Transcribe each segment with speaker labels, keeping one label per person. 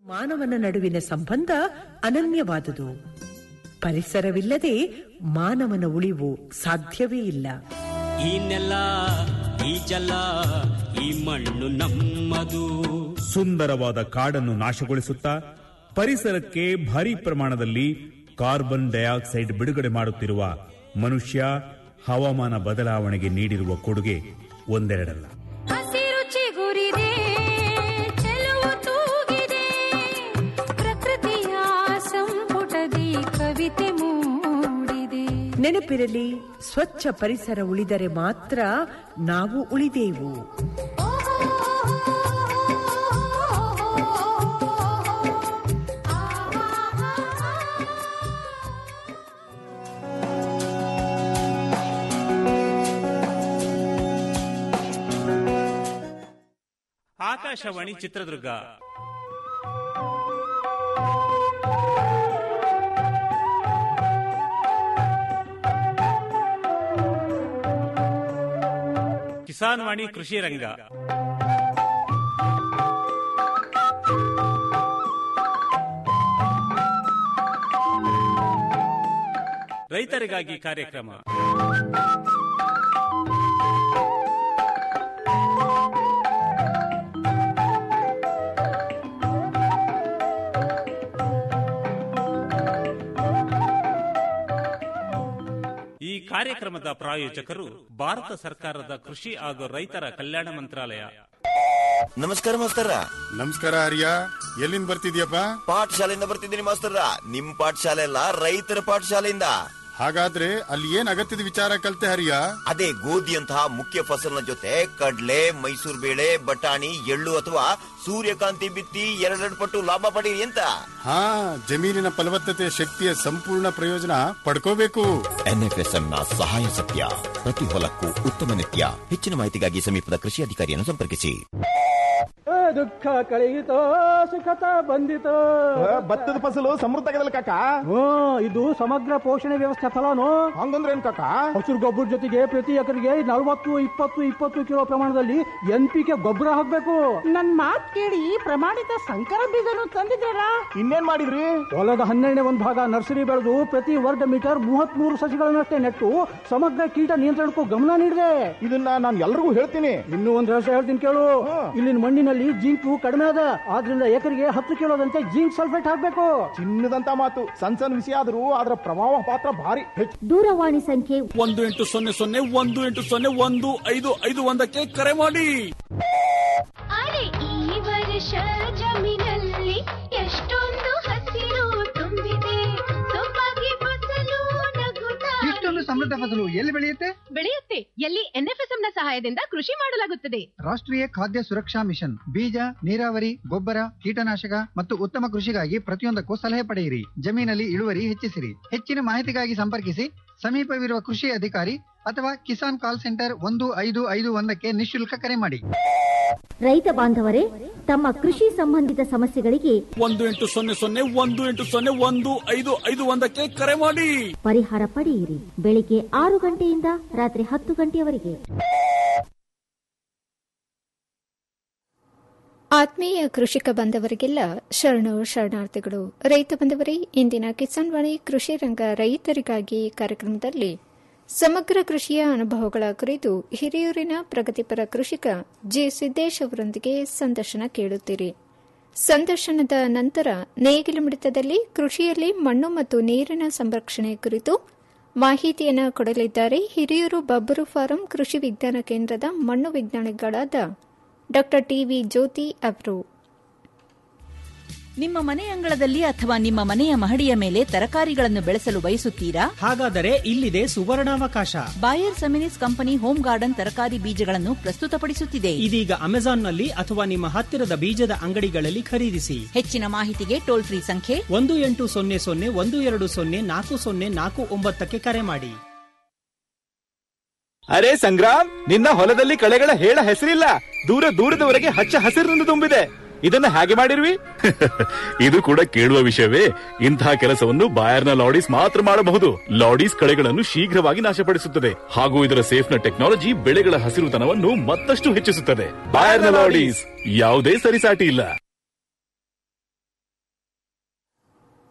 Speaker 1: ಮಾನವನ ನಡುವಿನ ಸಂಬಂಧ ಅನನ್ಯವಾದುದು ಪರಿಸರವಿಲ್ಲದೆ ಮಾನವನ ಉಳಿವು ಸಾಧ್ಯವೇ ಇಲ್ಲ
Speaker 2: ಈ ನೆಲ ಈ ಜಲ ಈ ಮಣ್ಣು ನಮ್ಮದು
Speaker 3: ಸುಂದರವಾದ ಕಾಡನ್ನು ನಾಶಗೊಳಿಸುತ್ತಾ ಪರಿಸರಕ್ಕೆ ಭಾರಿ ಪ್ರಮಾಣದಲ್ಲಿ ಕಾರ್ಬನ್ ಡೈಆಕ್ಸೈಡ್ ಬಿಡುಗಡೆ ಮಾಡುತ್ತಿರುವ ಮನುಷ್ಯ ಹವಾಮಾನ ಬದಲಾವಣೆಗೆ ನೀಡಿರುವ ಕೊಡುಗೆ ಒಂದೆರಡಲ್ಲ
Speaker 4: ಹಸಿರು ಚಿಗುರಿದೆ ಚೆಲುವು ತೂಗಿದೆ ಪ್ರಕೃತಿಯ ಸಂಪುಟದಿ ಕವಿತೆ ಮೂಡಿದೆ
Speaker 1: ನೆನಪಿರಲಿ ಸ್ವಚ್ಛ ಪರಿಸರ ಉಳಿದರೆ ಮಾತ್ರ ನಾವು ಉಳಿದೆವು
Speaker 5: ಆಕಾಶವಾಣಿ ಚಿತ್ರದುರ್ಗ ಕಿಸಾನ್ ವಾಣಿ ಕೃಷಿ ರಂಗ ರೈತರಿಗಾಗಿ ಕಾರ್ಯಕ್ರಮ ಈ ಕಾರ್ಯಕ್ರಮದ ಪ್ರಾಯೋಜಕರು ಭಾರತ ಸರ್ಕಾರದ ಕೃಷಿ ಹಾಗೂ ರೈತರ ಕಲ್ಯಾಣ ಮಂತ್ರಾಲಯ
Speaker 6: ನಮಸ್ಕಾರ ಮಾಸ್ತರ
Speaker 7: ನಮಸ್ಕಾರ ಹರಿಯ ಎಲ್ಲಿಂದ ಬರ್ತಿದ್ಯಪ್ಪ
Speaker 6: ಪಾಠಶಾಲೆಯಿಂದ ಬರ್ತಿದ್ದೀನಿ ಮಾಸ್ತರ ನಿಮ್ ಪಾಠಶಾಲೆ ಅಲ್ಲ ರೈತರ ಪಾಠಶಾಲೆಯಿಂದ
Speaker 7: ಹಾಗಾದ್ರೆ ಅಲ್ಲಿ ಏನ್ ಅಗತ್ಯದ ವಿಚಾರ ಕಲ್ತೆ ಹರಿಯ
Speaker 6: ಅದೇ ಗೋಧಿಯಂತಹ ಮುಖ್ಯ ಫಸಲಿನ ಜೊತೆ ಕಡ್ಲೆ ಮೈಸೂರು ಬೇಳೆ ಬಟಾಣಿ ಎಳ್ಳು ಅಥವಾ ಸೂರ್ಯಕಾಂತಿ ಬಿತ್ತಿ ಎರಡೆರಡು ಪಟ್ಟು ಲಾಭ ಪಡೀರಿ ಅಂತ
Speaker 7: ಹಾ ಜಮೀನಿನ ಫಲವತ್ತತೆ ಶಕ್ತಿಯ ಸಂಪೂರ್ಣ ಪ್ರಯೋಜನ ಪಡ್ಕೋಬೇಕು
Speaker 6: ಎನ್ಎಫ್ಎಸ್ಎಂ ನ ಸಹಾಯ ಸತ್ಯ ಪ್ರತಿ ಹೊಲಕ್ಕೂ ಉತ್ತಮ ನಿತ್ಯ ಹೆಚ್ಚಿನ ಮಾಹಿತಿಗಾಗಿ ಸಮೀಪದ ಕೃಷಿ ಅಧಿಕಾರಿಯನ್ನು ಸಂಪರ್ಕಿಸಿ
Speaker 8: ದುಃಖ ಕಳೆಯಿತೋ ಸುಖತ ಬಂದಿತೋ
Speaker 9: ಭತ್ತದ ಫಸಲು ಸಮೃದ್ಧ ಆಗದಲ್ಲ ಕಾಕ
Speaker 8: ಹ್ಮ್ ಇದು ಸಮಗ್ರ ಪೋಷಣೆ ವ್ಯವಸ್ಥೆ ಫಲನು
Speaker 9: ಹಂಗಂದ್ರೆ ಏನ್ ಕಾಕ
Speaker 8: ಹಸಿರು ಗೊಬ್ಬರ ಜೊತೆಗೆ ಪ್ರತಿ ಎಕರೆಗೆ ನಲವತ್ತು ಇಪ್ಪತ್ತು ಇಪ್ಪತ್ತು ಕಿಲೋ ಪ್ರಮಾಣದಲ್ಲಿ ಎನ್ ಪಿ ಕೆ ಗೊಬ್ಬರ ಹಾಕ್ಬೇಕು
Speaker 10: ನನ್ ಮಾತ್ ಕೇಳಿ ಪ್ರಮಾಣಿತ ಸಂಕರ ಬೀಜನು ತಂದಿದ್ದೀರಾ
Speaker 9: ಇನ್ನೇನ್ ಮಾಡಿದ್ರಿ
Speaker 8: ಹೊಲದ ಹನ್ನೆರಡನೇ ಒಂದು ಭಾಗ ನರ್ಸರಿ ಬೆಳೆದು ಪ್ರತಿ ವರ್ಗ ಮೀಟರ್ ಮೂವತ್ತ್ ಮೂರು ಸಸಿಗಳನ್ನಷ್ಟೇ ನೆಟ್ಟು ಸಮಗ್ರ ಕೀಟ ನಿಯಂತ್ರಣಕ್ಕೂ ಗಮನ ನೀಡಿದೆ
Speaker 9: ಇದನ್ನ ನಾನು ಎಲ್ರಿಗೂ ಹೇಳ್ತೀನಿ
Speaker 8: ಇನ್ನೂ ಒಂದ್ ರಹಸ್ಯ ಹೇಳ್ತೀನಿ ಕೇಳು ಇಲ್ಲಿನ ಮಣ್ಣಿನಲ್ಲಿ ಜಿಂಕು ಕಡಿಮೆ ಅದ ಆದ್ರಿಂದ ಎಕರೆಗೆ ಹತ್ತು ಕಿಲೋದಂತೆ ಜಿಂಕ್ ಸಲ್ಫೇಟ್ ಹಾಕ್ಬೇಕು
Speaker 9: ಚಿನ್ನದಂತ ಮಾತು ಸಣ್ಣ ಸಣ್ಣ ವಿಷಯ ಆದ್ರೂ ಅದರ ಪ್ರಭಾವ ಪಾತ್ರ ಭಾರಿ ಹೆಚ್ಚು
Speaker 11: ದೂರವಾಣಿ ಸಂಖ್ಯೆ
Speaker 12: ಒಂದು ಎಂಟು ಸೊನ್ನೆ ಸೊನ್ನೆ ಒಂದು ಎಂಟು ಸೊನ್ನೆ ಒಂದು ಐದು ಐದು ಒಂದಕ್ಕೆ ಕರೆ ಮಾಡಿ
Speaker 4: ಅರೆ ಈ ವರ್ಷ ಜಮೀನಲ್ಲಿ ಎಷ್ಟೊಂದು ಹಸಿರು ತುಂಬಿದೆ ಸೊಬಗೆ ಫಸಲು ನಗುತ್ತಾ
Speaker 13: ಇಷ್ಟೊಂದು ಸಮೃದ್ಧ ಫಸಲು ಎಲ್ಲಿ ಬೆಳೆಯುತ್ತೆ
Speaker 14: ಬೆಳೆಯುತ್ತೆ ಎಲ್ಲಿ ಎನ್ಎಫ್ಎಸ್ಎಂ ನ ಸಹಾಯದಿಂದ ಕೃಷಿ ಮಾಡಲಾಗುತ್ತದೆ
Speaker 13: ರಾಷ್ಟ್ರೀಯ ಖಾದ್ಯ ಸುರಕ್ಷಾ ಮಿಷನ್ ಬೀಜ ನೀರಾವರಿ ಗೊಬ್ಬರ ಕೀಟನಾಶಕ ಮತ್ತು ಉತ್ತಮ ಕೃಷಿಗಾಗಿ ಪ್ರತಿಯೊಂದಕ್ಕೂ ಸಲಹೆ ಪಡೆಯಿರಿ ಜಮೀನಲ್ಲಿ ಇಳುವರಿ ಹೆಚ್ಚಿಸಿರಿ ಹೆಚ್ಚಿನ ಮಾಹಿತಿಗಾಗಿ ಸಂಪರ್ಕಿಸಿ ಸಮೀಪವಿರುವ ಕೃಷಿ ಅಧಿಕಾರಿ ಅಥವಾ ಕಿಸಾನ್ ಕಾಲ್ ಸೆಂಟರ್ ಒಂದು ಐದು ಐದು ಒಂದಕ್ಕೆ ನಿಶುಲ್ಕ ಕರೆ ಮಾಡಿ
Speaker 11: ರೈತ ಬಾಂಧವರೇ ತಮ್ಮ ಕೃಷಿ ಸಂಬಂಧಿತ ಸಮಸ್ಯೆಗಳಿಗೆ
Speaker 12: ಒಂದು ಎಂಟು ಸೊನ್ನೆ ಸೊನ್ನೆ ಒಂದು ಎಂಟು ಸೊನ್ನೆ ಒಂದು ಐದು ಐದು ಒಂದಕ್ಕೆ ಕರೆ ಮಾಡಿ
Speaker 11: ಪರಿಹಾರ ಪಡೆಯಿರಿ ಬೆಳಿಗ್ಗೆ ಆರು ಗಂಟೆಯಿಂದ ರಾತ್ರಿ ಹತ್ತು ಗಂಟೆಯವರೆಗೆ
Speaker 15: ಆತ್ಮೀಯ ಕೃಷಿಕ ಬಂಧವರಿಗೆಲ್ಲ ಶರಣು ಶರಣಾರ್ಥಿಗಳು ರೈತ ಬಂಧವರೇ ಇಂದಿನ ಕಿಸಾನ್ ವಾಣಿ ಕೃಷಿ ರಂಗ ರೈತರಿಗಾಗಿ ಕಾರ್ಯಕ್ರಮದಲ್ಲಿ ಸಮಗ್ರ ಕೃಷಿಯ ಅನುಭವಗಳ ಕುರಿತು ಹಿರಿಯೂರಿನ ಪ್ರಗತಿಪರ ಕೃಷಿಕ ಜಿ ಸಿದ್ದೇಶ್ ಅವರೊಂದಿಗೆ ಸಂದರ್ಶನ ಕೇಳುತ್ತೀರಿ ಸಂದರ್ಶನದ ನಂತರ ನೇಗಿಲು ಮಿಡಿತದಲ್ಲಿ ಕೃಷಿಯಲ್ಲಿ ಮಣ್ಣು ಮತ್ತು ನೀರಿನ ಸಂರಕ್ಷಣೆ ಕುರಿತು ಮಾಹಿತಿಯನ್ನು ಕೊಡಲಿದ್ದಾರೆ ಹಿರಿಯೂರು ಬಬ್ಬರು ಫಾರಂ ಕೃಷಿ ವಿಜ್ಞಾನ ಕೇಂದ್ರದ ಮಣ್ಣು ವಿಜ್ಞಾನಿಗಳಾದ ಡಾ ಟಿವಿ ಜ್ಯೋತಿ ಅವರು
Speaker 16: ನಿಮ್ಮ ಮನೆ ಅಂಗಳದಲ್ಲಿ ಅಥವಾ ನಿಮ್ಮ ಮನೆಯ ಮಹಡಿಯ ಮೇಲೆ ತರಕಾರಿಗಳನ್ನು ಬೆಳೆಸಲು ಬಯಸುತ್ತೀರಾ
Speaker 17: ಹಾಗಾದರೆ ಇಲ್ಲಿದೆ ಸುವರ್ಣಾವಕಾಶ
Speaker 16: Bayer Seminis company home garden ತರಕಾರಿ ಬೀಜಗಳನ್ನು ಪ್ರಸ್ತುತಪಡಿಸುತ್ತಿದೆ
Speaker 17: ಇದೀಗ ಅಮೆಜಾನ್ನಲ್ಲಿ ಅಥವಾ ನಿಮ್ಮ ಹತ್ತಿರದ ಬೀಜದ ಅಂಗಡಿಗಳಲ್ಲಿ ಖರೀದಿಸಿ
Speaker 16: ಹೆಚ್ಚಿನ ಮಾಹಿತಿಗೆ ಟೋಲ್ ಫ್ರೀ ಸಂಖ್ಯೆ
Speaker 17: ಒಂದು ಎಂಟು ಸೊನ್ನೆ ಸೊನ್ನೆ ಒಂದು ಎರಡು ಸೊನ್ನೆ ನಾಲ್ಕು ಸೊನ್ನೆ ನಾಲ್ಕು ಒಂಬತ್ತಕ್ಕೆ ಕರೆ ಮಾಡಿ
Speaker 18: ಅರೆ ಸಂಗ್ರಾಮ್ ನಿನ್ನ ಹೊಲದಲ್ಲಿ ಕಳೆಗಳ ಹೇಳ ಹೆಸರಿಲ್ಲ ದೂರ ದೂರದವರೆಗೆ ಹಚ್ಚ ಹಸಿರಿನಿಂದ ತುಂಬಿದೆ ಇದನ್ನ ಹೇಗೆ ಮಾಡಿರ್ವಿ
Speaker 19: ಇದು ಕೂಡ ಕೇಳುವ ವಿಷಯವೇ ಇಂತಹ ಕೆಲಸವನ್ನು ಬಾಯರ್ನ ಲಾಡೀಸ್ ಮಾತ್ರ ಮಾಡಬಹುದು ಲಾಡೀಸ್ ಕಳೆಗಳನ್ನು ಶೀಘ್ರವಾಗಿ ನಾಶಪಡಿಸುತ್ತದೆ ಹಾಗೂ ಇದರ ಸೇಫ್ನ ಟೆಕ್ನಾಲಜಿ ಬೆಳೆಗಳ ಹಸಿರುತನವನ್ನು ಮತ್ತಷ್ಟು ಹೆಚ್ಚಿಸುತ್ತದೆ ಬಾಯರ್ನ ಲಾಡೀಸ್ ಯಾವುದೇ ಸರಿಸಾಟಿ ಇಲ್ಲ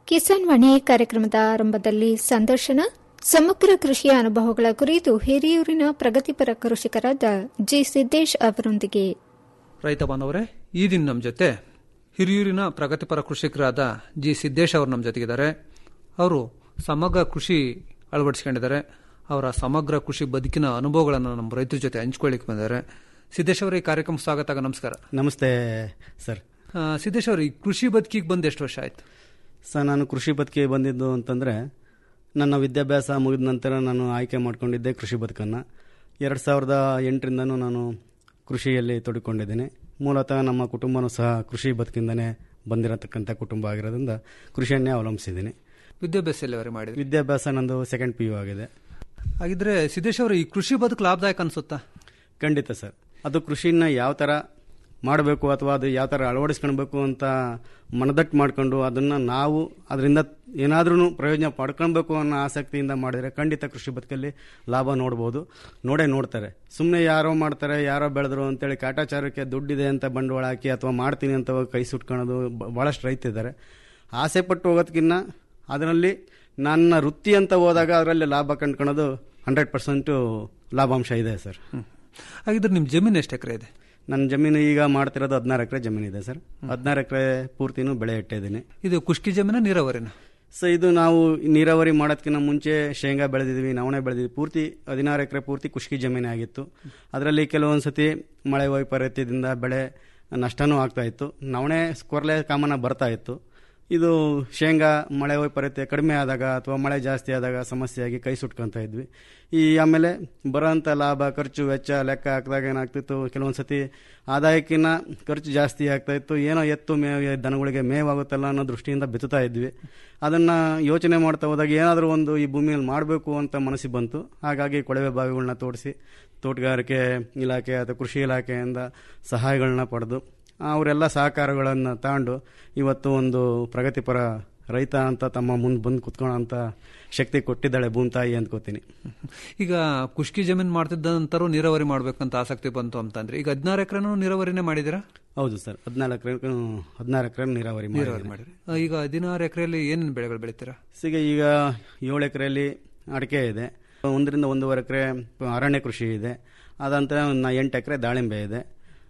Speaker 15: ಕಿಸಾನ್ ವಾಣಿ ಕಾರ್ಯಕ್ರಮದ ಆರಂಭದಲ್ಲಿ ಸಂದರ್ಶನ ಸಮಗ್ರ ಕೃಷಿಯ ಅನುಭವಗಳ ಕುರಿತು ಹಿರಿಯೂರಿನ ಪ್ರಗತಿಪರ ಕೃಷಿಕರಾದ ಜಿ ಸಿದ್ದೇಶ್ ಅವರೊಂದಿಗೆ
Speaker 20: ರೈತ ಬಾಂಧವರೇ ಈ ದಿನ ನಮ್ಮ ಜೊತೆ ಹಿರಿಯೂರಿನ ಪ್ರಗತಿಪರ ಕೃಷಿಕರಾದ ಜಿ ಸಿದ್ದೇಶ್ ಅವರು ನಮ್ಮ ಜೊತೆಗಿದ್ದಾರೆ ಅವರು ಸಮಗ್ರ ಕೃಷಿ ಅಳವಡಿಸ್ಕೊಂಡಿದ್ದಾರೆ ಅವರ ಸಮಗ್ರ ಕೃಷಿ ಬದುಕಿನ ಅನುಭವಗಳನ್ನು ನಮ್ಮ ರೈತರ ಜೊತೆ ಹಂಚ್ಕೊಳ್ಳಿಕ್ಕೆ ಬಂದಿದ್ದಾರೆ ಸಿದ್ದೇಶ್ ಅವರ ಈ ಕಾರ್ಯಕ್ರಮ ಸ್ವಾಗತ ನಮಸ್ಕಾರ
Speaker 21: ನಮಸ್ತೆ ಸರ್
Speaker 20: ಆ, ಸಿದ್ದೇಶ್ ಅವರು ಈ ಕೃಷಿ ಬದುಕಿಗೆ ಬಂದು ಎಷ್ಟು ವರ್ಷ ಆಯ್ತು
Speaker 21: ಸರ್ ನಾನು ಕೃಷಿ ಬದುಕಿಗೆ ಬಂದಿದ್ದು ಅಂತಂದರೆ ನನ್ನ ವಿದ್ಯಾಭ್ಯಾಸ ಮುಗಿದ ನಂತರ ನಾನು ಆಯ್ಕೆ ಮಾಡ್ಕೊಂಡಿದ್ದೆ ಕೃಷಿ ಬದುಕನ್ನು ಎರಡು ಸಾವಿರದ ಎಂಟರಿಂದನೂ ನಾನು ಕೃಷಿಯಲ್ಲಿ ತೊಡಕೊಂಡಿದ್ದೀನಿ ಮೂಲತಃ ನಮ್ಮ ಕುಟುಂಬನೂ ಸಹ ಕೃಷಿ ಬದುಕಿಂದನೇ ಬಂದಿರತಕ್ಕಂಥ ಕುಟುಂಬ ಆಗಿರೋದ್ರಿಂದ ಕೃಷಿಯನ್ನೇ ಅವಲಂಬಿಸಿದ್ದೀನಿ
Speaker 20: ವಿದ್ಯಾಭ್ಯಾಸ ಎಲ್ಲವರೆ ಮಾಡಿದ್ರಿ
Speaker 21: ವಿದ್ಯಾಭ್ಯಾಸ ನಂದು ಸೆಕೆಂಡ್ ಪಿ ಯು ಆಗಿದೆ
Speaker 20: ಹಾಗಿದ್ರೆ ಸಿದ್ದೇಶ್ ಅವರು ಈ ಕೃಷಿ ಬದುಕು ಲಾಭದಾಯಕ ಅನ್ಸುತ್ತಾ
Speaker 21: ಖಂಡಿತ ಸರ್ ಅದು ಕೃಷಿನ ಯಾವ ಥರ ಮಾಡಬೇಕು ಅಥವಾ ಅದು ಯಾವ ಥರ ಅಳವಡಿಸ್ಕೊಳ್ಬೇಕು ಅಂತ ಮನದಟ್ಟು ಮಾಡಿಕೊಂಡು ಅದನ್ನು ನಾವು ಅದರಿಂದ ಏನಾದ್ರೂ ಪ್ರಯೋಜನ ಪಡ್ಕೊಳ್ಬೇಕು ಅನ್ನೋ ಆಸಕ್ತಿಯಿಂದ ಮಾಡಿದರೆ ಖಂಡಿತ ಕೃಷಿ ಬದುಕಲ್ಲಿ ಲಾಭ ನೋಡ್ಬೋದು ನೋಡೇ ನೋಡ್ತಾರೆ ಸುಮ್ಮನೆ ಯಾರೋ ಮಾಡ್ತಾರೆ ಯಾರೋ ಬೆಳೆದ್ರು ಅಂತೇಳಿ ಕಾಟಾಚಾರಕ್ಕೆ ದುಡ್ಡಿದೆ ಅಂತ ಬಂಡವಾಳ ಹಾಕಿ ಅಥವಾ ಮಾಡ್ತೀನಿ ಅಂತ ಹೋಗಿ ಕೈ ಸುಟ್ಕೊಳ್ಳೋದು ಬ- ಭಾಳಷ್ಟು ರೈತಿದ್ದಾರೆ ಆಸೆ ಪಟ್ಟು ಹೋಗೋದಕ್ಕಿಂತ ಅದರಲ್ಲಿ ನನ್ನ ವೃತ್ತಿ ಅಂತ ಹೋದಾಗ ಅದರಲ್ಲಿ ಲಾಭ ಕಂಡ್ಕೊಳ್ಳೋದು ಹಂಡ್ರೆಡ್ ಪರ್ಸೆಂಟು ಲಾಭಾಂಶ ಇದೆ ಸರ್
Speaker 20: ಹಾಗಿದ್ರೆ ನಿಮ್ಮ ಜಮೀನು ಎಷ್ಟು ಎಕರೆ ಇದೆ
Speaker 21: ನನ್ನ ಜಮೀನು ಈಗ ಮಾಡ್ತಿರೋದು ಹದಿನಾರು ಎಕರೆ ಜಮೀನು ಇದೆ ಸರ್ ಹದಿನಾರು ಎಕರೆ ಪೂರ್ತಿನೂ ಬೆಳೆ ಇಟ್ಟಿದ್ದೀನಿ
Speaker 20: ಇದು ಕುಷ್ಕಿ ಜಮೀನ ನೀರಾವರಿನ
Speaker 21: ಸೊ ಇದು ನಾವು ನೀರಾವರಿ ಮಾಡೋದಕ್ಕಿಂತ ಮುಂಚೆ ಶೇಂಗಾ ಬೆಳೆದಿದ್ವಿ ನವಣೆ ಬೆಳೆದಿದ್ವಿ ಪೂರ್ತಿ ಹದಿನಾರು ಎಕರೆ ಪೂರ್ತಿ ಕುಷ್ಕಿ ಜಮೀನೇ ಆಗಿತ್ತು ಅದರಲ್ಲಿ ಕೆಲವೊಂದು ಸತಿ ಮಳೆ ವೈಪರೀತ್ಯದಿಂದ ಬೆಳೆ ನಷ್ಟನೂ ಆಗ್ತಾ ಇತ್ತು ನವಣೆ ಕೊರಲೆ ಕಾಮನ ಬರ್ತಾ ಇತ್ತು ಇದು ಶೇಂಗಾ ಮಳೆ ವೈಪರೀತ್ಯ ಕಡಿಮೆ ಆದಾಗ ಅಥವಾ ಮಳೆ ಜಾಸ್ತಿ ಆದಾಗ ಸಮಸ್ಯೆಯಾಗಿ ಕೈ ಸುಟ್ಕೊಂತ ಇದ್ವಿ ಈ ಆಮೇಲೆ ಬರೋಂಥ ಲಾಭ ಖರ್ಚು ವೆಚ್ಚ ಲೆಕ್ಕ ಹಾಕಿದಾಗ ಏನಾಗ್ತಿತ್ತು ಕೆಲವೊಂದು ಸತಿ ಆದಾಯಕ್ಕಿಂತ ಖರ್ಚು ಜಾಸ್ತಿ ಆಗ್ತಾ ಇತ್ತು ಏನೋ ಎತ್ತು ಮೇವು ದನಗಳಿಗೆ ಮೇವಾಗುತ್ತಲ್ಲ ಅನ್ನೋ ದೃಷ್ಟಿಯಿಂದ ಬಿತ್ತುತ್ತಾ ಇದ್ವಿ ಅದನ್ನು ಯೋಚನೆ ಮಾಡ್ತಾ ಹೋದಾಗ ಏನಾದರೂ ಒಂದು ಈ ಭೂಮಿಯಲ್ಲಿ ಮಾಡಬೇಕು ಅಂತ ಮನಸ್ಸಿಗೆ ಬಂತು ಹಾಗಾಗಿ ಕೊಳವೆ ಬಾವಿಗಳನ್ನ ತೋಡಿಸಿ ತೋಟಗಾರಿಕೆ ಇಲಾಖೆ ಅಥವಾ ಕೃಷಿ ಇಲಾಖೆಯಿಂದ ಸಹಾಯಗಳನ್ನ ಪಡೆದು ಅವರೆಲ್ಲ ಸಹಕಾರಗಳನ್ನು ತಗೊಂಡು ಇವತ್ತು ಒಂದು ಪ್ರಗತಿಪರ ರೈತ ಅಂತ ತಮ್ಮ ಮುಂದೆ ಬಂದು ಕುತ್ಕೊಳ್ಳೋಂಥ ಶಕ್ತಿ ಕೊಟ್ಟಿದ್ದಾಳೆ ಭೂಮಿತಾಯಿ ಅಂದ್ಕೋತೀನಿ
Speaker 20: ಈಗ ಕುಷ್ಕಿ ಜಮೀನು ಮಾಡ್ತಿದ್ದ ನಂತರ ನೀರಾವರಿ ಮಾಡ್ಬೇಕಂತ ಆಸಕ್ತಿ ಬಂತು ಅಂತಂದ್ರೆ ಈಗ ಹದಿನಾರು ಎಕರೆನೂ ನೀರಾವರಿನೇ ಮಾಡಿದಿರಾ
Speaker 21: ಹೌದು ಸರ್ ಹದಿನಾಲ್ಕು ಎಕರೆ ಹದಿನಾರು ಎಕರೆ ನೀರಾವರಿ
Speaker 20: ನೀರಾವರಿ
Speaker 21: ಮಾಡಿದ್ದೀನಿ.
Speaker 20: ಮಾಡಿರಿ ಆ, ಈಗ ಹದಿನಾರು ಎಕರೆಯಲ್ಲಿ ಏನೇನು ಬೆಳೆಗಳು ಬೆಳಿತೀರಾ
Speaker 21: ಈಗ ಈಗ ಏಳು ಎಕರೆಯಲ್ಲಿ ಅಡಿಕೆ ಇದೆ ಒಂದರಿಂದ ಒಂದೂವರೆ ಎಕರೆ ಅರಣ್ಯ ಕೃಷಿ ಇದೆ ಅದಂತರ ಒಂದು ಎಂಟು ಎಕರೆ ದಾಳಿಂಬೆ ಇದೆ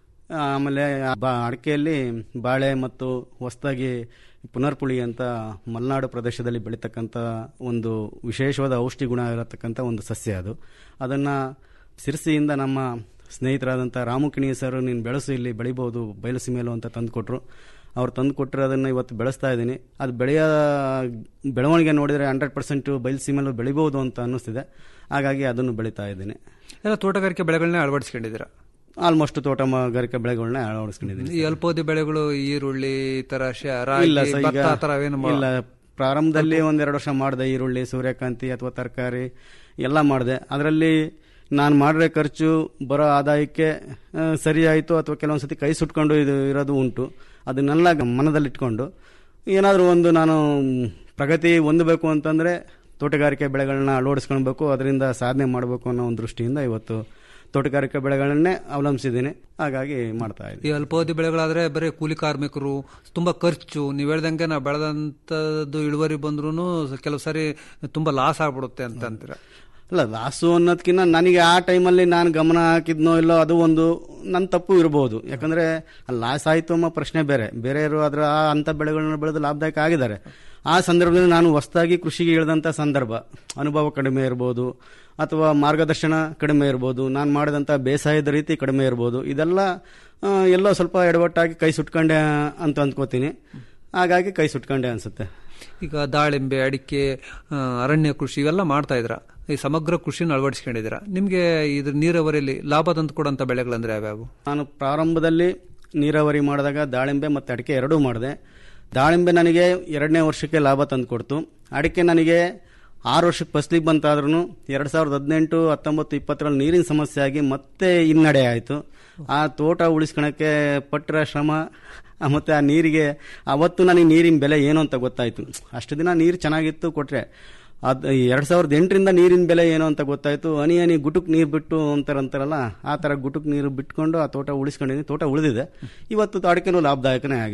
Speaker 21: ಆಮೇಲೆ ಬಾ ಅಡಿಕೆಯಲ್ಲಿ ಬಾಳೆ ಮತ್ತು ಹೊಸದಾಗಿ ಪುನರ್ಪುಳಿ ಅಂತ ಮಲೆನಾಡು ಪ್ರದೇಶದಲ್ಲಿ ಬೆಳೀತಕ್ಕಂಥ ಒಂದು ವಿಶೇಷವಾದ ಔಷಧಿ ಗುಣ ಇರತಕ್ಕಂಥ ಒಂದು ಸಸ್ಯ ಅದು ಅದನ್ನು ಸಿರ್ಸಿಯಿಂದ ನಮ್ಮ ಸ್ನೇಹಿತರಾದಂಥ ರಾಮು ಕಿಣಿ ಸರ್ ನೀನು ಬೆಳೆಸು ಇಲ್ಲಿ ಬೆಳಿಬೋದು ಬಯಲುಸೀಮೆಲು ಅಂತ ತಂದು ಕೊಟ್ಟರು ಅವ್ರು ತಂದು ಕೊಟ್ಟರೆ ಅದನ್ನು ಇವತ್ತು ಬೆಳೆಸ್ತಾ ಇದ್ದೀನಿ ಅದು ಬೆಳೆಯ ಬೆಳವಣಿಗೆ ನೋಡಿದರೆ ಹಂಡ್ರೆಡ್ ಪರ್ಸೆಂಟು ಬಯಲುಸೀಮೆಲು ಬೆಳಿಬೋದು ಅಂತ ಅನ್ನಿಸ್ತಿದೆ ಹಾಗಾಗಿ ಅದನ್ನು ಬೆಳೀತಾ ಇದ್ದೀನಿ
Speaker 20: ಎಲ್ಲ ತೋಟಗಾರಿಕೆ ಬೆಳೆಗಳನ್ನೇ ಅಳವಡಿಸ್ಕೊಂಡಿದ್ದೀರಾ
Speaker 21: ಆಲ್ಮೋಸ್ಟ್ ತೋಟಗಾರಿಕೆ ಬೆಳೆಗಳನ್ನ ಅಳವಡಿಸ್ಕೊಂಡಿದ್ದೀನಿ
Speaker 20: ಈ ಅಲ್ಪೋದಿ ಬೆಳೆಗಳು ಈರುಳ್ಳಿ ಈ ತರ ಶ-
Speaker 21: ಇಲ್ಲ
Speaker 20: ರಾಗಿ
Speaker 21: ಸರ್,
Speaker 20: ಭತ್ತ
Speaker 21: ಈಗ
Speaker 20: ಆ ಥರ ಏನು ಮಾ-
Speaker 21: ಇಲ್ಲ ಪ್ರಾರಂಭದಲ್ಲಿ ಒಂದೆರಡು ವರ್ಷ ಮಾಡಿದೆ ಈರುಳ್ಳಿ ಸೂರ್ಯಕಾಂತಿ ಅಥವಾ ತರಕಾರಿ ಎಲ್ಲ ಮಾಡಿದೆ ಅದರಲ್ಲಿ ನಾನು ಮಾಡಿರೋ ಖರ್ಚು ಬರೋ ಆದಾಯಕ್ಕೆ ಆ, ಸರಿ ಆಯಿತು ಅಥವಾ ಕೆಲವೊಂದು ಸತಿ ಕೈ ಸುಟ್ಕೊಂಡು ಇದು ಇರೋದು ಉಂಟು ಅದನ್ನೆಲ್ಲ ಗ- ಮನದಲ್ಲಿಟ್ಕೊಂಡು ಏನಾದರೂ ಒಂದು ನಾನು ಪ್ರಗತಿ ಹೊಂದಬೇಕು ಅಂತಂದರೆ ತೋಟಗಾರಿಕೆ ಬೆಳೆಗಳನ್ನ ಅಳವಡಿಸ್ಕೊಳ್ಬೇಕು ಅದರಿಂದ ಸಾಧನೆ ಮಾಡಬೇಕು ಅನ್ನೋ ಒಂದು ದೃಷ್ಟಿಯಿಂದ ಇವತ್ತು ತೋಟಗಾರಿಕೆ ಬೆಳೆಗಳನ್ನೇ ಅವಲಂಬಿಸಿದ್ದೀನಿ ಹಾಗಾಗಿ ಮಾಡ್ತಾ ಇದ್ದೀನಿ
Speaker 20: ಈ ಅಲ್ಪಾವಧಿ ಬೆಳೆಗಳಾದ್ರೆ ಬರೀ ಕೂಲಿ ಕಾರ್ಮಿಕರು ತುಂಬಾ ಖರ್ಚು ನೀವ್ ಹೇಳ್ದಂಗೆ ನಾವು ಬೆಳೆದಂತದ್ದು ಇಳುವರಿ ಬಂದ್ರೂ ಕೆಲವು ಸಾರಿ ತುಂಬಾ ಲಾಸ್ ಆಗ್ಬಿಡುತ್ತೆ ಅಂತ ಅಂತೀರ
Speaker 21: ಅಲ್ಲ ಲಾಸು ಅನ್ನೋದಕ್ಕಿಂತ ನನಗೆ ಆ ಟೈಮಲ್ಲಿ ನಾನು ಗಮನ ಹಾಕಿದ್ನೋ ಇಲ್ಲೋ ಅದು ಒಂದು ನನ್ನ ತಪ್ಪು ಇರ್ಬೋದು ಯಾಕಂದರೆ ಲಾಸ್ ಆಯಿತು ಅನ್ನೋ ಪ್ರಶ್ನೆ ಬೇರೆ ಬೇರೆಯವರು ಅದರ ಆ ಅಂಥ ಬೆಳೆಗಳನ್ನ ಬೆಳೆದು ಲಾಭದಾಯಕ ಆಗಿದ್ದಾರೆ ಆ ಸಂದರ್ಭದಲ್ಲಿ ನಾನು ಹೊಸದಾಗಿ ಕೃಷಿಗೆ ಇಳಿದಂಥ ಸಂದರ್ಭ ಅನುಭವ ಕಡಿಮೆ ಇರ್ಬೋದು ಅಥವಾ ಮಾರ್ಗದರ್ಶನ ಕಡಿಮೆ ಇರ್ಬೋದು ನಾನು ಮಾಡಿದಂಥ ಬೇಸಾಯದ ರೀತಿ ಕಡಿಮೆ ಇರ್ಬೋದು ಇದೆಲ್ಲ ಆ, ಎಲ್ಲೋ ಸ್ವಲ್ಪ ಎಡವಟ್ಟಾಗಿ ಕೈ ಸುಟ್ಕೊಂಡೆ ಅಂತ ಅಂದ್ಕೋತೀನಿ ಹಾಗಾಗಿ ಕೈ ಸುಟ್ಕೊಂಡೆ ಅನಿಸುತ್ತೆ
Speaker 20: ಈಗ ದಾಳಿಂಬೆ ಅಡಿಕೆ ಆ, ಅರಣ್ಯ ಕೃಷಿ ಇವೆಲ್ಲ ಮಾಡ್ತಾ ಇದ್ರ ಈ ಸಮಗ್ರ ಕೃಷಿನ ಅಳವಡಿಸ್ಕೊಂಡಿದ್ದೀರಾ ನಿಮ್ಗೆ ಇದ್ರ ನೀರಾವರಿಯಲ್ಲಿ ಲಾಭ ತಂದು ಕೊಡೋಂಥ ಬೆಳೆಗಳಂದ್ರೆ ಯಾವ್ಯಾವು
Speaker 21: ನಾನು ಪ್ರಾರಂಭದಲ್ಲಿ ನೀರಾವರಿ ಮಾಡಿದಾಗ ದಾಳಿಂಬೆ ಮತ್ತು ಅಡಿಕೆ ಎರಡೂ ಮಾಡಿದೆ ದಾಳಿಂಬೆ ನನಗೆ ಎರಡನೇ ವರ್ಷಕ್ಕೆ ಲಾಭ ತಂದು ಕೊಡ್ತು ಅಡಿಕೆ ನನಗೆ ಆರು ವರ್ಷಕ್ಕೆ ಫಸ್ಲಿಗೆ ಬಂತಾದ್ರೂ ಎರಡು ಸಾವಿರದ ಹದಿನೆಂಟು ಹತ್ತೊಂಬತ್ತು ಇಪ್ಪತ್ತರಲ್ಲಿ ನೀರಿನ ಸಮಸ್ಯೆ ಆಗಿ ಮತ್ತೆ ಹಿನ್ನಡೆ ಆಯಿತು ಆ ತೋಟ ಉಳಿಸ್ಕೊಳಕ್ಕೆ ಪಟ್ಟರ ಶ್ರಮ ಆ, ಮತ್ತೆ ಆ ನೀರಿಗೆ ಅವತ್ತು ನನಗೆ ನೀರಿನ ಬೆಲೆ ಏನು ಅಂತ ಗೊತ್ತಾಯಿತು ಅಷ್ಟು ದಿನ ನೀರು ಚೆನ್ನಾಗಿತ್ತು ಕೊಟ್ಟರೆ ಅದು ಎರಡು ಸಾವಿರದ ಎಂಟರಿಂದ ನೀರಿನ ಬೆಲೆ ಏನು ಅಂತ ಗೊತ್ತಾಯಿತು ಹನಿ ಹನಿ ಗುಟುಕ್ ನೀರು ಬಿಟ್ಟು ಅಂತಾರಂತಾರಲ್ಲ ಆ ಥರ ಗುಟುಕ್ ನೀರು ಬಿಟ್ಕೊಂಡು ಆ ತೋಟ ಉಳಿಸ್ಕೊಂಡಿದ್ದೀನಿ ತೋಟ ಉಳಿದಿದೆ ಇವತ್ತು ಅಡಿಕೆನೂ ಲಾಭದಾಯಕನೇ ಆಗಿದೆ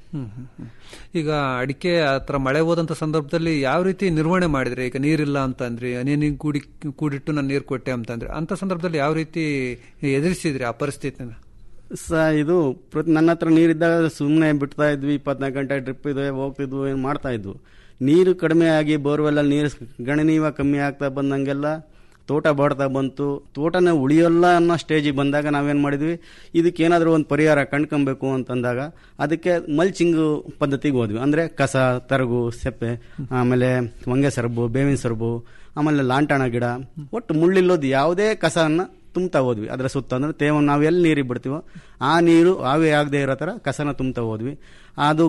Speaker 20: ಹ್ಮ್, ಹ್ಮ್, ಹ್ಮ್. ಈಗ ಅಡಿಕೆ ಆತರ ಮಳೆ ಹೋದಂತ ಸಂದರ್ಭದಲ್ಲಿ ಯಾವ ರೀತಿ ನಿರ್ವಹಣೆ ಮಾಡಿದ್ರಿ ಈಗ ನೀರಿಲ್ಲ ಅಂತ ಅಂದ್ರಿ ನೀನು ಕೂಡಿ ಕೂಡಿಟ್ಟು ನಾನು ನೀರು ಕೊಟ್ಟೆ ಅಂತ ಅಂದ್ರೆ ಅಂತ ಸಂದರ್ಭದಲ್ಲಿ ಯಾವ ರೀತಿ ಎದುರಿಸಿದ್ರಿ ಆ ಪರಿಸ್ಥಿತಿನ
Speaker 21: ಸ ಇದು ಪ್ರತಿ ನನ್ನ ಹತ್ರ ನೀರಿದ್ದಾಗ ಸುಮ್ಮನೆ ಬಿಡ್ತಾ ಇದ್ವಿ ಇಪ್ಪತ್ನಾಲ್ಕು ಗಂಟೆ ಡ್ರಿಪ್ ಇದೆ ಹೋಗ್ತಿದ್ವು ಏನು ಮಾಡ್ತಾ ಇದ್ವು ನೀರು ಕಡಿಮೆ ಆಗಿ ಬೋರ್ವೆಲ್ಲಲ್ಲಿ ನೀರು ಗಣನೀಯವಾಗಿ ಕಮ್ಮಿ ಆಗ್ತಾ ಬಂದಂಗೆಲ್ಲ ತೋಟ ಬಾಡ್ತಾ ಬಂತು ತೋಟನೇ ಉಳಿಯೋಲ್ಲ ಅನ್ನೋ ಸ್ಟೇಜಿಗೆ ಬಂದಾಗ ನಾವೇನು ಮಾಡಿದ್ವಿ ಇದಕ್ಕೇನಾದರೂ ಒಂದು ಪರಿಹಾರ ಕಂಡ್ಕೊಬೇಕು ಅಂತಂದಾಗ ಅದಕ್ಕೆ ಮಲ್ಚಿಂಗ್ ಪದ್ಧತಿಗೆ ಹೋದ್ವಿ ಅಂದರೆ ಕಸ ತರಗು ಸೆಪ್ಪೆ ಆಮೇಲೆ ಹೊಂಗೆ ಸರಬು ಬೇವಿನ ಸರಬು ಆಮೇಲೆ ಲಾಂಟಣ ಗಿಡ ಒಟ್ಟು ಮುಳ್ಳಿಲ್ಲೋದು ಯಾವುದೇ ಕಸನ ತುಂಬ್ತಾ ಹೋದ್ವಿ ಅದರ ಸುತ್ತ ಅಂದ್ರೆ ತೇವ ನಾವು ಎಲ್ಲಿ ನೀರಿಗೆ ಬಿಡ್ತೀವೋ ಆ ನೀರು ಆವಿ ಆಗದೆ ಇರೋ ಥರ ಕಸನ ತುಂಬ್ತಾ ಹೋದ್ವಿ ಅದು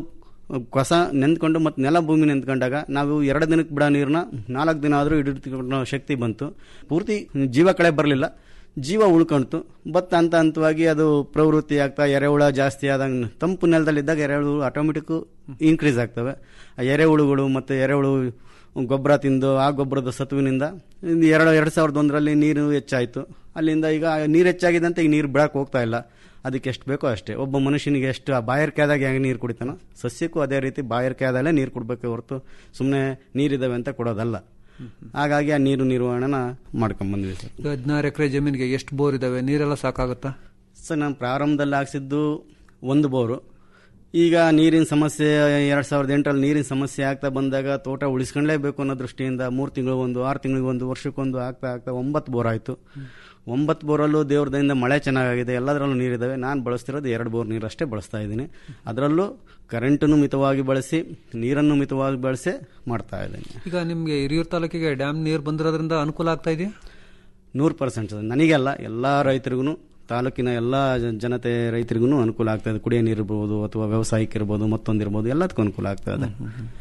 Speaker 21: ಕಸ ನೆಂದ್ಕೊಂಡು ಮತ್ತು ನೆಲ ಭೂಮಿ ನಿಂತ್ಕೊಂಡಾಗ ನಾವು ಎರಡು ದಿನಕ್ಕೆ ಬಿಡೋ ನೀರನ್ನ ನಾಲ್ಕು ದಿನ ಆದರೂ ಹಿಡಿದುಕೊಳ್ಳೋ ಶಕ್ತಿ ಬಂತು ಪೂರ್ತಿ ಜೀವ ಕಳೆ ಬರಲಿಲ್ಲ ಜೀವ ಉಳ್ಕೊಂತು ಬಟ್ ಹಂತ ಹಂತವಾಗಿ ಅದು ಪ್ರವೃತ್ತಿ ಆಗ್ತಾ ಎರೆಹುಳ ಜಾಸ್ತಿ ಆದಂಗೆ ತಂಪು ನೆಲದಲ್ಲಿದ್ದಾಗ ಎರೆಹುಳು ಆಟೋಮೆಟಿಕ್ ಇನ್ಕ್ರೀಸ್ ಆಗ್ತವೆ ಆ ಎರೆಹುಳುಗಳು ಮತ್ತು ಎರೆಹುಳು ಗೊಬ್ಬರ ತಿಂದು ಆ ಗೊಬ್ಬರದ ಸತ್ವಿನಿಂದ ಇದು ಎರಡು ಎರಡು ಸಾವಿರದ ಒಂದರಲ್ಲಿ ನೀರು ಹೆಚ್ಚಾಯಿತು ಅಲ್ಲಿಂದ ಈಗ ನೀರು ಹೆಚ್ಚಾಗಿದ್ದಂತೆ ಈಗ ನೀರು ಬಿಡಕ್ಕೆ ಹೋಗ್ತಾ ಇಲ್ಲ ಅದಕ್ಕೆ ಎಷ್ಟು ಬೇಕೋ ಅಷ್ಟೇ ಒಬ್ಬ ಮನುಷ್ಯನಿಗೆ ಎಷ್ಟು ಆ ಬಾಯರ್ಕೆ ಆದಾಗ ಹೆಂಗೆ ನೀರು ಕುಡಿತಾನೋ ಸಸ್ಯಕ್ಕೂ ಅದೇ ರೀತಿ ಬಾಯರ್ಕೆ ಆದಲ್ಲೇ ನೀರು ಕೊಡಬೇಕೆ ಹೊರತು ಸುಮ್ಮನೆ ನೀರಿದ್ದಾವೆ ಅಂತ ಕೊಡೋದಲ್ಲ ಹಾಗಾಗಿ ಆ ನೀರು ನಿರ್ವಹಣೆನ ಮಾಡ್ಕೊಂಬಂದ್ವಿ ಸರ್
Speaker 20: ಈಗ ಹದಿನಾರು ಎಕರೆ ಜಮೀನಿಗೆ ಎಷ್ಟು ಬೋರ್ ಇದಾವೆ ನೀರೆಲ್ಲ ಸಾಕಾಗುತ್ತಾ
Speaker 21: ಸರ್ ನಾನು ಪ್ರಾರಂಭದಲ್ಲಿ ಹಾಕ್ಸಿದ್ದು ಒಂದು ಬೋರು ಈಗ ನೀರಿನ ಸಮಸ್ಯೆ ಎರಡು ಸಾವಿರದ ಎಂಟರಲ್ಲಿ ನೀರಿನ ಸಮಸ್ಯೆ ಆಗ್ತಾ ಬಂದಾಗ ತೋಟ ಉಳಿಸ್ಕೊಳ್ಳೇಬೇಕು ಅನ್ನೋ ದೃಷ್ಟಿಯಿಂದ ಮೂರು ತಿಂಗಳು ಒಂದು ಆರು ತಿಂಗಳಿಗೆ ಒಂದು ವರ್ಷಕ್ಕೊಂದು ಆಗ್ತಾ ಆಗ್ತಾ ಒಂಬತ್ತು ಬೋರ್ ಆಯಿತು ಒಂಬತ್ತು ಬೋರಲ್ಲೂ ದೇವ್ರ ದಯಿಂದ ಮಳೆ ಚೆನ್ನಾಗಿದೆ ಎಲ್ಲದರಲ್ಲೂ ನೀರಿದ್ದಾವೆ ನಾನು ಬಳಸ್ತಿರೋದು ಎರಡು ಬೋರ್ ನೀರು ಅಷ್ಟೇ ಬಳಸ್ತಾ ಇದ್ದೀನಿ ಅದರಲ್ಲೂ ಕರೆಂಟನ್ನು ಮಿತವಾಗಿ ಬಳಸಿ ನೀರನ್ನು ಮಿತವಾಗಿ ಬಳಸಿ ಮಾಡ್ತಾ ಇದ್ದೀನಿ
Speaker 20: ಈಗ ನಿಮ್ಗೆ ಹಿರಿಯೂರು ತಾಲೂಕಿಗೆ ಡ್ಯಾಮ್ ನೀರು ಬಂದಿರೋದ್ರಿಂದ ಅನುಕೂಲ ಆಗ್ತಾ ಇದೆಯಾ
Speaker 21: ನೂರು ಪರ್ಸೆಂಟ್ ನನಗೆಲ್ಲ ಎಲ್ಲ ರೈತರಿಗೂ ತಾಲೂಕಿನ ಎಲ್ಲ ಜ- ಜನತೆ ರೈತರಿಗೂ ಅನುಕೂಲ ಆಗ್ತಾ ಇದೆ ಕುಡಿಯೋ ನೀರು ಇರ್ಬೋದು ಅಥವಾ ವ್ಯವಸಾಯಕ್ಕೆ ಇರ್ಬೋದು ಮತ್ತೊಂದಿರ್ಬೋದು ಎಲ್ಲದಕ್ಕೂ ಅನುಕೂಲ ಆಗ್ತಾ ಇದೆ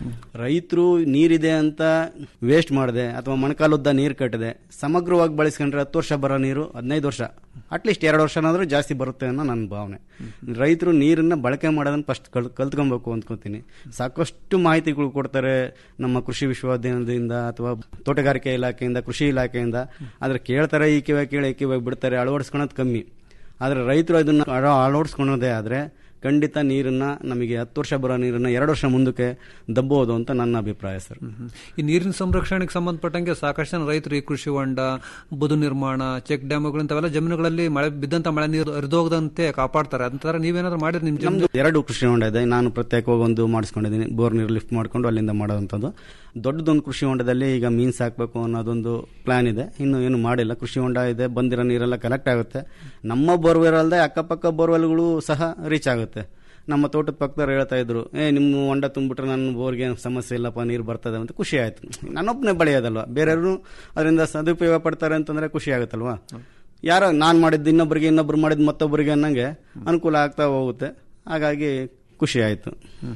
Speaker 21: ರೈತರು ನೀರಿದೆ ಅಂತ ವೇಸ್ಟ್ ಮಾಡದೆ ಅಥವಾ ಮೊಣಕಾಲುದ್ದ ನೀರು ಕಟ್ಟದೆ ಸಮಗ್ರವಾಗಿ ಬಳಸ್ಕೊಂಡ್ರೆ ಹತ್ತು ವರ್ಷ ಬರೋ ನೀರು ಹದಿನೈದು ವರ್ಷ ಅಟ್ಲೀಸ್ಟ್ ಎರಡು ವರ್ಷನಾದರೂ ಜಾಸ್ತಿ ಬರುತ್ತೆ ಅನ್ನೋ ನನ್ನ ಭಾವನೆ ರೈತರು ನೀರನ್ನ ಬಳಕೆ ಮಾಡೋದನ್ನ ಫಸ್ಟ್ ಕಲ್ ಕಲ್ತ್ಕೊಬೇಕು ಅಂದ್ಕೋತೀನಿ ಸಾಕಷ್ಟು ಮಾಹಿತಿಗಳು ಕೊಡ್ತಾರೆ ನಮ್ಮ ಕೃಷಿ ವಿಶ್ವವಿದ್ಯಾಲಯದಿಂದ ಅಥವಾ ತೋಟಗಾರಿಕೆ ಇಲಾಖೆಯಿಂದ ಕೃಷಿ ಇಲಾಖೆಯಿಂದ ಆದ್ರೆ ಕೇಳ್ತಾರೆ ಈ ಕಿವಾಗ ಕೇಳಿ ಈ ಕಿವಾಗ ಬಿಡ್ತಾರೆ ಅಳವಡಿಸ್ಕೊಳೋದು ಕಮ್ಮಿ ಆದರೆ ರೈತರು ಅದನ್ನ ಅಳ- ಅಳವಡಿಸ್ಕೊಳೋದೇ ಆದರೆ ಖಂಡಿತ ನೀರನ್ನ ನಮಗೆ ಹತ್ತು ವರ್ಷ ಬರೋ ನೀರನ್ನ ಎರಡು ವರ್ಷ ಮುಂದಕ್ಕೆ ದಬ್ಬೋದು ಅಂತ ನನ್ನ ಅಭಿಪ್ರಾಯ ಸರ್
Speaker 20: ಈ ನೀರಿನ ಸಂರಕ್ಷಣೆಗೆ ಸಂಬಂಧಪಟ್ಟಂಗೆ ಸಾಕಷ್ಟು ಜನ ರೈತರು ಈ ಕೃಷಿ ಹೊಂಡ ಬದು ನಿರ್ಮಾಣ ಚೆಕ್ ಡ್ಯಾಮ್ಗಳು ಇಂಥವೆಲ್ಲ ಜಮೀನುಗಳಲ್ಲಿ ಮಳೆ ಬಿದ್ದಂತ ಮಳೆ ನೀರು ಹರಿದೋಗದಂತೆ ಕಾಪಾಡ್ತಾರೆ ಅಂತರ ನೀವೇನಾದ್ರು ಮಾಡಿದ್ರೆ ನಿಮ್ ಜಮೀನು
Speaker 21: ನಮ್ದು ಎರಡು ಕೃಷಿ ಹೊಂಡ ಇದೆ ನಾನು ಪ್ರತ್ಯೇಕವಾಗಿ ಒಂದು ಮಾಡಿಸ್ಕೊಂಡಿದ್ದೀನಿ ಬೋರ್ ನೀರು ಲಿಫ್ಟ್ ಮಾಡ್ಕೊಂಡು ಅಲ್ಲಿಂದ ಮಾಡೋವಂಥದ್ದು ದೊಡ್ಡದೊಂದು ಕೃಷಿ ಹೊಂಡದಲ್ಲಿ ಈಗ ಮೀನು ಸಾಕಬೇಕು ಅನ್ನೋದೊಂದು ಪ್ಲಾನ್ ಇದೆ ಇನ್ನು ಏನು ಮಾಡಿಲ್ಲ ಕೃಷಿ ಹೊಂಡ ಇದೆ ಬಂದಿರೋ ನೀರೆಲ್ಲ ಕಲೆಕ್ಟ್ ಆಗುತ್ತೆ ನಮ್ಮ ಬೋರ್ವೆಲ್ ಅಲ್ಲದೆ ಅಕ್ಕಪಕ್ಕ ಬೋರ್ವೆಲ್ಗಳು ಸಹ ರೀಚ್ ಆಗುತ್ತೆ ನಮ್ಮ ತೋಟದ ಪಕ್ಕದವ್ರು ಹೇಳ್ತಾ ಇದ್ರು ಏ ನಿಮ್ಮ ಹೊಂಡ ತುಂಬಿಟ್ರೆ ನನ್ನ ಬೋರ್ಗೆ ಏನು ಸಮಸ್ಯೆ ಇಲ್ಲಪ್ಪ ನೀರು ಬರ್ತದೆ ಅಂತ ಖುಷಿ ಆಯ್ತು ನನ್ನೊಬ್ಬನೇ ಬೆಳೆಯೋದಲ್ವಾ ಬೇರೆಯವರು ಅದರಿಂದ ಸದುಪಯೋಗ ಪಡ್ತಾರೆ ಅಂತಂದ್ರೆ ಖುಷಿ ಆಗುತ್ತಲ್ವಾ ಯಾರೋ ನಾನು ಮಾಡಿದ್ದು ಇನ್ನೊಬ್ಬರಿಗೆ ಇನ್ನೊಬ್ರು ಮಾಡಿದ್ದು ಮತ್ತೊಬ್ಬರಿಗೆ ಅನ್ನಂಗೆ ಅನುಕೂಲ ಆಗ್ತಾ ಹೋಗುತ್ತೆ ಹಾಗಾಗಿ ಖುಷಿ ಆಯಿತು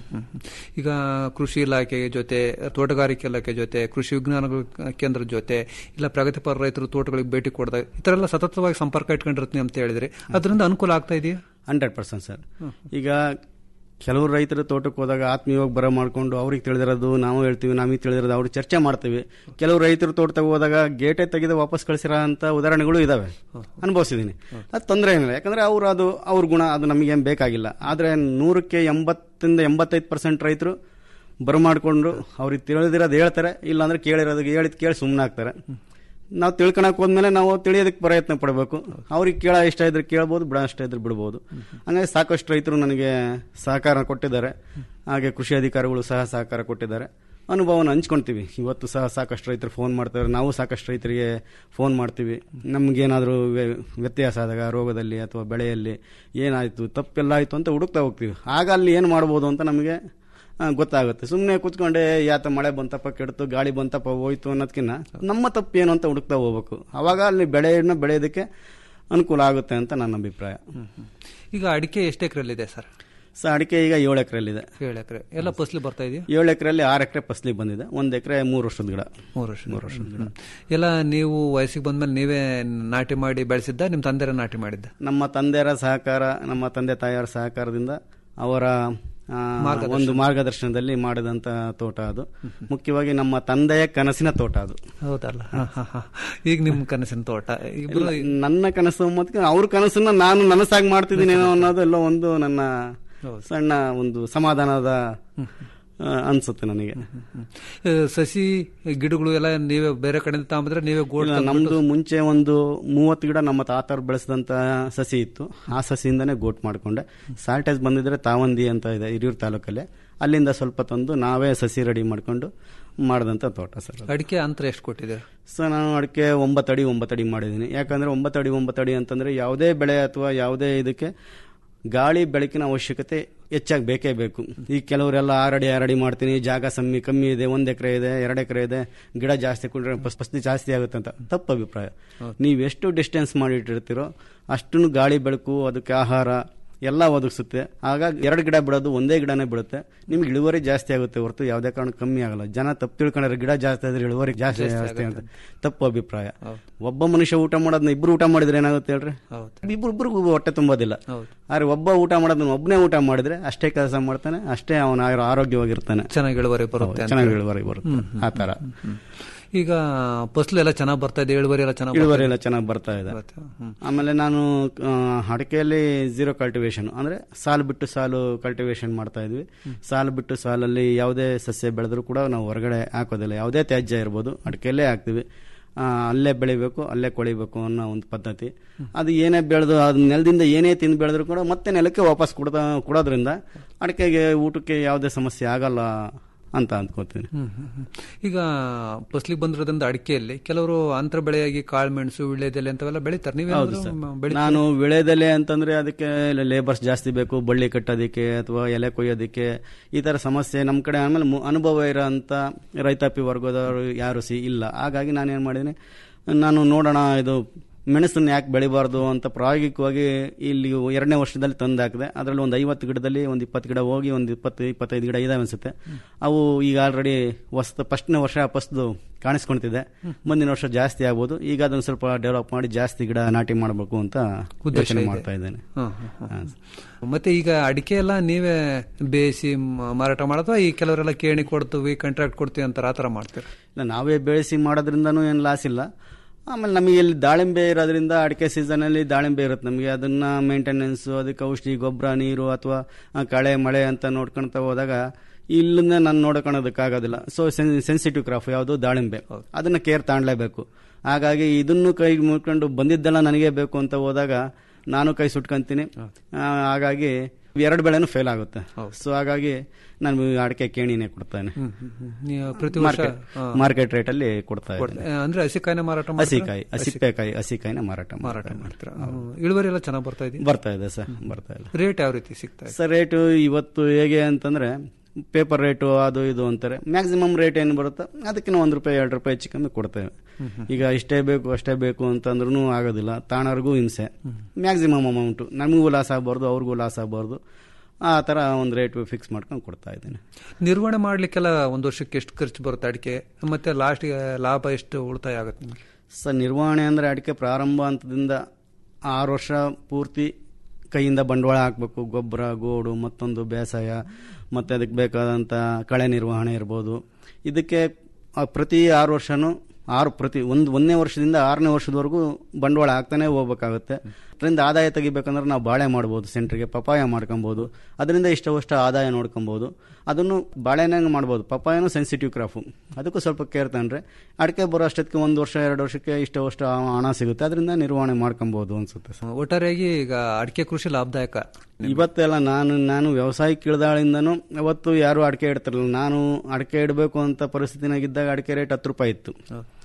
Speaker 20: ಈಗ ಕೃಷಿ ಇಲಾಖೆ ಜೊತೆ ತೋಟಗಾರಿಕೆ ಇಲಾಖೆ ಜೊತೆ ಕೃಷಿ ವಿಜ್ಞಾನ ಕೇಂದ್ರದ ಜೊತೆ ಇಲ್ಲ ಪ್ರಗತಿಪರ ರೈತರು ತೋಟಗಳಿಗೆ ಭೇಟಿ ಕೊಡದಾಗ ಈ ತರ ಎಲ್ಲ ಸತತವಾಗಿ ಸಂಪರ್ಕ ಇಟ್ಕೊಂಡಿರ್ತೀನಿ ಅಂತ ಹೇಳಿದ್ರೆ ಅದರಿಂದ ಅನುಕೂಲ ಆಗ್ತಾ ಇದೆಯಾ
Speaker 21: ಹಂಡ್ರೆಡ್ ಪರ್ಸೆಂಟ್ ಸರ್ ಈಗ ಕೆಲವರು ರೈತರು ತೋಟಕ್ಕೆ ಹೋದಾಗ ಆತ್ಮೀಯವಾಗಿ ಬರ ಮಾಡ್ಕೊಂಡು ಅವ್ರಿಗೆ ತಿಳಿದಿರೋದು ನಾವು ಹೇಳ್ತೀವಿ ನಮಗೆ ತಿಳಿದಿರೋದು ಅವ್ರಿಗೆ ಚರ್ಚೆ ಮಾಡ್ತೀವಿ ಕೆಲವು ರೈತರು ತೋಟದಾಗ ಹೋದಾಗ ಗೇಟೇ ತೆಗೆದು ವಾಪಸ್ ಕಳಿಸಿರೋ ಅಂತ ಉದಾಹರಣೆಗಳು ಇದಾವೆ ಅನುಭವಿಸಿದ್ದೀನಿ ಅದು ತೊಂದರೆ ಏನಿಲ್ಲ ಯಾಕಂದ್ರೆ ಅವ್ರು ಅದು ಅವ್ರ ಗುಣ ಅದು ನಮಗೇನು ಬೇಕಾಗಿಲ್ಲ ಆದರೆ ನೂರಕ್ಕೆ ಎಂಬತ್ತಿಂದ ಎಂಬತ್ತೈದು ಪರ್ಸೆಂಟ್ ರೈತರು ಬರಮಾಡ್ಕೊಂಡು ಅವ್ರಿಗೆ ತಿಳಿದಿರೋದು ಹೇಳ್ತಾರೆ ಇಲ್ಲಾಂದ್ರೆ ಕೇಳಿರೋದು ಹೇಳಿದ್ ಕೇಳಿ ಸುಮ್ಮನೆ ಆಗ್ತಾರೆ ನಾವು ತಿಳ್ಕೊಳಕ್ ಹೋದ್ಮೇಲೆ ನಾವು ತಿಳಿಯೋದಕ್ಕೆ ಪ್ರಯತ್ನ ಪಡಬೇಕು ಅವ್ರಿಗೆ ಕೇಳ ಇಷ್ಟ ಇದ್ರೆ ಕೇಳ್ಬೋದು ಬಿಡ ಇಷ್ಟ ಇದ್ರೆ ಬಿಡ್ಬೋದು ಹಂಗಾಗಿ ಸಾಕಷ್ಟು ರೈತರು ನನಗೆ ಸಹಕಾರ ಕೊಟ್ಟಿದ್ದಾರೆ ಹಾಗೆ ಕೃಷಿ ಅಧಿಕಾರಿಗಳು ಸಹ ಸಹಕಾರ ಕೊಟ್ಟಿದ್ದಾರೆ ಅನುಭವನ ಹಂಚ್ಕೊಳ್ತೀವಿ ಇವತ್ತು ಸಹ ಸಾಕಷ್ಟು ರೈತರು ಫೋನ್ ಮಾಡ್ತಾರೆ ನಾವು ಸಾಕಷ್ಟು ರೈತರಿಗೆ ಫೋನ್ ಮಾಡ್ತೀವಿ ನಮಗೇನಾದರೂ ವ್ಯತ್ಯಾಸ ಆದಾಗ ರೋಗದಲ್ಲಿ ಅಥವಾ ಬೆಳೆಯಲ್ಲಿ ಏನಾಯಿತು ತಪ್ಪೆಲ್ಲ ಆಯಿತು ಅಂತ ಹುಡುಕ್ತಾ ಹೋಗ್ತೀವಿ ಆಗ ಅಲ್ಲಿ ಏನು ಮಾಡ್ಬೋದು ಅಂತ ನಮಗೆ ಆ, ಗೊತ್ತಾಗುತ್ತೆ ಸುಮ್ಮನೆ ಕೂತ್ಕೊಂಡೆ ಯಾತ ಮಳೆ ಬಂತಪ್ಪ ಕೆಡ್ತು ಗಾಳಿ ಬಂತಪ್ಪ ಹೋಯ್ತು ಅನ್ನೋದಕ್ಕಿಂತ ನಮ್ಮ ತಪ್ಪು ಏನು ಅಂತ ಹುಡುಕ್ತಾ ಹೋಗ್ಬೇಕು ಅವಾಗ ಅಲ್ಲಿ ಬೆಳೆಯನ್ನು ಬೆಳೆಯೋದಕ್ಕೆ ಅನುಕೂಲ ಆಗುತ್ತೆ ಅಂತ ನನ್ನ ಅಭಿಪ್ರಾಯ
Speaker 20: ಈಗ ಅಡಿಕೆ ಎಷ್ಟು ಎಕರೆಲ್ಲಿದೆ ಸರ್
Speaker 21: ಸೊ ಅಡಿಕೆ ಈಗ ಏಳು ಎಕರೆಲ್ಲಿದೆ
Speaker 20: ಏಳು ಎಕರೆ ಎಲ್ಲ ಫಸಲಿ ಬರ್ತಾ ಇದೆಯಾ
Speaker 21: ಏಳು ಎಕರೆಯಲ್ಲಿ ಆರು ಎಕರೆ ಫಸಲಿ ಬಂದಿದೆ ಒಂದು ಎಕರೆ ಮೂರು ವರ್ಷದ ಗಿಡ
Speaker 20: ಮೂರು ವರ್ಷ
Speaker 21: ಮೂರು ವರ್ಷದ ಗಿಡ
Speaker 20: ಎಲ್ಲ ನೀವು ವಯಸ್ಸಿಗೆ ಬಂದ್ಮೇಲೆ ನೀವೇ ನಾಟಿ ಮಾಡಿ ಬೆಳೆಸಿದ್ದ ನಿಮ್ಮ ತಂದೆರ ನಾಟಿ ಮಾಡಿದ್ದ
Speaker 21: ನಮ್ಮ ತಂದೆಯರ ಸಹಕಾರ ನಮ್ಮ ತಂದೆ ತಾಯಿಯರ ಸಹಕಾರದಿಂದ ಅವರ ಆ,
Speaker 20: ಮಾರ್ಗದರ್ಶನ.
Speaker 21: ಒಂದು ಮಾರ್ಗದರ್ಶನದಲ್ಲಿ ಮಾಡಿದಂತ ತೋಟ ಅದು ಮುಖ್ಯವಾಗಿ ನಮ್ಮ ತಂದೆಯ ಕನಸಿನ ತೋಟ ಅದು
Speaker 20: ಹೌದಲ್ಲ ಹ, ಹ, ಹ. ಈಗ ನಿಮ್ ಕನಸಿನ ತೋಟ ಇಬ್ರು
Speaker 21: ಇಲ್ಲ, ನನ್ನ ಕನಸು ಮತ್ತೆ ಅವ್ರ ಕನಸನ್ನ ನಾನು ನನಸಾಗಿ ಮಾಡ್ತಿದ್ದೀನಿ ಅನ್ನೋದು ಎಲ್ಲ ಒಂದು ನನ್ನ ಸಣ್ಣ ಒಂದು ಸಮಾಧಾನದ ಆ, ಅನ್ಸುತ್ತೆ ನನಗೆ
Speaker 20: ಆ, ಸಸಿ ಗಿಡಗಳು ಎಲ್ಲ ನೀವೇ ಬೇರೆ ಕಡೆಯಿಂದ ತಗೊಂಬಂದ್ರೆ ನೀವೇ ಗೋಡ್
Speaker 21: ಇಲ್ಲ, ನಮ್ದು ಮುಂಚೆ ಒಂದು ಮೂವತ್ತು ಗಿಡ ನಮ್ಮ ತಾತರು ಬೆಳೆಸಿದಂತ ಸಸಿ ಇತ್ತು ಆ ಸಸಿಯಿಂದನೇ ಗೋಟ್ ಮಾಡ್ಕೊಂಡೆ ಸಾಲ್ಟೇಜ್ ಬಂದಿದ್ರೆ ತಾವಂದಿ ಅಂತ ಇದೆ ಹಿರಿಯೂರು ತಾಲೂಕಲ್ಲಿ ಅಲ್ಲಿಂದ ಸ್ವಲ್ಪ ತಂದು ನಾವೇ ಸಸಿ ರೆಡಿ ಮಾಡ್ಕೊಂಡು ಮಾಡಿದಂತ ತೋಟ ಸರ್ ಅದು.
Speaker 20: ಅಡಿಕೆ ಅಂತರ ಎಷ್ಟು ಕೊಟ್ಟಿದ್ದೀರಾ
Speaker 21: ಸೊ ನಾನು ಅಡಿಕೆ ಒಂಬತ್ತಡಿ ಒಂಬತ್ತಡಿ ಮಾಡಿದ್ದೀನಿ ಯಾಕಂದ್ರೆ ಒಂಬತ್ತಡಿ ಒಂಬತ್ತಡಿ ಅಂತಂದ್ರೆ ಯಾವುದೇ ಬೆಳೆ ಅಥವಾ ಯಾವುದೇ ಇದಕ್ಕೆ ಗಾಳಿ ಬೆಳಕಿನ ಅವಶ್ಯಕತೆ ಹೆಚ್ಚಾಗಿ ಬೇಕೇ ಬೇಕು ಈ ಕೆಲವರೆಲ್ಲ ಆರಡಿ ಆರಡಿ ಮಾಡ್ತೀನಿ ಜಾಗ ಸಮ್ಮಿ ಕಮ್ಮಿ ಇದೆ ಒಂದ್ ಎಕರೆ ಇದೆ ಎರಡು ಎಕರೆ ಇದೆ ಗಿಡ ಜಾಸ್ತಿ ಕೊಂಡ್ರೆ ಫಸ್- ಫಸ್ಲಿ ಜಾಸ್ತಿ ಆಗುತ್ತೆ ಅಂತ ತಪ್ಪು ಅಭಿಪ್ರಾಯ ನೀವು ಎಷ್ಟು ಡಿಸ್ಟೆನ್ಸ್ ಮಾಡಿಟ್ಟಿರ್ತೀರೋ ಅಷ್ಟನ್ನು ಗಾಳಿ ಬೆಳಕು ಅದಕ್ಕೆ ಆಹಾರ ಎಲ್ಲ ಒದಗಿಸುತ್ತೆ ಹಾಗಾಗಿ ಎರಡು ಗಿಡ ಬಿಡೋದು ಒಂದೇ ಗಿಡನೇ ಬಿಡುತ್ತೆ ನಿಮ್ಗೆ ಇಳುವರಿ ಜಾಸ್ತಿ ಆಗುತ್ತೆ ಹೊರತು ಯಾವುದೇ ಕಾರಣ ಕಮ್ಮಿ ಆಗಲ್ಲ ಜನ ತಪ್ಪು ತಿಳ್ಕೊಂಡ್ರೆ ಗಿಡ ಜಾಸ್ತಿ ಆದ್ರೆ ಇಳುವರಿ ಜಾಸ್ತಿ
Speaker 20: ಜಾಸ್ತಿ
Speaker 21: ಜಾಸ್ತಿ ಅಂತ
Speaker 20: ಆಗುತ್ತೆ.
Speaker 21: ತಪ್ಪು ಅಭಿಪ್ರಾಯ ಒಬ್ಬ ಮನುಷ್ಯ ಊಟ ಮಾಡೋದನ್ನ ಇಬ್ರು ಊಟ ಮಾಡಿದ್ರೆ ಏನಾಗುತ್ತೆ ಹೇಳ್ರಿ ಇಬ್ರಿಬ್ರಿಗೂ ಹೊಟ್ಟೆ ತುಂಬೋದಿಲ್ಲ ಆದ್ರೆ ಒಬ್ಬ ಊಟ ಮಾಡೋದನ್ನ ಒಬ್ಬನೇ ಊಟ ಮಾಡಿದ್ರೆ ಅಷ್ಟೇ ಕೆಲಸ ಮಾಡ್ತಾನೆ ಅಷ್ಟೇ ಅವನ ಆರೋಗ್ಯವಾಗಿರ್ತಾನೆ
Speaker 20: ಚೆನ್ನಾಗಿ ಇಳುವರಿ ಬರುತ್ತೆ
Speaker 21: ಹೌದು,
Speaker 20: ಅಂತ.
Speaker 21: ಚೆನ್ನಾಗಿ ಇಳುವರಿ ಬರುತ್ತೆ
Speaker 20: ಹ್ಮ್, ಹ್ಮ್,
Speaker 21: ಆ ತರ
Speaker 20: ಹ್ಮ್. ಈಗ ಫಸಲು ಎಲ್ಲ ಚೆನ್ನಾಗಿ ಬರ್ತಾ ಇದೆ ಇಳುವರಿ ಎಲ್ಲ ಚೆನ್ನಾಗಿ
Speaker 21: ಇಳುವರಿ ಎಲ್ಲ ಚೆನ್ನಾಗಿ ಬರ್ತಾ ಇದೆ ಆಮೇಲೆ ನಾನು ಆ, ಅಡಿಕೆಯಲ್ಲಿ ಝೀರೋ ಕಲ್ಟಿವೇಶನ್ ಅಂದ್ರೆ ಸಾಲು ಬಿಟ್ಟು ಸಾಲು ಕಲ್ಟಿವೇಶನ್ ಮಾಡ್ತಾ ಇದ್ವಿ ಸಾಲು ಬಿಟ್ಟು ಸಾಲಲ್ಲಿ ಯಾವುದೇ ಸಸ್ಯ ಬೆಳೆದ್ರು ಕೂಡ ನಾವು ಹೊರಗಡೆ ಹಾಕೋದಿಲ್ಲ ಯಾವುದೇ ತ್ಯಾಜ್ಯ ಇರ್ಬೋದು ಅಡಿಕೆಯಲ್ಲೇ ಹಾಕ್ತಿವಿ ಆ, ಅಲ್ಲೇ ಬೆಳಿಬೇಕು ಅಲ್ಲೇ ಕೊಳಿಬೇಕು ಅನ್ನೋ ಒಂದು ಪದ್ಧತಿ ಅದು ಏನೇ ಬೆಳೆದು ಅದು ನೆಲದಿಂದ ಏನೇ ತಿಂದು ಬೆಳೆದ್ರು ಕೂಡ ಮತ್ತೆ ನೆಲಕ್ಕೆ ವಾಪಸ್ ಕೊಡ್ತಾ ಕೊಡೋದ್ರಿಂದ ಅಡಿಕೆಗೆ ಊಟಕ್ಕೆ ಯಾವುದೇ ಸಮಸ್ಯೆ ಆಗಲ್ಲ ಅಂತ ಅಂದ್ಕೋತೀನಿ
Speaker 20: ಹ್ಮ್, ಹ್ಮ್, ಹ್ಮ್. ಈಗ ಫಸ್ಲಿಗೆ ಬಂದಿರೋದ್ರಿಂದ ಅಡಿಕೆಯಲ್ಲಿ ಕೆಲವರು ಅಂತರ ಬೆಳೆಯಾಗಿ ಕಾಳುಮೆಣಸು ವಿಳ್ಳೆದೆಲೆ ಅಂತವೆಲ್ಲ ಬೆಳಿತಾರೆ
Speaker 21: ಹೌದು
Speaker 20: ನೀವೇನಾದ್ರೂ
Speaker 21: ಸರ್
Speaker 20: ಮ- ಬೆಳಿತೀರಾ?
Speaker 21: ನಾನು ವಿಳೆದೆಲೆ ಅಂತಂದ್ರೆ ಅದಕ್ಕೆ ಲೇಬರ್ಸ್ ಜಾಸ್ತಿ ಬೇಕು ಬಳ್ಳಿ ಕಟ್ಟೋದಕ್ಕೆ ಅಥವಾ ಎಲೆ ಕೊಯ್ಯೋದಕ್ಕೆ ಈ ತರ ಸಮಸ್ಯೆ ನಮ್ಮ ಕಡೆ ಆಮೇಲೆ ಮು- ಅನುಭವ ಇರೋ ಅಂತ ರೈತಾಪಿ ವರ್ಗದವರು ಯಾರು ಸಿ ಇಲ್ಲ ಹಾಗಾಗಿ ನಾನು ಏನು ಮಾಡಿದ್ದೀನಿ ನಾನು ನೋಡೋಣ ಇದು ಮೆಣಸನ್ನು ಯಾಕೆ ಬೆಳಿಬಾರ್ದು ಅಂತ ಪ್ರಾಯೋಗಿಕವಾಗಿ ಇಲ್ಲಿ ಎರಡನೇ ವರ್ಷದಲ್ಲಿ ತಂದು ಹಾಕಿದೆ ಅದರಲ್ಲಿ ಒಂದು ಐವತ್ತು ಗಿಡದಲ್ಲಿ ಒಂದು ಇಪ್ಪತ್ತು ಗಿಡ ಹೋಗಿ ಒಂದು ಇಪ್ಪತ್ತು ಇಪ್ಪತ್ತೈದು ಗಿಡ ಇದಾವೆ ಅನ್ಸುತ್ತೆ ಅವು ಈಗ ಆಲ್ರೆಡಿ ಹೊಸ ಫಸ್ಟ್ನೇ ವರ್ಷ ಫಸ್ಟ್ದು ಕಾಣಿಸ್ಕೊಂತಿದೆ ಮುಂದಿನ ವರ್ಷ ಜಾಸ್ತಿ ಆಗ್ಬೋದು ಈಗ ಅದನ್ನು ಸ್ವಲ್ಪ ಡೆವಲಪ್ ಮಾಡಿ ಜಾಸ್ತಿ ಗಿಡ ನಾಟಿ ಮಾಡಬೇಕು ಅಂತ
Speaker 20: ಉದ್ದೇಶ
Speaker 21: ಯೋಚನೆ
Speaker 20: ಇದೆ.
Speaker 21: ಮಾಡ್ತಾ ಇದ್ದೇನೆ
Speaker 20: ಹ್ಮ್, ಹ್ಮ್, ಹ್ಮ್. ಮತ್ತೆ ಈಗ ಅಡಿಕೆ ಎಲ್ಲ ನೀವೇ ಬೇಯಿಸಿ ಮ- ಮಾರಾಟ ಮಾಡೋದು ಈ ಕೆಲವರೆಲ್ಲ ಕೇಣಿ ಕೊಡ್ತೀವಿ ಕಾಂಟ್ರಾಕ್ಟ್ ಕೊಡ್ತೀವಿ ಅಂತಾರೆ ಆ ತರ ಮಾಡ್ತೀರಾ
Speaker 21: ಇಲ್ಲ ನಾವೇ ಬೆಳೆಸಿ ಮಾಡೋದ್ರಿಂದನೂ ಏನು ಲಾಸ್ ಇಲ್ಲ ಆಮೇಲೆ ನಮಗೆ ಇಲ್ಲಿ ದಾಳಿಂಬೆ ಇರೋದ್ರಿಂದ ಅಡಿಕೆ ಸೀಸನಲ್ಲಿ ದಾಳಿಂಬೆ ಇರುತ್ತೆ ನಮಗೆ ಅದನ್ನ ಮೇಂಟೆನೆನ್ಸ್ ಅದಕ್ಕೆ ಔಷಧಿ ಗೊಬ್ಬರ ನೀರು ಅಥವಾ ಕಳೆ ಮಳೆ ಅಂತ ನೋಡ್ಕೊಳ್ತಾ ಹೋದಾಗ ಇಲ್ಲಿಂದ ನಾನು ನೋಡ್ಕೊಳೋದಕ್ಕಾಗೋದಿಲ್ಲ ಸೊ ಸೆನ್ಸಿಟಿವ್ ಕ್ರಾಪ್ ಯಾವುದು ದಾಳಿಂಬೆ ಅದನ್ನ ಕೇರ್ ತಾಣ್ಲೇಬೇಕು ಹಾಗಾಗಿ ಇದನ್ನು ಕೈ ಮುಟ್ಕೊಂಡು ಬಂದಿದ್ದೆಲ್ಲ ನನಗೆ ಬೇಕು ಅಂತ ಹೋದಾಗ ನಾನು ಕೈ ಸುಟ್ಕೊಂತೀನಿ ಆ, ಹಾಗಾಗಿ ಎರಡು ಬೆಳೆನೂ ಫೇಲ್ ಆಗುತ್ತೆ ಸೊ ಹಾಗಾಗಿ ನಾನು ಅಡಿಕೆ ಕೇಣಿನೇ ಕೊಡ್ತಾನೆ
Speaker 20: ಹ್ಮ್, ಹ್ಮ್, ಹ್ಮ್. ನೀವು ಪ್ರತಿ ವರ್ಷ ಹಾ.
Speaker 21: ಮಾರ್ಕೆಟ್ ರೇಟ್ ಅಲ್ಲಿ ಕೊಡ್ತಾ
Speaker 20: ಕೊಡ್ತಾ-
Speaker 21: ಇದ್ದೀನಿ
Speaker 20: ಅಂದ್ರೆ ಹಸಿಕಾಯಿನ ಮಾರಾಟ ಮಾಡ್ತೀರಾ?
Speaker 21: ಹಸಿಕಾಯಿ ಹಸಿಪೆಕಾಯಿ ಹಸಿಕಾಯಿನ ಮಾರಾಟ
Speaker 20: ಮಾರಾಟ ಮಾಡ್ತೀರಾ ಹ್ಮ್. ಇಳುವರಿ ಎಲ್ಲ ಚೆನ್ನಾಗಿ ಬರ್ತಾ ಇದೆ
Speaker 21: ಬರ್ತಾ ಇದೆ ಸರ್ ಬರ್ತಾ ಇದೆ
Speaker 20: ರೇಟ್ ಯಾವ ರೀತಿ ಸಿಗ್ತಾ ಇದೆ
Speaker 21: ಸರ್ ರೇಟು ಇವತ್ತು ಹೇಗೆ ಅಂತಂದ್ರೆ ಪೇಪರ್ ರೇಟು ಅದು ಇದು ಅಂತಾರೆ ಮ್ಯಾಕ್ಸಿಮಮ್ ರೇಟ್ ಏನು ಬರುತ್ತೋ ಅದಕ್ಕಿಂತ ಒಂದು ರೂಪಾಯಿ ಎರಡು ರೂಪಾಯಿ ಹೆಚ್ಚು ಕಮ್ಮಿ ಕೊಡ್ತೇವೆ ಈಗ ಇಷ್ಟೇ ಬೇಕು ಅಷ್ಟೇ ಬೇಕು ಅಂತಂದ್ರೂ ಆಗೋದಿಲ್ಲ ತಾಣರ್ಗೂ ಹಿಂಸೆ ಮ್ಯಾಕ್ಸಿಮಮ್ ಅಮೌಂಟು ನಮಗೂ ಲಾಸ್ ಆಗಬಾರ್ದು ಅವ್ರಿಗೂ ಲಾಸ್ ಆಗಬಾರ್ದು ಆ ಥರ ಒಂದು ರೇಟ್ ಫಿಕ್ಸ್ ಮಾಡ್ಕೊಂಡು ಕೊಡ್ತಾ ಇದ್ದೀನಿ
Speaker 20: ನಿರ್ವಹಣೆ ಮಾಡ್ಲಿಕ್ಕೆಲ್ಲ ಒಂದು ವರ್ಷಕ್ಕೆ ಎಷ್ಟು ಖರ್ಚು ಬರುತ್ತೆ ಅಡಿಕೆ ಮತ್ತೆ ಲಾಸ್ಟ್ ಲಾಭ ಎಷ್ಟು ಉಳಿತಾಯ ಆಗುತ್ತೆ ನಿಮಗೆ
Speaker 21: ಸರ್ ನಿರ್ವಹಣೆ ಅಂದರೆ ಅಡಿಕೆ ಪ್ರಾರಂಭ ಹಂತದಿಂದ ಆರು ವರ್ಷ ಪೂರ್ತಿ ಕೈಯಿಂದ ಬಂಡವಾಳ ಹಾಕಬೇಕು ಗೊಬ್ಬರ ಗೋಡು ಮತ್ತೊಂದು ಬೇಸಾಯ ಮತ್ತು ಅದಕ್ಕೆ ಬೇಕಾದಂಥ ಕಳೆ ನಿರ್ವಹಣೆ ಇರ್ಬೋದು ಇದಕ್ಕೆ ಆ ಪ್ರತಿ ಆರು ವರ್ಷನೂ ಆರು ಪ್ರತಿ ಒಂದು ಒಂದನೇ ವರ್ಷದಿಂದ ಆರನೇ ವರ್ಷದವರೆಗೂ ಬಂಡವಾಳ ಹಾಕ್ತಾನೆ ಹೋಗ್ಬೇಕಾಗುತ್ತೆ ಅದರಿಂದ ಆದಾಯ ತೆಗಿಬೇಕಂದ್ರೆ ನಾವು ಬಾಳೆ ಮಾಡ್ಬೋದು ಸೆಂಟ್ರಿಗೆ ಪಪಾಯ ಮಾಡ್ಕೊಬೋದು ಅದರಿಂದ ಇಷ್ಟವಷ್ಟು ಆದಾಯ ನೋಡ್ಕೊಬೋದು ಅದನ್ನು ಬಾಳೆನಂಗೆ ಮಾಡ್ಬೋದು ಪಪಾಯನೂ ಸೆನ್ಸಿಟಿವ್ ಕ್ರಾಫು ಅದಕ್ಕೂ ಸ್ವಲ್ಪ ಕೇರ್ ತಗೊಂಡ್ರೆ ಅಡಿಕೆ ಬರೋ ಅಷ್ಟೊತ್ತಿಗೆ ಒಂದು ವರ್ಷ ಎರಡು ವರ್ಷಕ್ಕೆ ಇಷ್ಟವಷ್ಟು ಹಣ ಸಿಗುತ್ತೆ ಅದರಿಂದ ನಿರ್ವಹಣೆ ಮಾಡ್ಕೊಬೋದು ಅನ್ಸುತ್ತೆ ಸರ್
Speaker 20: ಒಟ್ಟಾರೆಯಾಗಿ ಈಗ ಅಡಿಕೆ ಕೃಷಿ ಲಾಭದಾಯಕ
Speaker 21: ಇವತ್ತೆಲ್ಲ ನಾನು ನಾನು ವ್ಯವಸಾಯ ಕಿಳ್ದಾಳಿಂದನೂ ಅವತ್ತು ಯಾರು ಅಡಿಕೆ ಇಡ್ತಿರಲಿಲ್ಲ ನಾನು ಅಡಿಕೆ ಇಡಬೇಕು ಅಂತ ಪರಿಸ್ಥಿತಿನಾಗಿದ್ದಾಗ ಅಡಿಕೆ ರೇಟ್ ಹತ್ತು ರೂಪಾಯಿ ಇತ್ತು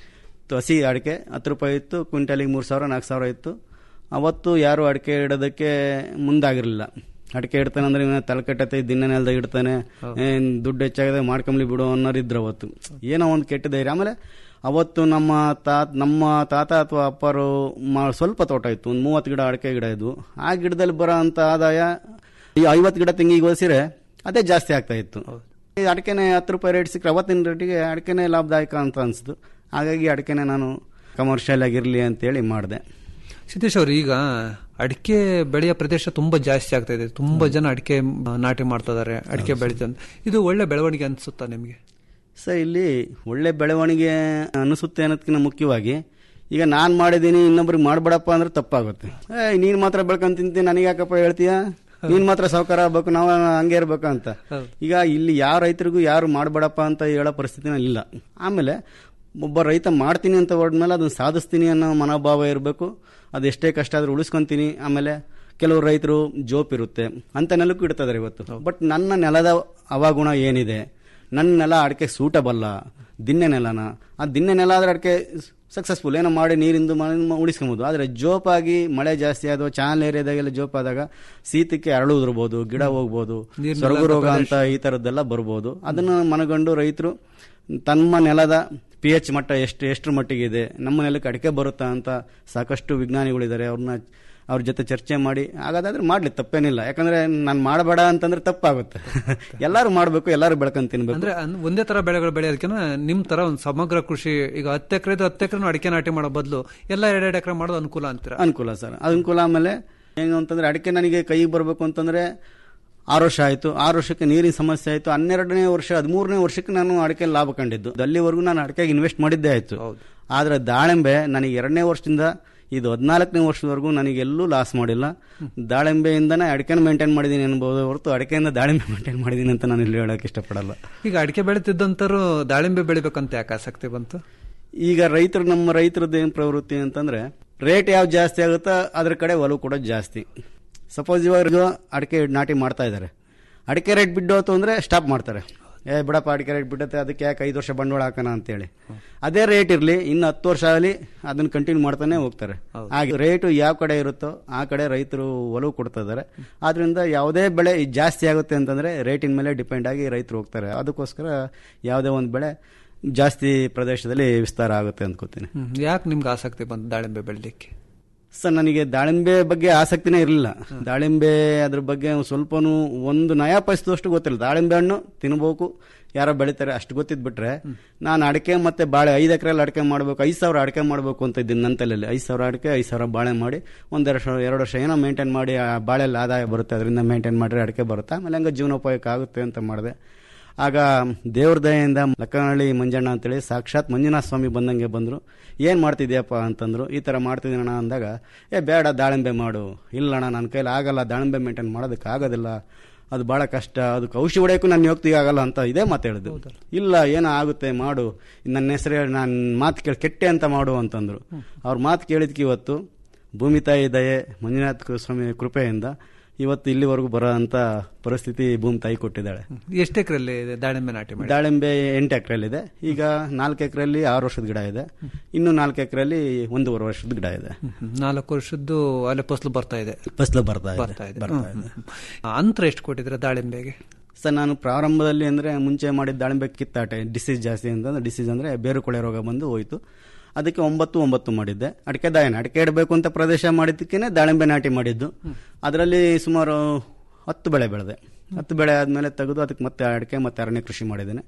Speaker 21: ತ- ಹಸಿ ಅಡಿಕೆ ಹತ್ತು ರೂಪಾಯಿ ಇತ್ತು ಕ್ವಿಂಟಲಿಗೆ ಮೂರು ಸಾವಿರ ನಾಲ್ಕು ಸಾವಿರ ಇತ್ತು ಅವತ್ತು ಯಾರು ಅಡಿಕೆ ಇಡೋದಕ್ಕೆ ಮುಂದಾಗಿರಲಿಲ್ಲ ಅಡಿಕೆ ಇಡ್ತಾನೆ ಅಂದ್ರೆ ಇವನ ತಲೆಕೆಟ್ಟತೆ ದಿನ ನೆಲದ ಇಡ್ತಾನೆ ಏನ್ ದುಡ್ಡು ಹೆಚ್ಚಾಗಿದೆ ಮಾಡ್ಕೊಂಬ್ಲಿ ಬಿಡು ಅನ್ನೋರು ಇದ್ರು ಅವತ್ತು ಏನೋ ಒಂದು ಕೆಟ್ಟ ಧೈರ್ಯ ಆಮೇಲೆ ಅವತ್ತು ನಮ್ಮ ತಾತ ನಮ್ಮ ತಾತ ಅಥವಾ ಅಪ್ಪರು ಮಾ ಸ್ವಲ್ಪ ತೋಟ ಇತ್ತು ಒಂದು ಮೂವತ್ತು ಗಿಡ ಅಡಿಕೆ ಗಿಡ ಇದ್ವು ಆ ಗಿಡದಲ್ಲಿ ಬರೋ ಅಂತ ಆದಾಯ ಈ ಐವತ್ತು ಗಿಡ ತೆಂಗಿಗೆ ಹೋಲಿಸಿದ್ರೆ ಅದೇ ಜಾಸ್ತಿ ಆಗ್ತಾ ಇತ್ತು ಈ ಅಡಿಕೆನೆ ಹತ್ತು ರೂಪಾಯಿ ರೇಟ್ ಸಿಕ್ಕರೆ ಅವತ್ತಿನ ರೇಟಿಗೆ ಅಡಿಕೆನೆ ಲಾಭದಾಯಕ ಅಂತ ಅನಿಸ್ತು ಹಾಗಾಗಿ ಅಡಿಕೆನೆ ನಾನು ಕಮರ್ಷಿಯಲ್ ಆಗಿರಲಿ ಅಂತೇಳಿ ಮಾಡಿದೆ
Speaker 20: ಸಿದ್ದೇಶ್ ಅವರು ಈಗ ಅಡಿಕೆ ಬೆಳೆಯ ಪ್ರದೇಶ ತುಂಬಾ ಜಾಸ್ತಿ ಆಗ್ತಾ ಇದೆ ತುಂಬಾ ಜನ ಅಡಿಕೆ ನಾಟಿ ಮಾಡ್ತಾ ಇದಾರೆ ಅಡಿಕೆ ಬೆಳಿತಾರೆ ಇದು ಒಳ್ಳೆ ಬೆಳವಣಿಗೆ ಅನ್ಸುತ್ತಾ ನಿಮಗೆ
Speaker 21: ಸರ್ ಇಲ್ಲಿ ಒಳ್ಳೆ ಬೆಳವಣಿಗೆ ಅನಿಸುತ್ತೆ ಅನ್ನೋದಕ್ಕಿಂತ ಮುಖ್ಯವಾಗಿ ಈಗ ನಾನು ಮಾಡಿದ್ದೀನಿ ಇನ್ನೊಬ್ರಿಗೆ ಮಾಡಬೇಡಪ್ಪ ಅಂದ್ರೆ ತಪ್ಪಾಗುತ್ತೆ ಏ ನೀನು ಮಾತ್ರ ಬೆಳ್ಕೊಂಡ್ ತಿಂತೀನಿ ನನಗೆ ಯಾಕಪ್ಪ ಹೇಳ್ತೀಯ ನೀನ್ ಮಾತ್ರ ಸಾವುಕಾರ ಆಗ್ಬೇಕು ನಾವು ಹಂಗೆ ಇರ್ಬೇಕು ಅಂತ ಈಗ ಇಲ್ಲಿ ಯಾವ ರೈತರಿಗೂ ಯಾರು ಮಾಡಬೇಡಪ್ಪ ಅಂತ ಹೇಳೋ ಪರಿಸ್ಥಿತಿನಲ್ಲಿ ಇಲ್ಲ ಆಮೇಲೆ ಒಬ್ಬ ರೈತ ಮಾಡ್ತೀನಿ ಅಂತ ಹೊರಡ್ಮೇಲೆ ಅದನ್ನ ಸಾಧಿಸ್ತೀನಿ ಅನ್ನೋ ಮನೋಭಾವ ಇರಬೇಕು ಅದು ಎಷ್ಟೇ ಕಷ್ಟ ಆದ್ರೂ ಉಳಿಸ್ಕೊಂತೀನಿ ಆಮೇಲೆ ಕೆಲವು ರೈತರು ಜೋಪ್ ಇರುತ್ತೆ ಅಂತ ನೆಲಕ್ಕೂ ಇಡ್ತಿದಾರೆ ಇವತ್ತು ಬಟ್ ನನ್ನ ನೆಲದ ಹವಾಗುಣ ಏನಿದೆ ನನ್ನ ನೆಲ ಅಡಿಕೆ ಸೂಟಬಲ್ಲ ದಿನ್ನೆ ನೆಲನ ಆ ದಿನ್ನೆ ನೆಲ ಆದ್ರೆ ಅಡಿಕೆ ಸಕ್ಸಸ್ಫುಲ್ ಏನೋ ಮಾಡಿ ನೀರಿಂದು ಮ- ಉಳಿಸ್ಕೊಬೋದು ಆದರೆ ಜೋಪಾಗಿ ಮಳೆ ಜಾಸ್ತಿ ಆದವು ಚಾನಲ್ ಏರಿಯಾದಾಗೆಲ್ಲ ಜೋಪ್ ಆದಾಗ ಶೀತಕ್ಕೆ ಅರಳು ಉದುರ್ಬೋದು ಗಿಡ ಹೋಗ್ಬೋದು
Speaker 20: ನೀರ್
Speaker 21: ಸೊರಗು
Speaker 20: ನಿಲ್ಲಂತ
Speaker 21: ರೋಗ ಅಂತ ಈ ಥರದ್ದೆಲ್ಲ ಬರ್ಬೋದು ಅದನ್ನು ಮನಗಂಡು ರೈತರು ತಮ್ಮ ನೆಲದ ಪಿ ಎಚ್ ಮಟ್ಟ ಎಷ್ಟು ಎಷ್ಟರ ಮಟ್ಟಿಗೆ ಇದೆ ನಮ್ಮ ನೆಲಕ್ಕೆ ಅಡಿಕೆ ಬರುತ್ತಾ ಅಂತ ಸಾಕಷ್ಟು ವಿಜ್ಞಾನಿಗಳಿದ್ದಾರೆ ಅವ್ರನ್ನ ಅವ್ರ ಜೊತೆ ಚರ್ಚೆ ಮಾಡಿ ಹಾಗಾದ್ರೆ ಮಾಡಲಿ ತಪ್ಪೇನಿಲ್ಲ ಯಾಕಂದ್ರೆ ನಾನು ಮಾಡಬೇಡ ಅಂತಂದ್ರೆ ತಪ್ಪಾಗುತ್ತೆ ಎಲ್ಲರೂ ಮಾಡಬೇಕು ಎಲ್ಲರೂ ಬೆಳ್ಕೊಂಡ್ ತಿನ್ಬೇಕು
Speaker 20: ಅಂದ್ರೆ ಅನ್- ಒಂದೇ ತರ ಬೆಳೆಗಳು ಬೆಳೆಯೋದಕ್ಕಿಂತ ನಿಮ್ ತರ ಒಂದು ಸಮಗ್ರ ಕೃಷಿ ಈಗ ಹತ್ತು ಎಕರೆ ಹತ್ತು ಎಕರೆ ಅಡಿಕೆ ನಾಟಿ ಮಾಡೋ ಬದಲು ಎಲ್ಲ ಎರಡೆರಡು ಎಕರೆ ಮಾಡೋದು ಅನುಕೂಲ ಅಂತೀರಾ
Speaker 21: ಅನುಕೂಲ ಸರ್ ಅನುಕೂಲ ಆಮೇಲೆ ಹೆಂಗ ಅಂತಂದ್ರೆ ಅಡಿಕೆ ನನಗೆ ಕೈಗೆ ಬರಬೇಕು ಅಂತಂದ್ರೆ ಆರು ವರ್ಷ ಆಯಿತು ಆರು ವರ್ಷಕ್ಕೆ ನೀರಿನ ಸಮಸ್ಯೆ ಆಯಿತು ಹನ್ನೆರಡನೇ ವರ್ಷ ಹದಿಮೂರನೇ ವರ್ಷಕ್ಕೆ ನಾನು ಅಡಿಕೆ ಲಾಭ ಕಂಡಿದ್ದು ಅಲ್ಲಿವರೆಗೂ ನಾನು ಅಡಿಕೆಗೆ ಇನ್ವೆಸ್ಟ್ ಮಾಡಿದ್ದೇ ಆಯಿತು ಆದರೆ ದಾಳಿಂಬೆ ನನಗೆ ಎರಡನೇ ವರ್ಷದಿಂದ ಇದು ಹದಿನಾಲ್ಕನೇ ವರ್ಷದವರೆಗೂ ನನಗೆ ಎಲ್ಲೂ ಲಾಸ್ ಮಾಡಿಲ್ಲ ದಾಳಿಂಬೆಯಿಂದನೇ ಅಡಿಕೆನ ಮೇಂಟೈನ್ ಮಾಡಿದ್ದೀನಿ ಅನ್ಬೋದು ಹೊರತು ಅಡಿಕೆಯಿಂದ ದಾಳಿಂಬೆ ಮೇಂಟೈನ್ ಮಾಡಿದ್ದೀನಿ ಅಂತ ನಾನು ಇಲ್ಲಿ ಹೇಳೋಕೆ ಇಷ್ಟಪಡಲ್ಲ
Speaker 20: ಈಗ ಅಡಿಕೆ ಬೆಳೀತಿದ್ದಂತರು ದಾಳಿಂಬೆ ಬೆಳಿಬೇಕಂತ ಯಾಕೆ ಆಸಕ್ತಿ ಬಂತು
Speaker 21: ಈಗ ರೈತರು ನಮ್ಮ ರೈತರದ್ದು ಏನು ಪ್ರವೃತ್ತಿ ಅಂತಂದ್ರೆ ರೇಟ್ ಯಾವ್ದು ಜಾಸ್ತಿ ಆಗುತ್ತೋ ಅದ್ರ ಕಡೆ ಒಲವು ಕೊಡೋದು ಜಾಸ್ತಿ ಸಪೋಸ್ ಇವಾಗ ಅಡಿಕೆ ನಾಟಿ ಮಾಡ್ತಾ ಇದ್ದಾರೆ ಅಡಿಕೆ ರೇಟ್ ಬಿದ್ದೋತು ಅಂದ್ರೆ ಸ್ಟಾಪ್ ಮಾಡ್ತಾರೆ ಏ ಬಿಡಪ್ಪ ಅಡಿಕೆ ರೇಟ್ ಬಿಡುತ್ತೆ ಅದಕ್ಕೆ ಯಾಕೆ ಐದು ವರ್ಷ ಬಂಡವಾಳ ಹಾಕೋಣ ಅಂತೇಳಿ ಅದೇ ರೇಟ್ ಇರಲಿ ಇನ್ನು ಹತ್ತು ವರ್ಷ ಆಗಲಿ ಅದನ್ನ ಕಂಟಿನ್ಯೂ ಮಾಡ್ತಾನೆ ಹೋಗ್ತಾರೆ ಹಾಗೆ ರೇಟು ಯಾವ ಕಡೆ ಇರುತ್ತೋ ಆ ಕಡೆ ರೈತರು ಒಲವು ಕೊಡ್ತಾ ಇದ್ದಾರೆ ಆದ್ರಿಂದ ಯಾವುದೇ ಬೆಳೆ ಇದ್ ಜಾಸ್ತಿ ಆಗುತ್ತೆ ಅಂತಂದ್ರೆ ರೇಟಿನ ಮೇಲೆ ಡಿಪೆಂಡ್ ಆಗಿ ರೈತರು ಹೋಗ್ತಾರೆ ಅದಕ್ಕೋಸ್ಕರ ಯಾವುದೇ ಒಂದು ಬೆಳೆ ಜಾಸ್ತಿ ಪ್ರದೇಶದಲ್ಲಿ ವಿಸ್ತಾರ ಆಗುತ್ತೆ ಅಂದ್ಕೋತೀನಿ
Speaker 20: ಯಾಕೆ ನಿಮ್ಗೆ ಆಸಕ್ತಿ ಬಂತು ದಾಳಿಂಬೆ ಬೆಳಿಲಿಕ್ಕೆ
Speaker 21: ಸರ್ ನನಗೆ ದಾಳಿಂಬೆ ಬಗ್ಗೆ ಆಸಕ್ತಿನೇ ಇರಲಿಲ್ಲ ದಾಳಿಂಬೆ ಅದ್ರ ಬಗ್ಗೆ ಒಂದ್ ಸ್ವಲ್ಪನೂ ಒಂದು ನಯಾ ಪೈಸದಷ್ಟು ಗೊತ್ತಿಲ್ಲ ದಾಳಿಂಬೆ ಹಣ್ಣು ತಿನ್ಬೇಕು ಯಾರೋ ಬೆಳಿತಾರೆ ಅಷ್ಟು ಗೊತ್ತಿದ್ ಬಿಟ್ರೆ ನಾನು ಅಡಿಕೆ ಮತ್ತೆ ಬಾಳೆ ಐದು ಎಕರೆಯಲ್ಲಿ ಅಡಿಕೆ ಮಾಡಬೇಕು ಐದು ಸಾವಿರ ಅಡಿಕೆ ಮಾಡಬೇಕು ಅಂತ ಇದ್ದೀನಿ ನನ್ನ ತಲೆಯಲ್ಲಿ ಐದು ಸಾವಿರ ಅಡಿಕೆ ಐದು ಸಾವಿರ ಬಾಳೆ ಮಾಡಿ ಒಂದೆರಡು ವರ್ಷ ಎರಡು ವರ್ಷ ಏನೋ ಮೇಂಟೈನ್ ಮಾಡಿ ಆ ಬಾಳೆಯಲ್ಲಿ ಆದಾಯ ಬರುತ್ತೆ ಅದರಿಂದ ಮೇಂಟೈನ್ ಮಾಡಿದ್ರೆ ಅಡಿಕೆ ಬರುತ್ತೆ ಆಮೇಲೆ ಹಂಗೆ ಜೀವನೋಪಾಯಕ್ಕೆ ಆಗುತ್ತೆ ಅಂತ ಮಾಡಿದೆ ಆಗ ದೇವ್ರ ದಯೆಯಿಂದ ಲಕ್ಕನಹಳ್ಳಿ ಮಂಜಣ್ಣ ಅಂತೇಳಿ ಸಾಕ್ಷಾತ್ ಮಂಜುನಾಥ ಸ್ವಾಮಿ ಬಂದಂಗೆ ಬಂದರು ಏನು ಮಾಡ್ತಿದ್ಯಪ್ಪ ಅಂತಂದ್ರು ಈ ಥರ ಮಾಡ್ತಿದ್ದೀನಣ್ಣ ಅಂದಾಗ ಏ ಬೇಡ ದಾಳಿಂಬೆ ಮಾಡು ಇಲ್ಲಣ್ಣ ನನ್ನ ಕೈಲಿ ಆಗಲ್ಲ ದಾಳಿಂಬೆ ಮೇಂಟೈನ್ ಮಾಡೋದಕ್ಕೆ ಆಗೋದಿಲ್ಲ ಅದು ಭಾಳ ಕಷ್ಟ ಅದಕ್ಕೆ ಔಷಧಿ ಹೊಡೆಯೋಕ್ಕೂ ನನ್ನ ಯೋಗ್ತಿಗೆ ಆಗಲ್ಲ ಅಂತ ಇದೇ ಮಾತು ಹೇಳಿದ್ರು ಇಲ್ಲ ಏನೋ ಆಗುತ್ತೆ ಮಾಡು ನನ್ನ ಹೆಸರು ನಾನು ಮಾತು ಕೇಳಿ ಕೆಟ್ಟೆ ಅಂತ ಮಾಡು ಅಂತಂದ್ರು ಅವ್ರ ಮಾತು ಕೇಳಿದ್ಕೆ ಇವತ್ತು ಭೂಮಿ ತಾಯಿ ದಯೆ ಮಂಜುನಾಥ ಸ್ವಾಮಿ ಕೃಪೆಯಿಂದ ಇವತ್ತು ಇಲ್ಲಿವರೆಗೂ ಬರೋ ಅಂತ ಪರಿಸ್ಥಿತಿ ಭೂಮಿ ತಾಯಿ ಕೊಟ್ಟಿದ್ದಾಳೆ
Speaker 20: ಎಷ್ಟು ಎಕರೆಲ್ಲಿ ದಾಳಿಂಬೆ ನಾಟಿ ಮಾಡಿ
Speaker 21: ದಾಳಿಂಬೆ ಎಂಟು ಎಕರೆಲ್ಲಿದೆ ಈಗ ನಾಲ್ಕು ಎಕರೆಯಲ್ಲಿ ಆರು ವರ್ಷದ ಗಿಡ ಇದೆ ಇನ್ನು ನಾಲ್ಕು ಎಕರೆಯಲ್ಲಿ ಒಂದೂವರೆ ವರ್ಷದ ಗಿಡ ಇದೆ
Speaker 20: ನಾಲ್ಕು ವರ್ಷದ್ದು ಅಲ್ಲೇ ಫಸಲು ಬರ್ತಾ ಇದೆ
Speaker 21: ಫಸಲು ಬರ್ತಾ ಇದೆ
Speaker 20: ಬರ್ತಾ ಇದೆ
Speaker 21: ಬರ್ತಾ
Speaker 20: ಹ್ಮ್,
Speaker 21: ಇದೆ
Speaker 20: ಹ್ಮ್. ಅಂತರ ಎಷ್ಟು ಕೊಟ್ಟಿದ್ರೆ ದಾಳಿಂಬೆಗೆ
Speaker 21: ಸರ್ ನಾನು ಪ್ರಾರಂಭದಲ್ಲಿ ಅಂದ್ರೆ ಮುಂಚೆ ಮಾಡಿದ ದಾಳಿಂಬೆ ಕಿತ್ತಾಟೆ ಡಿಸೀಸ್ ಜಾಸ್ತಿ ಅಂತಂದ್ರೆ ಡಿಸೀಸ್ ಅಂದ್ರೆ ಬೇರು ಕೊಳೆ ರೋಗ ಬಂದು ಹೋಯ್ತು ಅದಕ್ಕೆ ಒಂಬತ್ತು ಒಂಬತ್ತು ಮಾಡಿದ್ದೆ ಅಡಿಕೆ ದಾಯನ ಅಡಿಕೆ ಇಡಬೇಕು ಅಂತ ಪ್ರದೇಶ ಮಾಡಿದ್ದಕ್ಕೇನೆ ದಾಳಿಂಬೆ ನಾಟಿ ಮಾಡಿದ್ದು ಅದರಲ್ಲಿ ಸುಮಾರು ಹತ್ತು ಬೆಳೆ ಬೆಳೆದೆ ಹತ್ತು ಬೆಳೆ ಆದಮೇಲೆ ತೆಗೆದು ಅದಕ್ಕೆ ಮತ್ತೆ ಅಡಿಕೆ ಮತ್ತೆ ಅರಣ್ಯ ಕೃಷಿ ಮಾಡಿದ್ದೇನೆ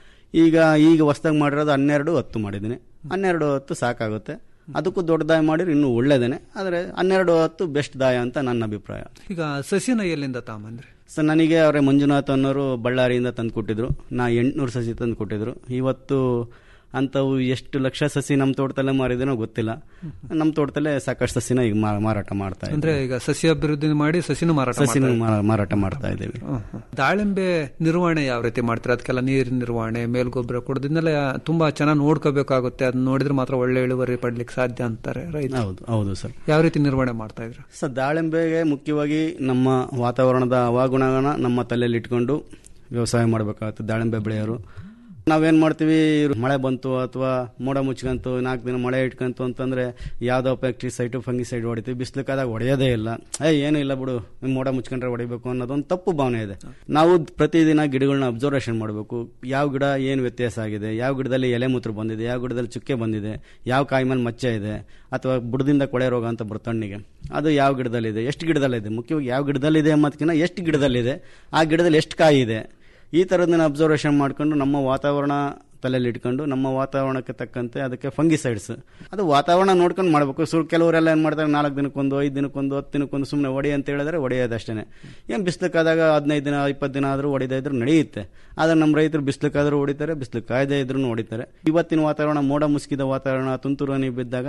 Speaker 21: ಈಗ ಈಗ ಹೊಸ್ದಾಗಿ ಮಾಡಿರೋದು ಹನ್ನೆರಡು ಹತ್ತು ಮಾಡಿದ್ದೀನಿ ಹನ್ನೆರಡು ಹತ್ತು ಸಾಕಾಗುತ್ತೆ ಅದಕ್ಕೂ ದೊಡ್ಡ ದಾಯ ಮಾಡಿದ್ರೆ ಇನ್ನೂ ಒಳ್ಳೇದೇನೆ ಆದರೆ ಹನ್ನೆರಡು ಹತ್ತು ಬೆಸ್ಟ್ ದಾಯ ಅಂತ ನನ್ನ ಅಭಿಪ್ರಾಯ
Speaker 20: ಈಗ ಸಸಿನ ಎಲ್ಲಿಂದ ತಾಂಬಂದ್ರಿ
Speaker 21: ಸರ್ ನನಗೆ ಅವರೇ ಮಂಜುನಾಥ್ ಅನ್ನೋರು ಬಳ್ಳಾರಿಯಿಂದ ತಂದು ಕೊಟ್ಟಿದ್ರು ನಾ ಎಂಟುನೂರು ಸಸಿ ತಂದು ಕೊಟ್ಟಿದ್ರು ಇವತ್ತು ಅಂಥವು ಎಷ್ಟು ಲಕ್ಷ ಸಸಿ ನಮ್ಮ ತೋಟದಲ್ಲೇ ಮಾರಿದೇನೋ ಗೊತ್ತಿಲ್ಲ ನಮ್ಮ ತೋಟದಲ್ಲೇ ಸಾಕಷ್ಟು ಸಸಿನ ಈಗ ಮಾ- ಮಾರಾಟ ಮಾಡ್ತಾ
Speaker 20: ಅಂದ್ರೆ
Speaker 21: ಇದ್ದೀವಿ
Speaker 20: ಈಗ ಸಸಿ ಅಭಿವೃದ್ಧಿ ಮಾಡಿ ಸಸಿನೂ ಮಾರಾಟ
Speaker 21: ಸಸಿನ
Speaker 20: ಮಾಡ್ತಾ
Speaker 21: ಮಾ- ಮಾರಾಟ ಮಾಡ್ತಾ ಇದ್ದೀವಿ
Speaker 20: ಹ್ಮ್, ಹ್ಮ್. ದಾಳಿಂಬೆ ನಿರ್ವಹಣೆ ಯಾವ ರೀತಿ ಮಾಡ್ತೀರಾ ಅದಕ್ಕೆಲ್ಲ ನೀರಿನ ನಿರ್ವಹಣೆ ಮೇಲ್ಗೊಬ್ಬರ ಕೊಡೋದ್ರಿಂದಲೇ ತುಂಬಾ ಚೆನ್ನಾಗಿ ನೋಡ್ಕೋಬೇಕಾಗುತ್ತೆ ಅದನ್ನ ನೋಡಿದ್ರೆ ಮಾತ್ರ ಒಳ್ಳೆ ಇಳುವರಿ ಪಡ್ಲಿಕ್ಕೆ ಸಾಧ್ಯ ಅಂತಾರೆ ರೈತ
Speaker 21: ಹೌದು ಹೌದು ಸರ್
Speaker 20: ಯಾವ ರೀತಿ ನಿರ್ವಹಣೆ ಮಾಡ್ತಾ ಇದ್ರು
Speaker 21: ಸರ್ ದಾಳಿಂಬೆಗೆ ಮುಖ್ಯವಾಗಿ ನಮ್ಮ ವಾತಾವರಣದ ಹವಾಗುಣಗಳನ್ನ ನಮ್ಮ ತಲೆಯಲ್ಲಿ ಇಟ್ಕೊಂಡು ವ್ಯವಸಾಯ ಮಾಡಬೇಕಾಗುತ್ತೆ ದಾಳಿಂಬೆ ಬೆಳೆಯೋರು ನಾವೇನ್ ಮಾಡ್ತೀವಿ ಇವ್ರು ಮಳೆ ಬಂತು ಅಥವಾ ಮೋಡ ಮುಚ್ಕಂತು ನಾಲ್ಕು ದಿನ ಮಳೆ ಇಟ್ಕಂತು ಅಂತಂದ್ರೆ ಯಾವ್ದೋ ಸೈಟು ಫಂಗಿ ಸೈಡ್ ಹೊಡಿತೀವಿ ಬಿಸಿಲಕ್ಕಾದಾಗ ಹೊಡೆಯೋದೇ ಇಲ್ಲ ಏ ಏನೂ ಇಲ್ಲ ಬಿಡು ಮೋಡ ಮುಚ್ಕೊಂಡ್ರೆ ಹೊಡಿಬೇಕು ಅನ್ನೋದೊಂದು ತಪ್ಪು ಭಾವನೆ ಇದೆ ನಾವು ಪ್ರತಿದಿನ ಗಿಡಗಳನ್ನ ಅಬ್ಸರ್ವೇಷನ್ ಮಾಡಬೇಕು ಯಾವ ಗಿಡ ಏನು ವ್ಯತ್ಯಾಸ ಆಗಿದೆ ಯಾವ ಗಿಡದಲ್ಲಿ ಎಲೆ ಮೂತ್ರ ಬಂದಿದೆ ಯಾವ ಗಿಡದಲ್ಲಿ ಚುಕ್ಕೆ ಬಂದಿದೆ ಯಾವ ಕಾಯಿ ಮೇಲೆ ಮಚ್ಚೆ ಇದೆ ಅಥವಾ ಬುಡದಿಂದ ಕೊಳೆ ರೋಗ ಅಂತ ಬರುತ್ತೆ ಹಣ್ಣಿಗೆ ಅದು ಯಾವ ಗಿಡದಲ್ಲಿದೆ ಎಷ್ಟು ಗಿಡದಲ್ಲಿದೆ ಮುಖ್ಯವಾಗಿ ಯಾವ ಗಿಡದಲ್ಲಿದೆ ಅನ್ನೋದಕ್ಕಿಂತ ಎಷ್ಟು ಗಿಡದಲ್ಲಿದೆ ಆ ಗಿಡದಲ್ಲಿ ಎಷ್ಟು ಕಾಯಿ ಇದೆ ಈ ಥರದನ್ನ ಅಬ್ಸರ್ವೇಷನ್ ಮಾಡ್ಕೊಂಡು ನಮ್ಮ ವಾತಾವರಣ ತಲೆಯಲ್ಲಿ ಇಟ್ಕೊಂಡು ನಮ್ಮ ವಾತಾವರಣಕ್ಕೆ ತಕ್ಕಂತೆ ಅದಕ್ಕೆ ಫಂಗಿಸೈಡ್ಸ್ ಅದು ವಾತಾವರಣ ನೋಡ್ಕೊಂಡು ಮಾಡಬೇಕು ಸುರ್ ಕೆಲವರೆಲ್ಲ ಏನು ಮಾಡ್ತಾರೆ ನಾಲ್ಕು ದಿನಕ್ಕೊಂದು ಐದು ದಿನಕ್ಕೊಂದು ಹತ್ತು ದಿನಕ್ಕೊಂದು ಸುಮ್ಮನೆ ಹೊಡಿ ಅಂತ ಹೇಳಿದ್ರೆ ಹೊಡೆಯೋದಷ್ಟೇ ಏನು ಬಿಸ್ಲಕ್ಕಾದಾಗ ಹದಿನೈದು ದಿನ ಇಪ್ಪತ್ತು ದಿನ ಆದರೂ ಹೊಡಿದೇ ಇದ್ರೂ ನಡೆಯುತ್ತೆ ಆದರೆ ನಮ್ಮ ರೈತರು ಬಿಸ್ಲಕ್ಕಾದರೂ ಹೊಡಿತಾರೆ ಬಿಸ್ಲು ಕಾಯ್ದೇ ಇದ್ರೂ ಹೊಡಿತಾರೆ ಇವತ್ತಿನ ವಾತಾವರಣ ಮೋಡ ಮುಸುಕಿದ ವಾತಾವರಣ ತುಂತುರು ಹನಿ ಬಿದ್ದಾಗ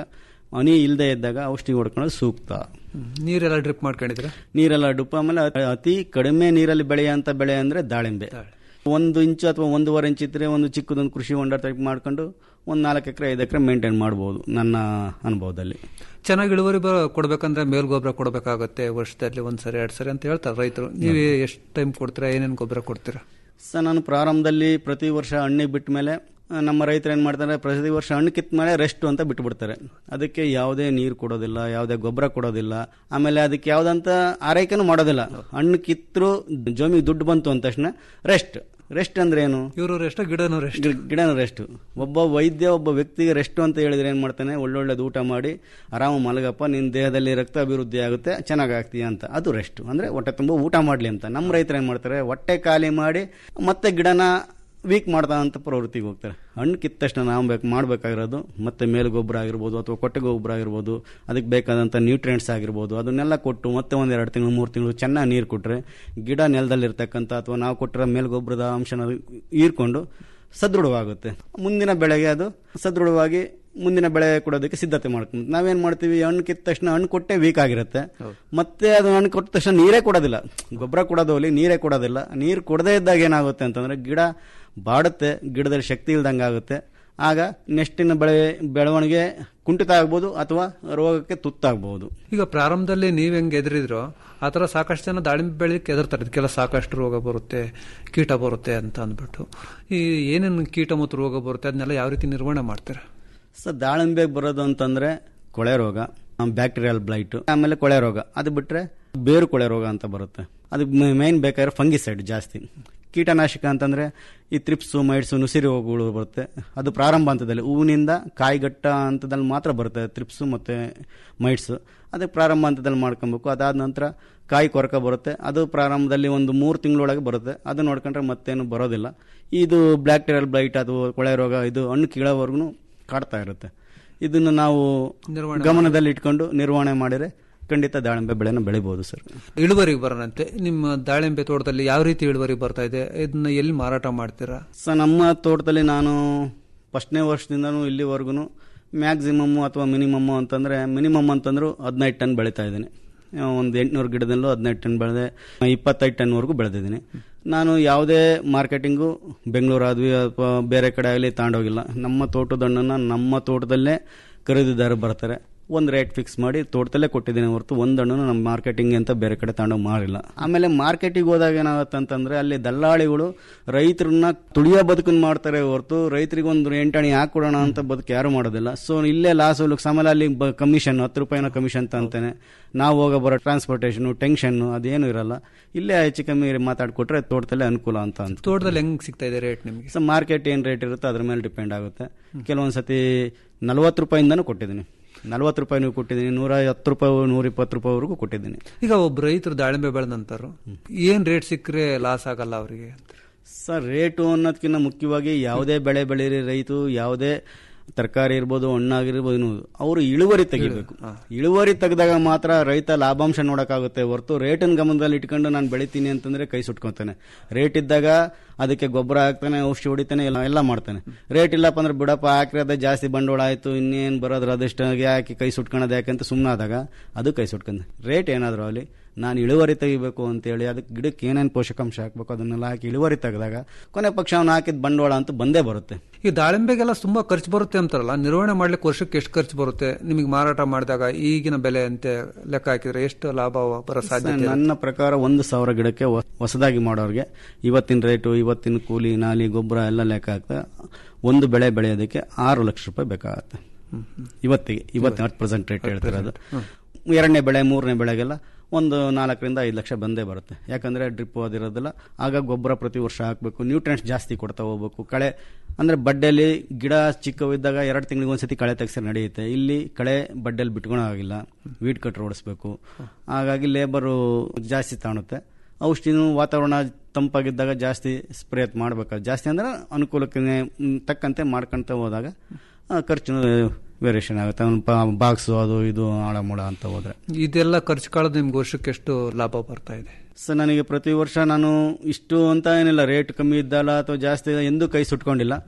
Speaker 21: ಹನಿ ಇಲ್ಲದೆ ಇದ್ದಾಗ ಔಷಧಿ ಹೊಡ್ಕೊಳ್ಳೋದು ಸೂಕ್ತ
Speaker 20: ನೀರೆಲ್ಲ ಡ್ರಿಪ್ ಮಾಡ್ಕೊಂಡಿದ್ರೆ
Speaker 21: ನೀರೆಲ್ಲ ಡುಪ್ಪ ಆಮೇಲೆ ಅ- ಅತಿ ಕಡಿಮೆ ನೀರಲ್ಲಿ ಬೆಳೆಯುವಂತ ಬೆಳೆ ಅಂದ್ರೆ ದಾಳಿಂಬೆ ಒಂದು ಇಂಚು ಅಥವಾ ಒಂದೂವರೆ ಇಂಚ್ ಇದ್ರೆ ಒಂದು ಚಿಕ್ಕದೊಂದು ಕೃಷಿ ಹೊಂಡ ಟೈಪ್ ಮಾಡ್ಕೊಂಡು ಒಂದು ನಾಲ್ಕು ಎಕರೆ ಐದು ಎಕರೆ ಮೇಂಟೈನ್ ಮಾಡ್ಬೋದು ನನ್ನ ಅನುಭವದಲ್ಲಿ
Speaker 20: ಚೆನ್ನಾಗಿ ಇಳುವರಿ ಬ ಕೊಡ್ಬೇಕಂದ್ರೆ ಮೇಲ್ ಗೊಬ್ಬರ ಕೊಡಬೇಕಾಗುತ್ತೆ ವರ್ಷದಲ್ಲಿ ಒಂದ್ಸರಿ ಎರಡ್ ಸರಿ ಅಂತ ಹೇಳ್ತಾರೆ ರೈತರು ನೀವು ಎಷ್ಟು ಟೈಮ್ ಕೊಡ್ತೀರಾ ಏನೇನು ಗೊಬ್ಬರ ಕೊಡ್ತೀರಾ
Speaker 21: ಸರ್ ನಾನು ಪ್ರಾರಂಭದಲ್ಲಿ ಪ್ರತಿ ವರ್ಷ ಹಣ್ಣಿಗೆ ಬಿಟ್ಟ ಮೇಲೆ ಆ, ನಮ್ಮ ರೈತರು ಏನು ಮಾಡ್ತಾರೆ ಪ್ರತಿ ವರ್ಷ ಹಣ್ಣು ಕಿತ್ತ ಮೇಲೆ ರೆಸ್ಟ್ ಅಂತ ಬಿಟ್ಬಿಡ್ತಾರೆ ಅದಕ್ಕೆ ಯಾವುದೇ ನೀರು ಕೊಡೋದಿಲ್ಲ ಯಾವುದೇ ಗೊಬ್ಬರ ಕೊಡೋದಿಲ್ಲ ಆಮೇಲೆ ಅದಕ್ಕೆ ಯಾವುದಂತ ಆರೈಕೆನೂ ಮಾಡೋದಿಲ್ಲ ಹಣ್ಣು ಕಿತ್ತರು ಜಮೀನಿಗೆ ದುಡ್ಡು ಬಂತು ಅಂದ ತಕ್ಷಣ ರೆಸ್ಟ್ ರೆಸ್ಟ್ ಅಂದ್ರೆ ಏನು
Speaker 20: ಇವರು ರೆಸ್ಟ್ ಗಿಡನೂ ರೆಸ್ಟ್
Speaker 21: ಗಿಡನ ರೆಸ್ಟ್ ಒಬ್ಬ ವೈದ್ಯ ಒಬ್ಬ ವ್ಯಕ್ತಿಗೆ ರೆಸ್ಟ್ ಅಂತ ಹೇಳಿದ್ರೆ ಏನ್ ಮಾಡ್ತಾನೆ ಒಳ್ಳೊಳ್ಳೆದು ಊಟ ಮಾಡಿ ಆರಾಮ ಮಲಗಪ್ಪ ನಿನ್ನ ದೇಹದಲ್ಲಿ ರಕ್ತ ಅಭಿವೃದ್ಧಿ ಆಗುತ್ತೆ ಚೆನ್ನಾಗಿ ಆಗ್ತೀಯ ಅಂತ ಅದು ರೆಸ್ಟ್ ಅಂದ್ರೆ ಹೊಟ್ಟೆ ತುಂಬ ಊಟ ಮಾಡ್ಲಿ ಅಂತ ನಮ್ಮ ರೈತರು ಏನ್ ಮಾಡ್ತಾರೆ ಹೊಟ್ಟೆ ಖಾಲಿ ಮಾಡಿ ಮತ್ತೆ ಗಿಡನ ವೀಕ್ ಮಾಡ್ತಾ ಅಂತ ಪ್ರವೃತ್ತಿಗೆ ಹೋಗ್ತಾರೆ ಹಣ್ಣು ಕಿತ್ತ ತಕ್ಷಣ ನಾವು ಬೇಕು ಮಾಡಬೇಕಾಗಿರೋದು ಮತ್ತೆ ಮೇಲು ಗೊಬ್ಬರ ಆಗಿರ್ಬೋದು ಅಥವಾ ಕೊಟ್ಟೆ ಗೊಬ್ಬರ ಆಗಿರ್ಬೋದು ಅದಕ್ಕೆ ಬೇಕಾದಂಥ ನ್ಯೂಟ್ರಿಯೆಂಟ್ಸ್ ಆಗಿರ್ಬೋದು ಅದನ್ನೆಲ್ಲ ಕೊಟ್ಟು ಮತ್ತೆ ಒಂದು ಎರಡು ತಿಂಗಳು ಮೂರು ತಿಂಗಳು ಚೆನ್ನಾಗಿ ನೀರು ಕೊಟ್ಟರೆ ಗಿಡ ನೆಲದಲ್ಲಿರ್ತಕ್ಕಂಥ ಅಥವಾ ನಾವು ಕೊಟ್ಟಿರೋ ಮೇಲು ಗೊಬ್ಬರದ ಅಂಶನ ಹೀರ್ಕೊಂಡು ಸದೃಢವಾಗುತ್ತೆ ಮುಂದಿನ ಬೆಳೆಗೆ ಅದು ಸದೃಢವಾಗಿ ಮುಂದಿನ ಬೆಳೆ ಕೊಡೋದಕ್ಕೆ ಸಿದ್ಧತೆ ಮಾಡ್ಕೊಂಡು ನಾವೇನ್ ಮಾಡ್ತೀವಿ ಹಣ್ಣು ಕಿತ್ತ ತಕ್ಷಣ ಹಣ್ಣು ಕೊಟ್ಟೆ ವೀಕ್ ಆಗಿರುತ್ತೆ ಮತ್ತೆ ಅದು ಹಣ್ಣು ಕೊಟ್ಟ ತಕ್ಷಣ ನೀರೇ ಕೊಡೋದಿಲ್ಲ ಗೊಬ್ಬರ ಕೊಡೋದು ಅಲ್ಲಿ ನೀರೇ ಕೊಡೋದಿಲ್ಲ ನೀರು ಕೊಡದೇ ಇದ್ದಾಗ ಏನಾಗುತ್ತೆ ಅಂತಂದ್ರೆ ಗಿಡ ಬಾಡುತ್ತೆ ಗಿಡದಲ್ಲಿ ಶಕ್ತಿ ಇಲ್ದಂಗೆ ಆಗುತ್ತೆ ಆಗ ನೆಕ್ಸ್ಟಿನ ಬೆಳೆ ಬೆಳವಣಿಗೆ ಕುಂಠಿತ ಆಗ್ಬೋದು ಅಥವಾ ರೋಗಕ್ಕೆ ತುತ್ತಾಗಬಹುದು
Speaker 20: ಈಗ ಪ್ರಾರಂಭದಲ್ಲಿ ನೀವ್ ಹೆಂಗ್ ಎದುರಿದ್ರೋ ಆ ತರ ಸಾಕಷ್ಟು ಜನ ದಾಳಿಂಬೆ ಬೆಳೆಯಕ್ಕೆ ಎದುರ್ತಾರೆ ಇದಕ್ಕೆಲ್ಲ ಸಾಕಷ್ಟು ರೋಗ ಬರುತ್ತೆ ಕೀಟ ಬರುತ್ತೆ ಅಂತ ಅಂದ್ಬಿಟ್ಟು ಈ ಏನೇನು ಕೀಟ ಮತ್ತು ರೋಗ ಬರುತ್ತೆ ಅದನ್ನೆಲ್ಲ ಯಾವ ರೀತಿ ನಿರ್ವಹಣೆ ಮಾಡ್ತೀರಾ
Speaker 21: ಸರ್ ದಾಳಿಂಬೆಗೆ ಬರೋದು ಅಂತಂದ್ರೆ ಕೊಳೆ ರೋಗ ಬ್ಯಾಕ್ಟೀರಿಯಲ್ ಬ್ಲೈಟ್ ಆಮೇಲೆ ಕೊಳೆ ರೋಗ ಅದು ಬಿಟ್ರೆ ಬೇರು ಕೊಳೆ ರೋಗ ಅಂತ ಬರುತ್ತೆ ಅದಕ್ಕೆ ಮೇನ್ ಬೇಕಾದ್ರೆ ಫಂಗಿಸೈಡ್ ಜಾಸ್ತಿ ಕೀಟನಾಶಕ ಅಂತಂದ್ರೆ ಈ ತ್ರಿಪ್ಸು ಮೈಡ್ಸು ನುಸಿರಿ ರೋಗಗಳು ಬರುತ್ತೆ ಅದು ಪ್ರಾರಂಭ ಹಂತದಲ್ಲಿ ಹೂವಿನಿಂದ ಕಾಯಿಗಟ್ಟ ಹಂತದಲ್ಲಿ ಮಾತ್ರ ಬರುತ್ತೆ ತ್ರಿಪ್ಸು ಮತ್ತೆ ಮೈಡ್ಸ್ ಅದಕ್ಕೆ ಪ್ರಾರಂಭ ಹಂತದಲ್ಲಿ ಮಾಡ್ಕೊಬೇಕು ಅದಾದ ನಂತರ ಕಾಯಿ ಕೊರಕ ಬರುತ್ತೆ ಅದು ಪ್ರಾರಂಭದಲ್ಲಿ ಒಂದು ಮೂರು ತಿಂಗಳೊಳಗೆ ಬರುತ್ತೆ ಅದು ನೋಡ್ಕೊಂಡ್ರೆ ಮತ್ತೇನು ಬರೋದಿಲ್ಲ ಇದು ಬ್ಯಾಕ್ಟೀರಿಯಲ್ ಬ್ಲೈಟ್ ಅದು ಕೊಳೆ ರೋಗ ಇದು ಹಣ್ಣು ಕೀಳೋವರೆಗೂ ಕಾಡ್ತಾ ಇರುತ್ತೆ ಇದನ್ನು ನಾವು ಗಮನದಲ್ಲಿ ಇಟ್ಕೊಂಡು ನಿರ್ವಹಣೆ ಮಾಡಿದ್ರೆ ಖಂಡಿತ ದಾಳಿಂಬೆ ಬೆಳೆನ ಬೆಳಿಬಹುದು ಸರ್
Speaker 20: ಇಳುವರಿಗೆ ಬರೋಣಂತೆ ನಿಮ್ಮ ದಾಳಿಂಬೆ ತೋಟದಲ್ಲಿ ಯಾವ ರೀತಿ ಇಳುವರಿ ಬರ್ತಾ ಇದೆ ಇದನ್ನ ಎಲ್ಲಿ ಮಾರಾಟ ಮಾಡ್ತೀರಾ
Speaker 21: ಸರ್ ನಮ್ಮ ತೋಟದಲ್ಲಿ ನಾನು ಫಸ್ಟ್ನೇ ವರ್ಷದಿಂದನೂ ಇಲ್ಲಿವರೆಗೂ ಮ್ಯಾಕ್ಸಿಮಮ್ ಅಥವಾ ಮಿನಿಮಮ್ ಅಂತಂದ್ರೆ ಮಿನಿಮಮ್ ಅಂತಂದ್ರು ಹದಿನೈದು ಟನ್ ಬೆಳೀತಾ ಇದ್ದೀನಿ ಒಂದು ಎಂಟುನೂರು ಗಿಡದಲ್ಲೂ ಹದಿನೈದು ಟನ್ ಬೆಳೆದೆ ಇಪ್ಪತ್ತೈದು ಟನ್ವರೆಗೂ ಬೆಳೆದಿದ್ದೀನಿ ನಾನು ಯಾವುದೇ ಮಾರ್ಕೆಟಿಂಗು ಬೆಂಗಳೂರು ಆದ್ವಿ ಅಥವಾ ಬೇರೆ ಕಡೆ ಆಗಲಿ ತಗೊಂಡೋಗಿಲ್ಲ ನಮ್ಮ ತೋಟದ ಹಣ್ಣನ್ನು ನಮ್ಮ ತೋಟದಲ್ಲೇ ಖರೀದಿದಾರರು ಬರ್ತಾರೆ ಒಂದು ರೇಟ್ ಫಿಕ್ಸ್ ಮಾಡಿ ತೋಟದಲ್ಲೇ ಕೊಟ್ಟಿದ್ದೀನಿ ಹೊರತು ಒಂದು ಹಣ್ಣನ್ನು ನಮ್ಮ ಮಾರ್ಕೆಟಿಂಗ್ ಅಂತ ಬೇರೆ ಕಡೆ ತಗೊಂಡೋಗಿ ಮಾರಿಲ್ಲ ಆಮೇಲೆ ಮಾರ್ಕೆಟಿಗೆ ಹೋದಾಗ ಏನಾಗುತ್ತೆ ಅಂತಂದ್ರೆ ಅಲ್ಲಿ ದಲ್ಲಾಳಿಗಳು ರೈತರನ್ನ ತುಳಿಯೋ ಬದುಕನ್ನು ಮಾಡ್ತಾರೆ ಹೊರತು ರೈತರಿಗೆ ಒಂದು ಎಂಟಣಿ ಹಾಕೊಡೋಣ ಅಂತ ಬದುಕು ಯಾರು ಮಾಡೋದಿಲ್ಲ ಸೊ ಇಲ್ಲೇ ಲಾಸ್ ಆಮೇಲೆ ಅಲ್ಲಿ ಕಮಿಷನ್ ಹತ್ತು ರೂಪಾಯಿನ ಕಮಿಷನ್ ಅಂತಾನೆ ನಾವು ಹೋಗೋ ಬರೋ ಟ್ರಾನ್ಸ್ಪೋರ್ಟೇಷನ್ ಟೆನ್ಷನ್ ಅದೇನು ಇರಲ್ಲ ಇಲ್ಲೇ ಹೆಚ್ಚು ಕಮ್ಮಿ ಮಾತಾಡ್ಕೊಟ್ರೆ ತೋಟದಲ್ಲೇ ಅನುಕೂಲ ಅಂತ ಅಂತ
Speaker 20: ತೋಟದಲ್ಲಿ ಹೆಂಗ್ ಸಿಗ್ತಾ ಇದೆ ರೇಟ್ ನಿಮಗೆ
Speaker 21: ಸೊ ಮಾರ್ಕೆಟ್ ಏನು ರೇಟ್ ಇರುತ್ತೋ ಅದ್ರ ಮೇಲೆ ಡಿಪೆಂಡ್ ಆಗುತ್ತೆ ಕೆಲವೊಂದು ಸತಿ ನಲ್ವತ್ತು ರೂಪಾಯಿಂದನೂ ಕೊಟ್ಟಿದ್ದೀನಿ ನಲ್ವತ್ತು ರೂಪಾಯಿನೂ ಕೊಟ್ಟಿದ್ದೀನಿ ನೂರ ಹತ್ತು ರೂಪಾಯಿ ನೂರ ಇಪ್ಪತ್ತು ರೂಪಾಯಿವರೆಗೂ ಕೊಟ್ಟಿದ್ದೀನಿ
Speaker 20: ಈಗ ಒಬ್ಬ ರೈತರು ದಾಳಿಂಬೆ ಬೆಳೆದಂತಾರು ಏನ್ ರೇಟ್ ಸಿಕ್ಕರೆ ಲಾಸ್ ಆಗಲ್ಲ ಅವರಿಗೆ
Speaker 21: ಸರ್ ರೇಟು ಅನ್ನೋದಕ್ಕಿಂತ ಮುಖ್ಯವಾಗಿ ಯಾವುದೇ ಬೆಳೆ ಬೆಳೀರಿ ರೈತು ಯಾವುದೇ ತರಕಾರಿ ಇರ್ಬೋದು ಹಣ್ಣಾಗಿರ್ಬೋದು ಎನ್ನುವುದು ಅವರು ಇಳುವರಿ ತೆಗಿಬೇಕು ಇಳುವರಿ ತೆಗೆದಾಗ ಮಾತ್ರ ರೈತ ಲಾಭಾಂಶ ನೋಡೋಕ್ಕಾಗುತ್ತೆ ಹೊರತು ರೇಟನ್ನು ಗಮನದಲ್ಲಿ ಇಟ್ಕೊಂಡು ನಾನು ಬೆಳಿತೀನಿ ಅಂತಂದ್ರೆ ಕೈ ಸುಟ್ಕೊತಾನೆ ರೇಟ್ ಇದ್ದಾಗ ಅದಕ್ಕೆ ಗೊಬ್ಬರ ಹಾಕ್ತಾನೆ ಔಷಧಿ ಹೊಡಿತಾನೆ ಎಲ್ಲ ಎಲ್ಲ ಮಾಡ್ತಾನೆ ರೇಟ್ ಇಲ್ಲಪ್ಪ ಅಂದ್ರೆ ಬಿಡಪ್ಪ ಹಾಕಿರೋದೇ ಜಾಸ್ತಿ ಬಂಡವಾಳ ಆಯ್ತು ಇನ್ನೇನು ಬರೋದ್ರ ಅದಷ್ಟಾಗಿ ಹಾಕಿ ಕೈ ಸುಟ್ಕೊಳೋದು ಯಾಕೆ ಅಂತ ಸುಮ್ಮನಾದಾಗ ಅದು ಕೈ ಸುಟ್ಕೊಂಡೆ ರೇಟ್ ಏನಾದರೂ ಅಲ್ಲಿ ನಾನು ಇಳುವರಿ ತೆಗಿಬೇಕು ಅಂತೇಳಿ ಅದಕ್ಕೆ ಗಿಡಕ್ಕೆ ಏನೇನು ಪೋಷಕಾಂಶ ಹಾಕ್ಬೇಕು ಅದನ್ನೆಲ್ಲ ಹಾಕಿ ಇಳುವರಿ ತೆಗೆದಾಗ ಕೊನೆ ಪಕ್ಷ ಅವ್ನು ಹಾಕಿದ ಬಂಡವಾಳ ಅಂತೂ ಬಂದೇ ಬರುತ್ತೆ
Speaker 20: ಈ ದಾಳಿಂಬೆಗೆಲ್ಲ ತುಂಬಾ ಖರ್ಚು ಬರುತ್ತೆ ಅಂತಾರಲ್ಲ ನಿರ್ವಹಣೆ ಮಾಡ್ಲಿಕ್ಕೆ ವರ್ಷಕ್ಕೆ ಎಷ್ಟು ಖರ್ಚು ಬರುತ್ತೆ ನಿಮಗೆ ಮಾರಾಟ ಮಾಡಿದಾಗ ಈಗಿನ ಬೆಲೆ ಅಂತ ಲೆಕ್ಕ ಹಾಕಿದ್ರೆ ಎಷ್ಟು ಲಾಭ ಬರೋ ಸಾಧ್ಯತೆ ಇರುತ್ತೆ?
Speaker 21: ನನ್ನ ಪ್ರಕಾರ ಒಂದು ಸಾವಿರ ಗಿಡಕ್ಕೆ ಹೊ- ಹೊಸದಾಗಿ ಮಾಡೋರಿಗೆ ಇವತ್ತಿನ ರೇಟು ಇವತ್ತಿನ ಕೂಲಿ ನಾಲಿ ಗೊಬ್ಬರ ಎಲ್ಲ ಲೆಕ್ಕ ಹಾಕ್ತಾ ಒಂದು ಬೆಳೆ ಬೆಳೆಯೋದಕ್ಕೆ ಆರು ಲಕ್ಷ ರೂಪಾಯಿ ಬೇಕಾಗುತ್ತೆ ಇವತ್ತಿಗೆ ಇವತ್ತು ಅಟ್ ಪ್ರೆಸೆಂಟ್ ರೇಟ್ ಹೇಳ್ತಿರೋದು ಎರಡನೇ ಬೆಳೆ ಮೂರನೇ ಬೆಳೆಗೆಲ್ಲ ಒಂದು ನಾಲ್ಕರಿಂದ ಐದು ಲಕ್ಷ ಬಂದೇ ಬರುತ್ತೆ ಯಾಕಂದ್ರೆ ಡ್ರಿಪ್ ಅದಿರೋದಿಲ್ಲ ಆಗ ಗೊಬ್ಬರ ಪ್ರತಿ ವರ್ಷ ಹಾಕಬೇಕು ನ್ಯೂಟ್ರಿಯೆಂಟ್ಸ್ ಜಾಸ್ತಿ ಕೊಡ್ತಾ ಹೋಗ್ಬೇಕು ಕಳೆ ಅಂದ್ರೆ ಬಡ್ಡೆಯಲ್ಲಿ ಗಿಡ ಚಿಕ್ಕವಿದ್ದಾಗ ಎರಡು ತಿಂಗಳಿಗೆ ಒಂದ್ಸತಿ ಕಳೆ ತೆಗ್ಸಿ ನಡೆಯುತ್ತೆ ಇಲ್ಲಿ ಕಳೆ ಬಡ್ಡೆಯಲ್ಲಿ ಬಿಟ್ಕೊಳೋಗಿಲ್ಲ ವೀಡ್ ಕಟ್ರ್ ಓಡಿಸ್ಬೇಕು ಹಾಗಾಗಿ ಲೇಬರು ಜಾಸ್ತಿ ತಾಣುತ್ತೆ ಔಷಧಿನೂ ವಾತಾವರಣ ತಂಪಾಗಿದ್ದಾಗ ಜಾಸ್ತಿ ಸ್ಪ್ರೇ ಮಾಡಬೇಕು ಜಾಸ್ತಿ ಅಂದ್ರೆ ಅನುಕೂಲಕ್ಕೆ ಮ್, ತಕ್ಕಂತೆ ಮಾಡ್ಕೊಂತ ಹೋದಾಗ ಆ, ಖರ್ಚು ವೇರಿಯೇಷನ್ ಆಗುತ್ತೆ ಬಾಕ್ಸು ಅದು ಇದು ಆಳ ಮೂಳ ಅಂತ ಹೋದ್ರೆ
Speaker 20: ಇದೆಲ್ಲ ಖರ್ಚು ಕಾಳದು ನಿಮ್ಗೆ ವರ್ಷಕ್ಕೆ ಎಷ್ಟು ಲಾಭ ಬರ್ತಾ ಇದೆ
Speaker 21: ಸರ್ ನನಗೆ ಪ್ರತಿ ವರ್ಷ ನಾನು ಇಷ್ಟು ಅಂತ ಏನಿಲ್ಲ ರೇಟ್ ಕಮ್ಮಿ ಇದ್ದಲ್ಲ ಅಥವಾ ಜಾಸ್ತಿ ಎಂದೂ ಕೈ ಸುಟ್ಕೊಂಡಿಲ್ಲ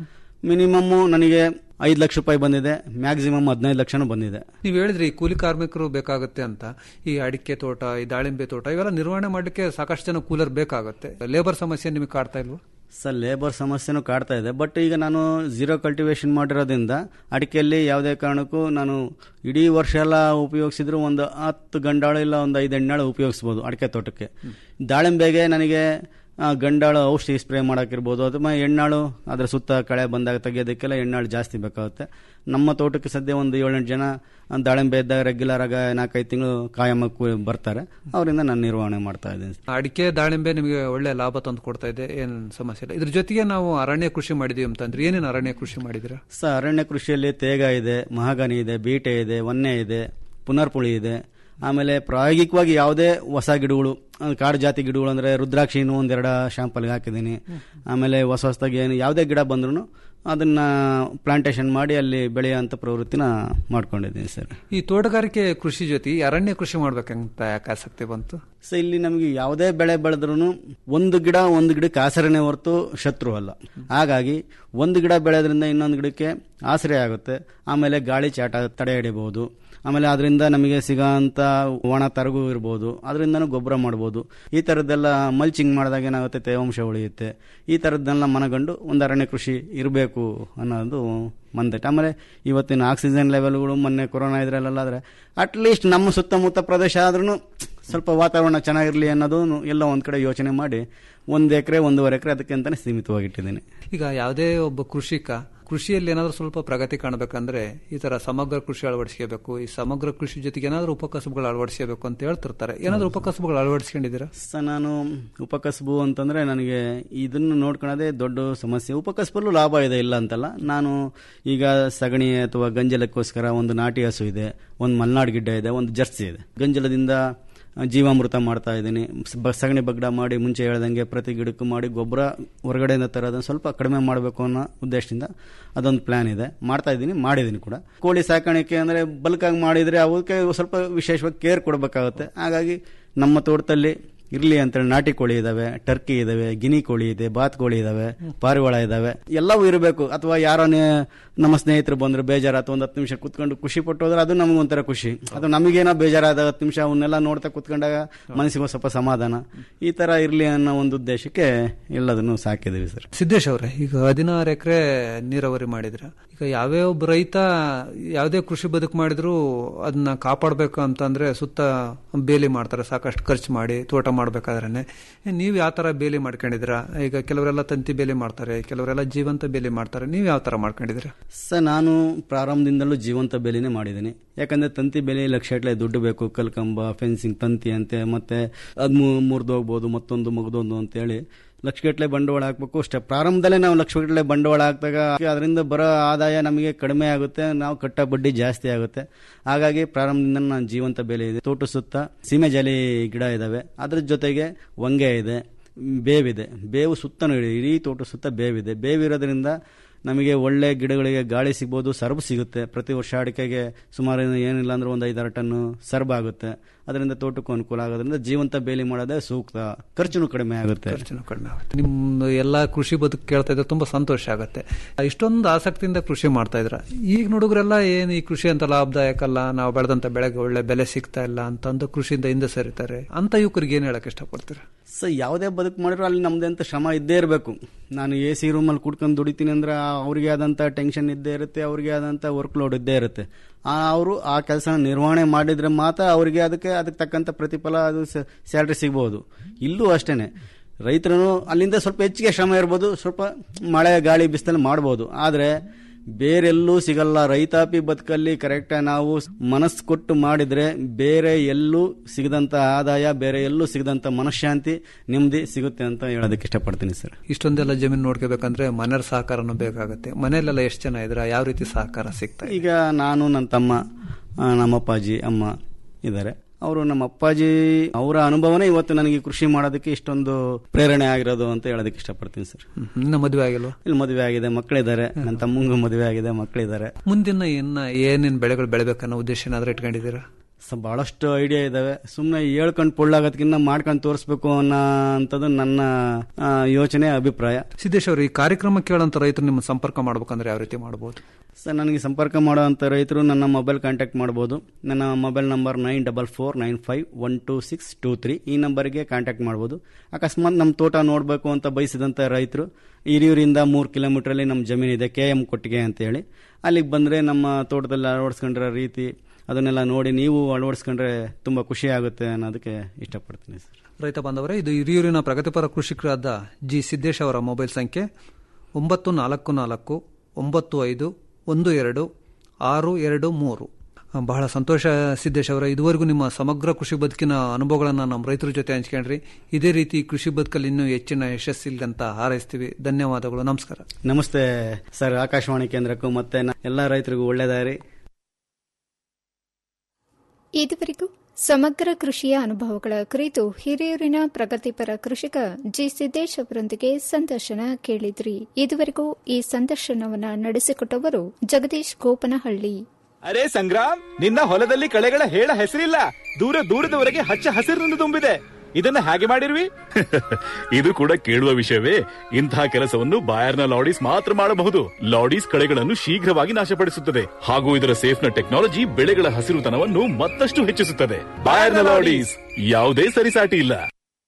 Speaker 21: ಮಿನಿಮಮ್ ನನಗೆ ಐದು ಲಕ್ಷ ರೂಪಾಯಿ ಬಂದಿದೆ ಮ್ಯಾಕ್ಸಿಮಮ್ ಹದಿನೈದು ಲಕ್ಷನೂ ಬಂದಿದೆ
Speaker 20: ನೀವು ಹೇಳಿದ್ರಿ ಕೂಲಿ ಕಾರ್ಮಿಕರು ಬೇಕಾಗುತ್ತೆ ಅಂತ ಈ ಅಡಿಕೆ ತೋಟ ಈ ದಾಳಿಂಬೆ ತೋಟ ಇವೆಲ್ಲ ನಿರ್ವಹಣೆ ಮಾಡಲಿಕ್ಕೆ ಸಾಕಷ್ಟು ಜನ ಕೂಲರ್ ಬೇಕಾಗುತ್ತೆ ಲೇಬರ್ ಸಮಸ್ಯೆ ನಿಮಗೆ ಕಾಡ್ತಾ ಇಲ್ವಾ
Speaker 21: ಸರ್ ಲೇಬರ್ ಸಮಸ್ಯೆನೂ ಕಾಡ್ತಾ ಇದೆ ಬಟ್ ಈಗ ನಾನು ಝೀರೋ ಕಲ್ಟಿವೇಶನ್ ಮಾಡಿರೋದ್ರಿಂದ ಅಡಿಕೆಯಲ್ಲಿ ಯಾವುದೇ ಕಾರಣಕ್ಕೂ ನಾನು ಇಡೀ ವರ್ಷ ಎಲ್ಲ ಉಪಯೋಗಿಸಿದ್ರು ಒಂದು ಹತ್ತು ಗಂಡಾಳು ಇಲ್ಲ ಒಂದು ಐದು ಎಣ್ಣಾಳು ಉಪಯೋಗಿಸ್ಬೋದು ಅಡಿಕೆ ತೋಟಕ್ಕೆ ದಾಳಿಂಬೆಗೆ ನನಗೆ ಆ, ಗಂಡಾಳು ಔಷಧಿ ಸ್ಪ್ರೇ ಮಾಡೋಕ್ಕಿರ್ಬೋದು ಅಥವಾ ಎಣ್ಣಾಳು ಅದರ ಸುತ್ತ ಕಳೆ ಬಂದಾಗ ತೆಗೆಯೋದಕ್ಕೆಲ್ಲ ಎಣ್ಣಾಳು ಜಾಸ್ತಿ ಬೇಕಾಗುತ್ತೆ ನಮ್ಮ ತೋಟಕ್ಕೆ ಸದ್ಯ ಒಂದು ಏಳೆಂಟು ಜನ ದಾಳಿಂಬೆ ಇದ್ದಾಗ ರೆಗ್ಯುಲರ್ ಆಗಿ ನಾಲ್ಕೈದು ತಿಂಗಳು ಕಾಯಮ ಬರ್ತಾರೆ ಅವರಿಂದ ನಾನು ನಿರ್ವಹಣೆ ಮಾಡ್ತಾ ಇದ್ದೀನಿ
Speaker 20: ಅಡಿಕೆ ದಾಳಿಂಬೆ ನಿಮಗೆ ಒಳ್ಳೆ ಲಾಭ ತಂದು ಕೊಡ್ತಾ ಇದೆ ಏನು ಸಮಸ್ಯೆ ಇಲ್ಲ ಇದ್ರ ಜೊತೆಗೆ ನಾವು ಅರಣ್ಯ ಕೃಷಿ ಮಾಡಿದೀವಿ ಅಂತಂದ್ರೆ ಏನೇನು ಅರಣ್ಯ ಕೃಷಿ ಮಾಡಿದಿರಾ
Speaker 21: ಸ ಅರಣ್ಯ ಕೃಷಿಯಲ್ಲಿ ತೇಗ ಇದೆ ಮಹಾಗನಿ ಇದೆ ಬೀಟೆ ಇದೆ ಹೊನ್ನೆ ಇದೆ ಪುನರ್ಪುಳಿ ಇದೆ ಆಮೇಲೆ ಪ್ರಾಯೋಗಿಕವಾಗಿ ಯಾವುದೇ ಹೊಸ ಗಿಡಗಳು ಆ, ಕಾಡು ಜಾತಿ ಗಿಡಗಳು ಅಂದರೆ ರುದ್ರಾಕ್ಷಿನೂ ಒಂದೆರಡು ಶಾಂಪಲ್ಗೆ ಹಾಕಿದ್ದೀನಿ ಆಮೇಲೆ ಹೊಸ ಹೊಸದಾಗಿ ಏನು ಯಾವುದೇ ಗಿಡ ಬಂದ್ರೂ ಅದನ್ನ ಪ್ಲಾಂಟೇಶನ್ ಮಾಡಿ ಅಲ್ಲಿ ಬೆಳೆಯುವಂಥ ಪ್ರವೃತ್ತಿನ ಮಾಡ್ಕೊಂಡಿದ್ದೀನಿ ಸರ್
Speaker 20: ಈ ತೋಟಗಾರಿಕೆ ಕೃಷಿ ಜೊತೆ ಈ ಅರಣ್ಯ ಕೃಷಿ ಮಾಡ್ಬೇಕಂತ ಯಾಕೆ ಆಸಕ್ತಿ ಬಂತು
Speaker 21: ಸೊ ಇಲ್ಲಿ ನಮಗೆ ಯಾವುದೇ ಬೆಳೆ ಬೆಳೆದ್ರೂ ಒಂದು ಗಿಡ ಒಂದು ಗಿಡಕ್ಕೆ ಆಸರೆನೇ ಹೊರತು ಶತ್ರು ಅಲ್ಲ ಹಾಗಾಗಿ ಒಂದು ಗಿಡ ಬೆಳೆಯೋದ್ರಿಂದ ಇನ್ನೊಂದು ಗಿಡಕ್ಕೆ ಆಸರೆ ಆಗುತ್ತೆ ಆಮೇಲೆ ಗಾಳಿ ಚಾಟ ತಡೆ ಹಿಡಿಬಹುದು ಆಮೇಲೆ ಅದರಿಂದ ನಮಗೆ ಸಿಗೋಂಥ ಒಣ ತರಗು ಇರ್ಬೋದು ಅದರಿಂದನೂ ಗೊಬ್ಬರ ಮಾಡ್ಬೋದು ಈ ಥರದ್ದೆಲ್ಲ ಮಲ್ಚಿಂಗ್ ಮಾಡಿದಾಗ ಏನಾಗುತ್ತೆ ತೇವಾಂಶ ಉಳಿಯುತ್ತೆ ಈ ಥರದ್ದನ್ನೆಲ್ಲ ಮನಗಂಡು ಒಂದು ಅರಣ್ಯ ಕೃಷಿ ಇರಬೇಕು ಅನ್ನೋದು ಮಂದಟ್ ಆಮೇಲೆ ಇವತ್ತಿನ ಆಕ್ಸಿಜನ್ ಲೆವೆಲ್ಗಳು ಮೊನ್ನೆ ಕೊರೋನಾ ಇದ್ರಲ್ಲೆಲ್ಲ ಆದರೆ ಅಟ್ಲೀಸ್ಟ್ ನಮ್ಮ ಸುತ್ತಮುತ್ತ ಪ್ರದೇಶ ಆದ್ರೂ ಸ್ವಲ್ಪ ವಾತಾವರಣ ಚೆನ್ನಾಗಿರಲಿ ಅನ್ನೋದು ಎಲ್ಲ ಒಂದು ಕಡೆ ಯೋಚನೆ ಮಾಡಿ ಒಂದು ಎಕರೆ ಒಂದೂವರೆ ಎಕರೆ ಅದಕ್ಕೆ ಅಂತಾನೆ ಸೀಮಿತವಾಗಿಟ್ಟಿದ್ದೀನಿ
Speaker 20: ಈಗ ಯಾವುದೇ ಒಬ್ಬ ಕೃಷಿಕ ಕೃಷಿಯಲ್ಲಿ ಏನಾದರೂ ಸ್ವಲ್ಪ ಪ್ರಗತಿ ಕಾಣಬೇಕಂದ್ರೆ ಈ ತರ ಸಮಗ್ರ ಕೃಷಿ ಅಳವಡಿಸ್ಕೋಬೇಕು ಈ ಸಮಗ್ರ ಕೃಷಿ ಜೊತೆಗೆ ಏನಾದರೂ ಉಪಕಸಬುಗಳು ಅಳವಡಿಸ್ಕೋಬೇಕು ಅಂತ ಹೇಳ್ತಿರ್ತಾರೆ ಏನಾದರೂ ಉಪಕಸಬುಗಳು ಅಳವಡಿಸ್ಕೊಂಡಿದ್ದೀರಾ
Speaker 21: ಸ ನಾನು ಉಪಕಸಬು ಅಂತಂದ್ರೆ ನನಗೆ ಇದನ್ನು ನೋಡ್ಕೊಳ್ಳೋದೇ ದೊಡ್ಡ ಸಮಸ್ಯೆ ಉಪಕಸಬಲ್ಲೂ ಲಾಭ ಇದೆ ಇಲ್ಲ ಅಂತಲ್ಲ ನಾನು ಈಗ ಸಗಣಿ ಅಥವಾ ಗಂಜಲಕ್ಕೋಸ್ಕರ ಒಂದು ನಾಟಿ ಹಸು ಇದೆ ಒಂದು ಮಲ್ನಾಡ್ ಗಿಡ್ಡ ಇದೆ ಒಂದು ಜರ್ಸಿ ಇದೆ ಗಂಜಲದಿಂದ ಜೀವಾಮೃತ ಮಾಡ್ತಾ ಇದ್ದೀನಿ ಸ್- ಬ- ಸಗಣಿ ಬಗ್ಡ ಮಾಡಿ ಮುಂಚೆ ಹೇಳ್ದಂಗೆ ಪ್ರತಿ ಗಿಡಕ್ಕೂ ಮಾಡಿ ಗೊಬ್ಬರ ಹೊರಗಡೆಯಿಂದ ತರೋದನ್ನ ಸ್ವಲ್ಪ ಕಡಿಮೆ ಮಾಡಬೇಕು ಅನ್ನೋ ಉದ್ದೇಶದಿಂದ ಅದೊಂದು ಪ್ಲಾನ್ ಇದೆ ಮಾಡ್ತಾ ಇದ್ದೀನಿ ಮಾಡಿದ್ದೀನಿ ಕೂಡ ಕೋಳಿ ಸಾಕಾಣಿಕೆ ಅಂದರೆ ಬಲ್ಕಾಗಿ ಮಾಡಿದರೆ ಅವಕ್ಕೆ ಸ್ವಲ್ಪ ವಿಶೇಷವಾಗಿ ಕೇರ್ ಕೊಡಬೇಕಾಗುತ್ತೆ ಹಾಗಾಗಿ ನಮ್ಮ ತೋಟದಲ್ಲಿ ಇರ್ಲಿ ಅಂತೇಳಿ ನಾಟಿ ಕೋಳಿ ಇದಾವೆ ಟರ್ಕಿ ಇದಾವೆ ಗಿನಿ ಕೋಳಿ ಇದೆ ಬಾತ್ ಕೋಳಿ ಇದಾವೆ ಪಾರಿವಾಳ ಇದಾವೆ ಎಲ್ಲವೂ ಇರಬೇಕು ಅಥವಾ ಯಾರೋ ನೇ- ನಮ್ಮ ಸ್ನೇಹಿತರು ಬಂದ್ರು ಬೇಜಾರಾತು ಒಂದು ಹತ್ತು ನಿಮಿಷ ಕುತ್ಕೊಂಡು ಖುಷಿ ಪಟ್ಟು ಹೋದ್ರೆ ಅದು ನಮಗೊಂಥರ ಒಂಥರ ಖುಷಿ ಅದು ನಮಗೇನೋ ಬೇಜಾರಾದ ಹತ್ತು ನಿಮಿಷ ಅವನ್ನೆಲ್ಲ ನೋಡ್ತಾ ಕುತ್ಕೊಂಡಾಗ ಮನಸ್ಸಿಗೆ ಒಂದ್ ಸ್ವಲ್ಪ ಸಮಾಧಾನ ಈ ತರ ಇರ್ಲಿ ಅನ್ನೋ ಒಂದು ಉದ್ದೇಶಕ್ಕೆ ಎಲ್ಲದನ್ನು ಸಾಕಿದೀವಿ ಸರ್
Speaker 20: ಸಿದ್ದೇಶ್ ಅವರೇ ಈಗ ಹದಿನಾರು ಎಕರೆ ನೀರಾವರಿ ಮಾಡಿದ್ರ ಈಗ ಯಾವ್ಯಾವ ಒಬ್ಬ ರೈತ ಯಾವುದೇ ಕೃಷಿ ಬದುಕು ಮಾಡಿದ್ರು ಅದನ್ನ ಕಾಪಾಡಬೇಕು ಅಂತಂದ್ರೆ ಸುತ್ತ ಬೇಲಿ ಮಾಡ್ತಾರೆ ಸಾಕಷ್ಟು ಖರ್ಚು ಮಾಡಿ ತೋಟ ಮಾಡ್ಬೇಕಾದ್ರೆ ನೀವು ಯಾವ ತರ ಬೇಲಿ ಮಾಡ್ಕೊಂಡಿದ್ದೀರಾ ಈಗ ಕೆಲವರೆಲ್ಲ ತಂತಿ ಬೇಲಿ ಮಾಡ್ತಾರೆ ಕೆಲವರೆಲ್ಲ ಜೀವಂತ ಬೇಲಿ ಮಾಡ್ತಾರೆ ನೀವು ಯಾವ ತರ ಮಾಡ್ಕೊಂಡಿದ್ದೀರಾ
Speaker 21: ಸರ್ ನಾನು ಪ್ರಾರಂಭದಿಂದಲೂ ಜೀವಂತ ಬೇಲಿನೇ ಮಾಡಿದ್ದೀನಿ ಯಾಕಂದ್ರೆ ತಂತಿ ಬೇಲಿ ಲಕ್ಷಗಟ್ಟಲೆ ದುಡ್ಡು ಬೇಕು ಕಲ್ಕಂಬ ಫೆನ್ಸಿಂಗ್ ತಂತಿ ಅಂತೆ ಮತ್ತೆ ಅದು ಮುರಿದು ಹೋಗ್ಬೋದು ಮತ್ತೊಂದು ಮುಗ್ದೊಂದು ಅಂತೇಳಿ ಲಕ್ಷಗಟ್ಟಲೆ ಬಂಡವಾಳ ಹಾಕ್ಬೇಕು ಅಷ್ಟೇ ಪ್ರಾರಂಭದಲ್ಲೇ ನಾವು ಲಕ್ಷಗಟ್ಟಲೆ ಬಂಡವಾಳ ಹಾಕಿದಾಗ ಅದರಿಂದ ಬರೋ ಆದಾಯ ನಮಗೆ ಕಡಿಮೆ ಆಗುತ್ತೆ ನಾವು ಕಟ್ಟ ಬಡ್ಡಿ ಜಾಸ್ತಿ ಆಗುತ್ತೆ ಹಾಗಾಗಿ ಪ್ರಾರಂಭದಿಂದ ನಾನು ಜೀವಂತ ಬೇಲಿ ಇದೆ ತೋಟ ಸುತ್ತ ಸೀಮೆ ಜಾಲಿ ಗಿಡ ಇದಾವೆ ಅದ್ರ ಜೊತೆಗೆ ಹೊಂಗೆ ಇದೆ ಬೇವಿದೆ ಬೇವು ಸುತ್ತನೂ ಇದೆ ಇಡೀ ತೋಟ ಸುತ್ತ ಬೇವಿದೆ ಬೇವಿರೋದ್ರಿಂದ ನಮಗೆ ಒಳ್ಳೆ ಗಿಡಗಳಿಗೆ ಗಾಳಿ ಸಿಗ್ಬೋದು ಸರ್ಬ್ ಸಿಗುತ್ತೆ ಪ್ರತಿ ವರ್ಷ ಅಡಿಕೆಗೆ ಸುಮಾರು ಏನಿಲ್ಲ ಅಂದ್ರೆ ಒಂದು ಐದಾರು ಟನ್ನು ಸರ್ಬ್ ಆಗುತ್ತೆ ಅದರಿಂದ ತೋಟಕ್ಕೂ ಅನುಕೂಲ ಆಗೋದ್ರಿಂದ ಜೀವಂತ ಬೇಲಿ ಮಾಡೋದೇ ಸೂಕ್ತ ಖರ್ಚುನು ಕಡಿಮೆ ಆಗುತ್ತೆ
Speaker 20: ಖರ್ಚುನು ಕಡಿಮೆ ಆಗುತ್ತೆ ನಿಮ್ಮ ಎಲ್ಲಾ ಕೃಷಿ ಬದುಕು ಕೇಳ್ತಾ ಇದ್ರೆ ತುಂಬಾ ಸಂತೋಷ ಆಗುತ್ತೆ ಇಷ್ಟೊಂದು ಆಸಕ್ತಿಯಿಂದ ಕೃಷಿ ಮಾಡ್ತಾ ಇದ್ರ ಈಗ ಹುಡುಗರೆಲ್ಲ ಏನು ಈ ಕೃಷಿ ಅಂತ ಲಾಭದಾಯಕ ಅಲ್ಲ ನಾವು ಬೆಳೆದಂತ ಬೆಳೆಗೆ ಒಳ್ಳೆ ಬೆಲೆ ಸಿಗ್ತಾ ಇಲ್ಲ ಅಂತಂದು ಕೃಷಿಯಿಂದ ಹಿಂದೆ ಸರಿತಾರೆ ಅಂತ ಯುವಕರಿಗೆ ಏನ್ ಹೇಳಕ್ ಇಷ್ಟಪಡ್ತೀರಾ
Speaker 21: ಸೊ ಯಾವುದೇ ಬದುಕು ಮಾಡಿದ್ರು ಅಲ್ಲಿ ನಮ್ದೇ ಅಂತ ಶ್ರಮ ಇದ್ದೇ ಇರಬೇಕು ನಾನು ಎ ಸಿ ರೂಮಲ್ಲಿ ಕುಡ್ಕೊಂಡು ದುಡಿತೀನಿ ಅಂದ್ರೆ ಅವ್ರಿಗೆ ಆದಂಥ ಟೆನ್ಷನ್ ಇದ್ದೇ ಇರುತ್ತೆ ಅವ್ರಿಗೆ ಆದಂಥ ವರ್ಕ್ ಲೋಡ್ ಇದ್ದೇ ಇರುತ್ತೆ ಅವರು ಆ ಕೆಲಸ ನಿರ್ವಹಣೆ ಮಾಡಿದ್ರೆ ಮಾತ್ರ ಅವರಿಗೆ ಅದಕ್ಕೆ ಅದಕ್ಕೆ ತಕ್ಕಂಥ ಪ್ರತಿಫಲ ಅದು ಸ್ಯಾಲ್ರಿ ಸಿಗ್ಬೋದು ಇಲ್ಲೂ ಅಷ್ಟೇನೆ ರೈತರು ಅಲ್ಲಿಂದ ಸ್ವಲ್ಪ ಹೆಚ್ಚಿಗೆ ಶ್ರಮ ಇರ್ಬೋದು ಸ್ವಲ್ಪ ಮಳೆ ಗಾಳಿ ಬಿಸಿಲಲ್ಲಿ ಮಾಡ್ಬೋದು ಆದರೆ ಬೇರೆಲ್ಲೂ ಸಿಗಲ್ಲ ರೈತಾಪಿ ಬದುಕಲ್ಲಿ ಕರೆಕ್ಟಾಗಿ ನಾವು ಮನಸ್ಸು ಕೊಟ್ಟು ಮಾಡಿದ್ರೆ ಬೇರೆ ಎಲ್ಲೂ ಸಿಗದಂತ ಆದಾಯ ಬೇರೆ ಎಲ್ಲೂ ಸಿಗದಂತ ಮನಃಶಾಂತಿ ನೆಮ್ಮದಿ ಸಿಗುತ್ತೆ ಅಂತ ಹೇಳೋದಕ್ಕೆ ಇಷ್ಟಪಡ್ತೀನಿ ಸರ್
Speaker 20: ಇಷ್ಟೊಂದೆಲ್ಲ ಜಮೀನು ನೋಡ್ಕೋಬೇಕಂದ್ರೆ ಮನೆಯವ್ರ ಸಹಕಾರನೂ ಬೇಕಾಗುತ್ತೆ ಮನೆಯಲ್ಲೆಲ್ಲ ಎಷ್ಟು ಜನ ಇದ್ರ ಯಾವ ರೀತಿ ಸಹಕಾರ ಸಿಗ್ತಾ
Speaker 21: ಈಗ ನಾನು ನನ್ನ ತಮ್ಮ ಆ, ನಮ್ಮ ಅಪ್ಪಾಜಿ ಅಮ್ಮ ಇದ್ದಾರೆ ಅವರು ನಮ್ಮ ಅಪ್ಪಾಜಿ ಅವರ ಅನುಭವನೇ ಇವತ್ತು ನನಗೆ ಕೃಷಿ ಮಾಡೋದಕ್ಕೆ ಇಷ್ಟೊಂದು ಪ್ರೇರಣೆ ಆಗಿರೋದು ಅಂತ ಹೇಳೋದಕ್ಕೆ ಇಷ್ಟಪಡ್ತೀನಿ ಸರ್
Speaker 20: ಇನ್ನ ಮದುವೆ ಆಗಿಲ್ವಾ
Speaker 21: ಇಲ್ಲಿ ಮದುವೆ ಆಗಿದೆ ಮಕ್ಕಳಿದ್ದಾರೆ ನನ್ನ ತಮ್ಮಂಗೂ ಮದುವೆ ಆಗಿದೆ ಮಕ್ಕಳಿದ್ದಾರೆ
Speaker 20: ಮುಂದಿನ ಇನ್ನ ಏನೇನ್ ಬೆಳೆಗಳು ಬೆಳಿಬೇಕನ್ನೋ ಉದ್ದೇಶ ಏನಾದ್ರೂ ಇಟ್ಕೊಂಡಿದ್ದೀರಾ
Speaker 21: ಸ- ಬಹಳಷ್ಟು ಐಡಿಯಾ ಇದಾವೆ ಸುಮ್ಮನೆ ಹೇಳ್ಕೊಂಡು ಪೊಳ್ಳಾಗೋದಕ್ಕಿಂತ ಮಾಡ್ಕೊಂಡು ತೋರಿಸ್ಬೇಕು ಅನ್ನೋ ಅಂಥದ್ದು ನನ್ನ ಆ, ಯೋಚನೆ ಅಭಿಪ್ರಾಯ
Speaker 20: ಸಿದ್ದೇಶ್ ಅವರು ಈ ಕಾರ್ಯಕ್ರಮ ಕೇಳೋಂಥ ರೈತರು ನಿಮ್ಮ ಸಂಪರ್ಕ ಮಾಡ್ಬೇಕಂದ್ರೆ ಯಾವ ರೀತಿ ಮಾಡಬಹುದು
Speaker 21: ಸರ್ ನನಗೆ ಸಂಪರ್ಕ ಮಾಡುವಂಥ ರೈತರು ನನ್ನ ಮೊಬೈಲ್ ಕಾಂಟ್ಯಾಕ್ಟ್ ಮಾಡ್ಬೋದು ನನ್ನ mobile number nine double four nine five one two six two three ಈ ನಂಬರ್ಗೆ ಕಾಂಟ್ಯಾಕ್ಟ್ ಮಾಡ್ಬೋದು ಅಕಸ್ಮಾತ್ ನಮ್ಮ ತೋಟ ನೋಡಬೇಕು ಅಂತ ಬಯಸಿದಂಥ ರೈತರು ಹಿರಿಯೂರಿಂದ ಮೂರು ಕಿಲೋಮೀಟ್ರಲ್ಲಿ ನಮ್ಮ ಜಮೀನಿದೆ ಕೆ ಎಮ್ ಕೊಟ್ಟಿಗೆ ಅಂತೇಳಿ ಅಲ್ಲಿಗೆ ಬಂದರೆ ನಮ್ಮ ತೋಟದಲ್ಲಿ ಅಳವಡಿಸ್ಕೊಂಡಿರೋ ರೀತಿ ಅದನ್ನೆಲ್ಲ ನೋಡಿ ನೀವು ಅಳವಡಿಸ್ಕೊಂಡ್ರೆ ತುಂಬ ಖುಷಿ ಆಗುತ್ತೆ ಅನ್ನೋದಕ್ಕೆ ಇಷ್ಟಪಡ್ತೀನಿ ಸರ್
Speaker 20: ರೈತ ಬಾಂಧವರೇ ಇದು ಹಿರಿಯೂರಿನ ಪ್ರಗತಿಪರ ಕೃಷಿಕರಾದ ಜಿ ಸಿದ್ದೇಶ್ ಅವರ ಮೊಬೈಲ್ ಸಂಖ್ಯೆ ಒಂಬತ್ತು ನಾಲ್ಕು ನಾಲ್ಕು ಒಂಬತ್ತು ಐದು ಒಂದು ಎರಡು ಆರು ಎರಡು ಮೂರು ಆ, ಬಹಳ ಸಂತೋಷ ಸಿದ್ದೇಶ್ ಅವರ ಇದುವರೆಗೂ ನಿಮ್ಮ ಸಮಗ್ರ ಕೃಷಿ ಬದುಕಿನ ಅನುಭವಗಳನ್ನು ನಮ್ಮ ರೈತರ ಜೊತೆ ಹಂಚ್ಕೊಂಡ್ರಿ ಇದೇ ರೀತಿ ಕೃಷಿ ಬದುಕಲ್ಲಿ ಇನ್ನೂ ಹೆಚ್ಚಿನ ಯಶಸ್ಸಿಲ್ಲ ಅಂತ ಹಾರೈಸ್ತೀವಿ ಧನ್ಯವಾದಗಳು ನಮಸ್ಕಾರ
Speaker 21: ನಮಸ್ತೆ ಸರ್ ಆಕಾಶವಾಣಿ ಕೇಂದ್ರಕ್ಕೂ ಮತ್ತೆ ನ- ಎಲ್ಲ ರೈತರಿಗೂ ಒಳ್ಳೆಯದಾರಿ
Speaker 15: ಇದುವರೆಗೂ ಸಮಗ್ರ ಕೃಷಿಯ ಅನುಭವಗಳ ಕುರಿತು ಹಿರಿಯೂರಿನ ಪ್ರಗತಿಪರ ಕೃಷಿಕ ಜಿ ಸಿದ್ದೇಶ್ ಅವರೊಂದಿಗೆ ಸಂದರ್ಶನ ಕೇಳಿದ್ರಿ ಇದುವರೆಗೂ ಈ ಸಂದರ್ಶನವನ್ನ ನಡೆಸಿಕೊಟ್ಟವರು ಜಗದೀಶ್ ಗೋಪನಹಳ್ಳಿ
Speaker 18: ಅರೆ ಸಂಗ್ರಾಮ್ ನಿನ್ನ ಹೊಲದಲ್ಲಿ ಕಳೆಗಳ ಹೇಳ ಹೆಸರಿಲ್ಲ ದೂರ ದೂರದವರೆಗೆ ಹಚ್ಚ ಹಸಿರಿನಿಂದ ತುಂಬಿದೆ ಇದನ್ನ ಹೇಗೆ ಮಾಡಿರ್ವಿ
Speaker 19: ಇದು ಕೂಡ ಕೇಳುವ ವಿಷಯವೇ ಇಂತಹ ಕೆಲಸವನ್ನು ಬಾಯರ್ನ ಲಾಡೀಸ್ ಮಾತ್ರ ಮಾಡಬಹುದು ಲಾಡೀಸ್ ಕಳೆಗಳನ್ನು ಶೀಘ್ರವಾಗಿ ನಾಶಪಡಿಸುತ್ತದೆ ಹಾಗೂ ಇದರ ಸೇಫ್ನ ಟೆಕ್ನಾಲಜಿ ಬೆಳೆಗಳ ಹಸಿರುತನವನ್ನು ಮತ್ತಷ್ಟು ಹೆಚ್ಚಿಸುತ್ತದೆ ಬಾಯರ್ನ ಲಾಡೀಸ್ ಯಾವುದೇ ಸರಿಸಾಟಿ ಇಲ್ಲ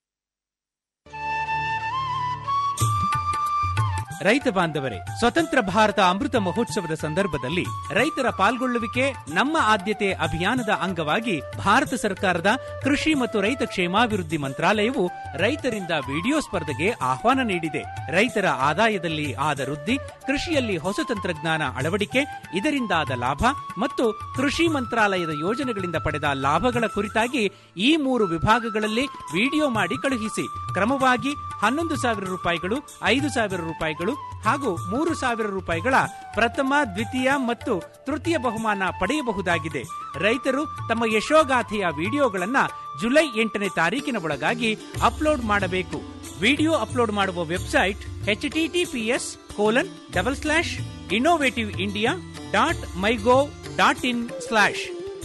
Speaker 2: ರೈತ ಬಾಂಧವರೇ ಸ್ವತಂತ್ರ ಭಾರತ ಅಮೃತ ಮಹೋತ್ಸವದ ಸಂದರ್ಭದಲ್ಲಿ ರೈತರ ಪಾಲ್ಗೊಳ್ಳುವಿಕೆ ನಮ್ಮ ಆದ್ಯತೆ ಅಭಿಯಾನದ ಅಂಗವಾಗಿ ಭಾರತ ಸರ್ಕಾರದ ಕೃಷಿ ಮತ್ತು ರೈತ ಕ್ಷೇಮಾಭಿವೃದ್ಧಿ ಮಂತ್ರಾಲಯವು ರೈತರಿಂದ ವಿಡಿಯೋ ಸ್ಪರ್ಧೆಗೆ ಆಹ್ವಾನ ನೀಡಿದೆ ರೈತರ ಆದಾಯದಲ್ಲಿ ಆದ ವೃದ್ಧಿ ಕೃಷಿಯಲ್ಲಿ ಹೊಸ ತಂತ್ರಜ್ಞಾನ ಅಳವಡಿಕೆ ಇದರಿಂದಾದ ಲಾಭ ಮತ್ತು ಕೃಷಿ ಮಂತ್ರಾಲಯದ ಯೋಜನೆಗಳಿಂದ ಪಡೆದ ಲಾಭಗಳ ಕುರಿತಾಗಿ ಈ ಮೂರು ವಿಭಾಗಗಳಲ್ಲಿ ವಿಡಿಯೋ ಮಾಡಿ ಕಳುಹಿಸಿ ಕ್ರಮವಾಗಿ ಹನ್ನೊಂದು ಸಾವಿರ ರೂಪಾಯಿಗಳು ಐದು ಸಾವಿರ ರೂಪಾಯಿಗಳು ಹಾಗೂ ಮೂರು ಸಾವಿರ ರೂಪಾಯಿಗಳ ಪ್ರಥಮ ದ್ವಿತೀಯ ಮತ್ತು ತೃತೀಯ ಬಹುಮಾನ ಪಡೆಯಬಹುದಾಗಿದೆ ರೈತರು ತಮ್ಮ ಯಶೋಗಾಥೆಯ ವಿಡಿಯೋಗಳನ್ನ ಜುಲೈ ಎಂಟನೇ ತಾರೀಕಿನ ಒಳಗಾಗಿ ಅಪ್ಲೋಡ್ ಮಾಡಬೇಕು ವಿಡಿಯೋ ಅಪ್ಲೋಡ್ ಮಾಡುವ website H TTPS colon double slash innovative India dot MyGov dot in slash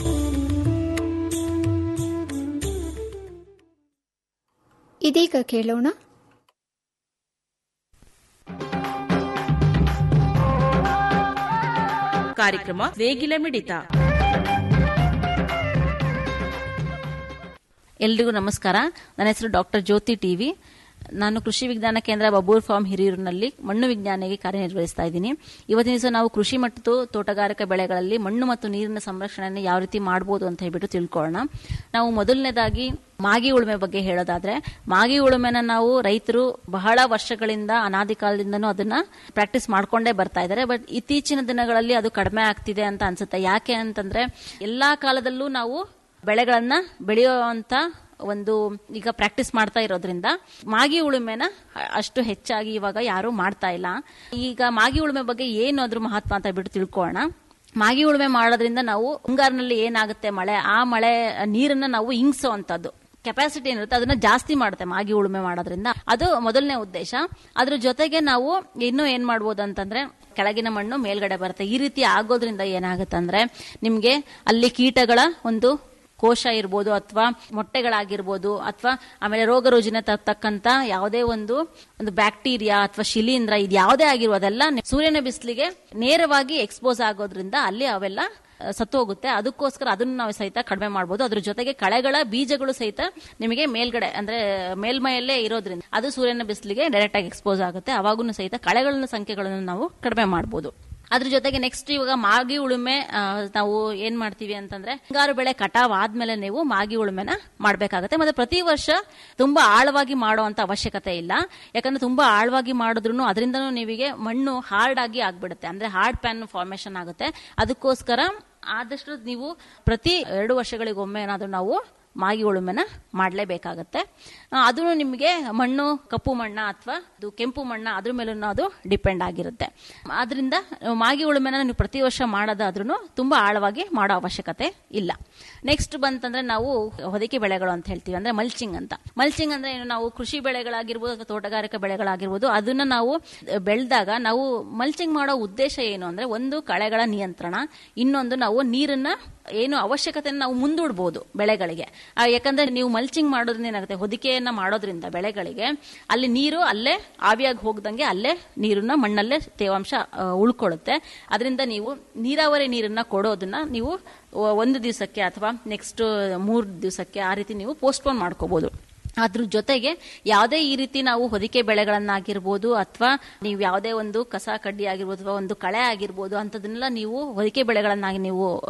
Speaker 15: ಇದೀಗ ಕೇಳೋಣ
Speaker 22: ಕಾರ್ಯಕ್ರಮ ನೇಗಿಲ ಮಿಡಿತ
Speaker 23: ಎಲ್ರಿಗೂ ನಮಸ್ಕಾರ ನನ್ನ ಹೆಸರು ಡಾಕ್ಟರ್ ಜ್ಯೋತಿ ಟಿವಿ ನಾನು ಕೃಷಿ ವಿಜ್ಞಾನ ಕೇಂದ್ರ ಬಬೂರ್ ಫಾರ್ಮ್ ಹಿರಿಯೂರಿನಲ್ಲಿ ಮಣ್ಣು ವಿಜ್ಞಾನಿಗೆ ಕಾರ್ಯನಿರ್ವಹಿಸ್ತಾ ಇದ್ದೀನಿ ಇವತ್ತಿನ ದಿವಸ ನಾವು ಕೃಷಿ ಮತ್ತು ತೋಟಗಾರಿಕಾ ಬೆಳೆಗಳಲ್ಲಿ ಮಣ್ಣು ಮತ್ತು ನೀರಿನ ಸಂರಕ್ಷಣೆಯನ್ನು ಯಾವ ರೀತಿ ಮಾಡ್ಬೋದು ಅಂತ ಹೇಳ್ಬಿಟ್ಟು ತಿಳ್ಕೊಳ್ಳೋಣ ನಾವು ಮೊದಲನೇದಾಗಿ ಮಾಗಿ ಉಳುಮೆ ಬಗ್ಗೆ ಹೇಳೋದಾದ್ರೆ ಮಾಗಿ ಉಳುಮೆನ ನಾವು ರೈತರು ಬಹಳ ವರ್ಷಗಳಿಂದ ಅನಾದಿ ಕಾಲದಿಂದನೂ ಅದನ್ನ ಪ್ರಾಕ್ಟೀಸ್ ಮಾಡ್ಕೊಂಡೇ ಬರ್ತಾ ಇದ್ದಾರೆ ಬಟ್ ಇತ್ತೀಚಿನ ದಿನಗಳಲ್ಲಿ ಅದು ಕಡಿಮೆ ಆಗ್ತಿದೆ ಅಂತ ಅನ್ಸುತ್ತೆ ಯಾಕೆ ಅಂತಂದ್ರೆ ಎಲ್ಲಾ ಕಾಲದಲ್ಲೂ ನಾವು ಬೆಳೆಗಳನ್ನ ಬೆಳೆಯುವಂತ ಒಂದು ಈಗ ಪ್ರಾಕ್ಟೀಸ್ ಮಾಡ್ತಾ ಇರೋದ್ರಿಂದ ಮಾಗಿ ಉಳುಮೆನ ಅಷ್ಟು ಹೆಚ್ಚಾಗಿ ಇವಾಗ ಯಾರು ಮಾಡ್ತಾ ಇಲ್ಲ ಈಗ ಮಾಗಿ ಉಳುಮೆ ಬಗ್ಗೆ ಏನು ಅದ್ರ ಮಹತ್ವ ಅಂತ ಬಿಟ್ಟು ತಿಳ್ಕೊಳ್ಳೋಣ ಮಾಗಿ ಉಳುಮೆ ಮಾಡೋದ್ರಿಂದ ನಾವು ಮುಂಗಾರಿನಲ್ಲಿ ಏನಾಗುತ್ತೆ ಮಳೆ ಆ ಮಳೆ ನೀರನ್ನ ನಾವು ಇಂಗಿಸುವಂತದ್ದು ಕೆಪಾಸಿಟಿ ಏನಿರುತ್ತೆ ಅದನ್ನ ಜಾಸ್ತಿ ಮಾಡುತ್ತೆ ಮಾಗಿ ಉಳುಮೆ ಮಾಡೋದ್ರಿಂದ ಅದು ಮೊದಲನೇ ಉದ್ದೇಶ ಅದ್ರ ಜೊತೆಗೆ ನಾವು ಇನ್ನೂ ಏನ್ ಮಾಡ್ಬೋದು ಅಂತಂದ್ರೆ ಕೆಳಗಿನ ಮಣ್ಣು ಮೇಲ್ಗಡೆ ಬರುತ್ತೆ ಈ ರೀತಿ ಆಗೋದ್ರಿಂದ ಏನಾಗುತ್ತೆ ಅಂದ್ರೆ ನಿಮ್ಗೆ ಅಲ್ಲಿ ಕೀಟಗಳ ಒಂದು ಕೋಶ ಇರ್ಬೋದು ಅಥವಾ ಮೊಟ್ಟೆಗಳಾಗಿರ್ಬೋದು ಅಥವಾ ಆಮೇಲೆ ರೋಗ ರುಜಿನ ತಕ್ಕಂತ ಯಾವುದೇ ಒಂದು ಒಂದು ಬ್ಯಾಕ್ಟೀರಿಯಾ ಅಥವಾ ಶಿಲೀಂಧ್ರ ಇದು ಯಾವುದೇ ಆಗಿರುವ ಅದೆಲ್ಲ ಸೂರ್ಯನ ಬಿಸಿಲಿಗೆ ನೇರವಾಗಿ ಎಕ್ಸ್ಪೋಸ್ ಆಗೋದ್ರಿಂದ ಅಲ್ಲಿ ಅವೆಲ್ಲ ಆ, ಸತ್ತು ಹೋಗುತ್ತೆ ಅದಕ್ಕೋಸ್ಕರ ಅದನ್ನು ನಾವು ಸಹಿತ ಕಡಿಮೆ ಮಾಡಬಹುದು ಅದ್ರ ಜೊತೆಗೆ ಕಳೆಗಳ ಬೀಜಗಳು ಸಹಿತ ನಿಮಗೆ ಮೇಲ್ಗಡೆ ಅಂದ್ರೆ ಮೇಲ್ಮೈಯಲ್ಲೇ ಇರೋದ್ರಿಂದ ಅದು ಸೂರ್ಯನ ಬಿಸಿಲಿಗೆ ಡೈರೆಕ್ಟ್ ಆಗಿ ಎಕ್ಸ್ಪೋಸ್ ಆಗುತ್ತೆ ಅವಾಗೂ ಸಹಿತ ಕಳೆಗಳ ಸಂಖ್ಯೆಗಳನ್ನು ನಾವು ಕಡಿಮೆ ಮಾಡಬಹುದು ಅದ್ರ ಜೊತೆಗೆ ನೆಕ್ಸ್ಟ್ ಇವಾಗ ಮಾಗಿ ಉಳುಮೆ ಆ, ನಾವು ಏನ್ ಮಾಡ್ತೀವಿ ಅಂತಂದ್ರೆ ಹಿಂಗಾರು ಬೆಳೆ ಕಟಾವ್ ಆದ್ಮೇಲೆ ನೀವು ಮಾಗಿ ಉಳುಮೆನ ಮಾಡ್ಬೇಕಾಗತ್ತೆ ಮತ್ತೆ ಪ್ರತಿ ವರ್ಷ ತುಂಬಾ ಆಳವಾಗಿ ಮಾಡುವಂತ ಅವಶ್ಯಕತೆ ಇಲ್ಲ ಯಾಕಂದ್ರೆ ತುಂಬಾ ಆಳವಾಗಿ ಮಾಡಿದ್ರು ಅದರಿಂದನೂ ನೀವಿಗೆ ಮಣ್ಣು ಹಾರ್ಡ್ ಆಗಿ ಆಗ್ಬಿಡುತ್ತೆ ಅಂದ್ರೆ ಹಾರ್ಡ್ ಪ್ಯಾನ್ ಫಾರ್ಮೇಶನ್ ಆಗುತ್ತೆ ಅದಕ್ಕೋಸ್ಕರ ಆದಷ್ಟು ನೀವು ಪ್ರತಿ ಎರಡು ವರ್ಷಗಳಿಗೊಮ್ಮೆ ಏನಾದ್ರೂ ನಾವು ಮಾಗಿ ಉಳುಮೆನ ಮಾಡಲೇಬೇಕಾಗತ್ತೆ ಅದು ನಿಮಗೆ ಮಣ್ಣು ಕಪ್ಪು ಮಣ್ಣ ಅಥವಾ ಅದು ಕೆಂಪು ಮಣ್ಣ ಅದ್ರ ಮೇಲೂ ಅದು ಡಿಪೆಂಡ್ ಆಗಿರುತ್ತೆ ಆದ್ರಿಂದ ಮಾಗಿ ಉಳುಮೆನ ನೀವು ಪ್ರತಿ ವರ್ಷ ಮಾಡೋದಾದ್ರೂ ತುಂಬಾ ಆಳವಾಗಿ ಮಾಡೋ ಅವಶ್ಯಕತೆ ಇಲ್ಲ ನೆಕ್ಸ್ಟ್ ಬಂತಂದ್ರೆ ನಾವು ಹೊದಿಕೆ ಬೆಳೆಗಳು ಅಂತ ಹೇಳ್ತೀವಿ ಅಂದ್ರೆ ಮಲ್ಚಿಂಗ್ ಅಂತ ಮಲ್ಚಿಂಗ್ ಅಂದ್ರೆ ಏನು ನಾವು ಕೃಷಿ ಬೆಳೆಗಳಾಗಿರ್ಬೋದು ಅಥವಾ ತೋಟಗಾರಿಕಾ ಬೆಳೆಗಳಾಗಿರ್ಬೋದು ಅದನ್ನ ನಾವು ಬೆಳೆದಾಗ ನಾವು ಮಲ್ಚಿಂಗ್ ಮಾಡೋ ಉದ್ದೇಶ ಏನು ಅಂದ್ರೆ ಒಂದು ಕಳೆಗಳ ನಿಯಂತ್ರಣ ಇನ್ನೊಂದು ನಾವು ನೀರನ್ನ ಏನು ಅವಶ್ಯಕತೆಯನ್ನು ನಾವು ಮುಂದೂಡಬಹುದು ಬೆಳೆಗಳಿಗೆ ಆ, ಯಾಕಂದ್ರೆ ನೀವು ಮಲ್ಚಿಂಗ್ ಮಾಡೋದ್ರಿಂದ ಏನಾಗುತ್ತೆ ಹೊದಿಕೆಯನ್ನ ಮಾಡೋದ್ರಿಂದ ಬೆಳೆಗಳಿಗೆ ಅಲ್ಲಿ ನೀರು ಅಲ್ಲೇ ಆವಿಯಾಗಿ ಹೋಗ್ದಂಗೆ ಅಲ್ಲೇ ನೀರನ್ನ ಮಣ್ಣಲ್ಲೇ ತೇವಾಂಶ ಆ, ಉಳ್ಕೊಳ್ಳುತ್ತೆ ಅದರಿಂದ ನೀವು ನೀರಾವರಿ ನೀರನ್ನ ಕೊಡೋದನ್ನ ನೀವು ಒ- ಒಂದು ದಿವಸಕ್ಕೆ ಅಥವಾ ನೆಕ್ಸ್ಟ್ ಮೂರು ದಿವಸಕ್ಕೆ ಆ ರೀತಿ ನೀವು ಪೋಸ್ಟ್ಪೋನ್ ಮಾಡ್ಕೋಬಹುದು ಅದ್ರ ಜೊತೆಗೆ ಯಾವುದೇ ಈ ರೀತಿ ನಾವು ಹೊದಿಕೆ ಬೆಳೆಗಳನ್ನಾಗಿರ್ಬೋದು ಅಥವಾ ನೀವು ಯಾವುದೇ ಒಂದು ಕಸ ಕಡ್ಡಿ ಆಗಿರ್ಬೋದು ಅಥವಾ ಒಂದು ಕಳೆ ಆಗಿರ್ಬೋದು ಅಂಥದನ್ನೆಲ್ಲ ನೀವು ಹೊದಿಕೆ ಬೆಳೆಗಳನ್ನಾಗಿ ನೀವು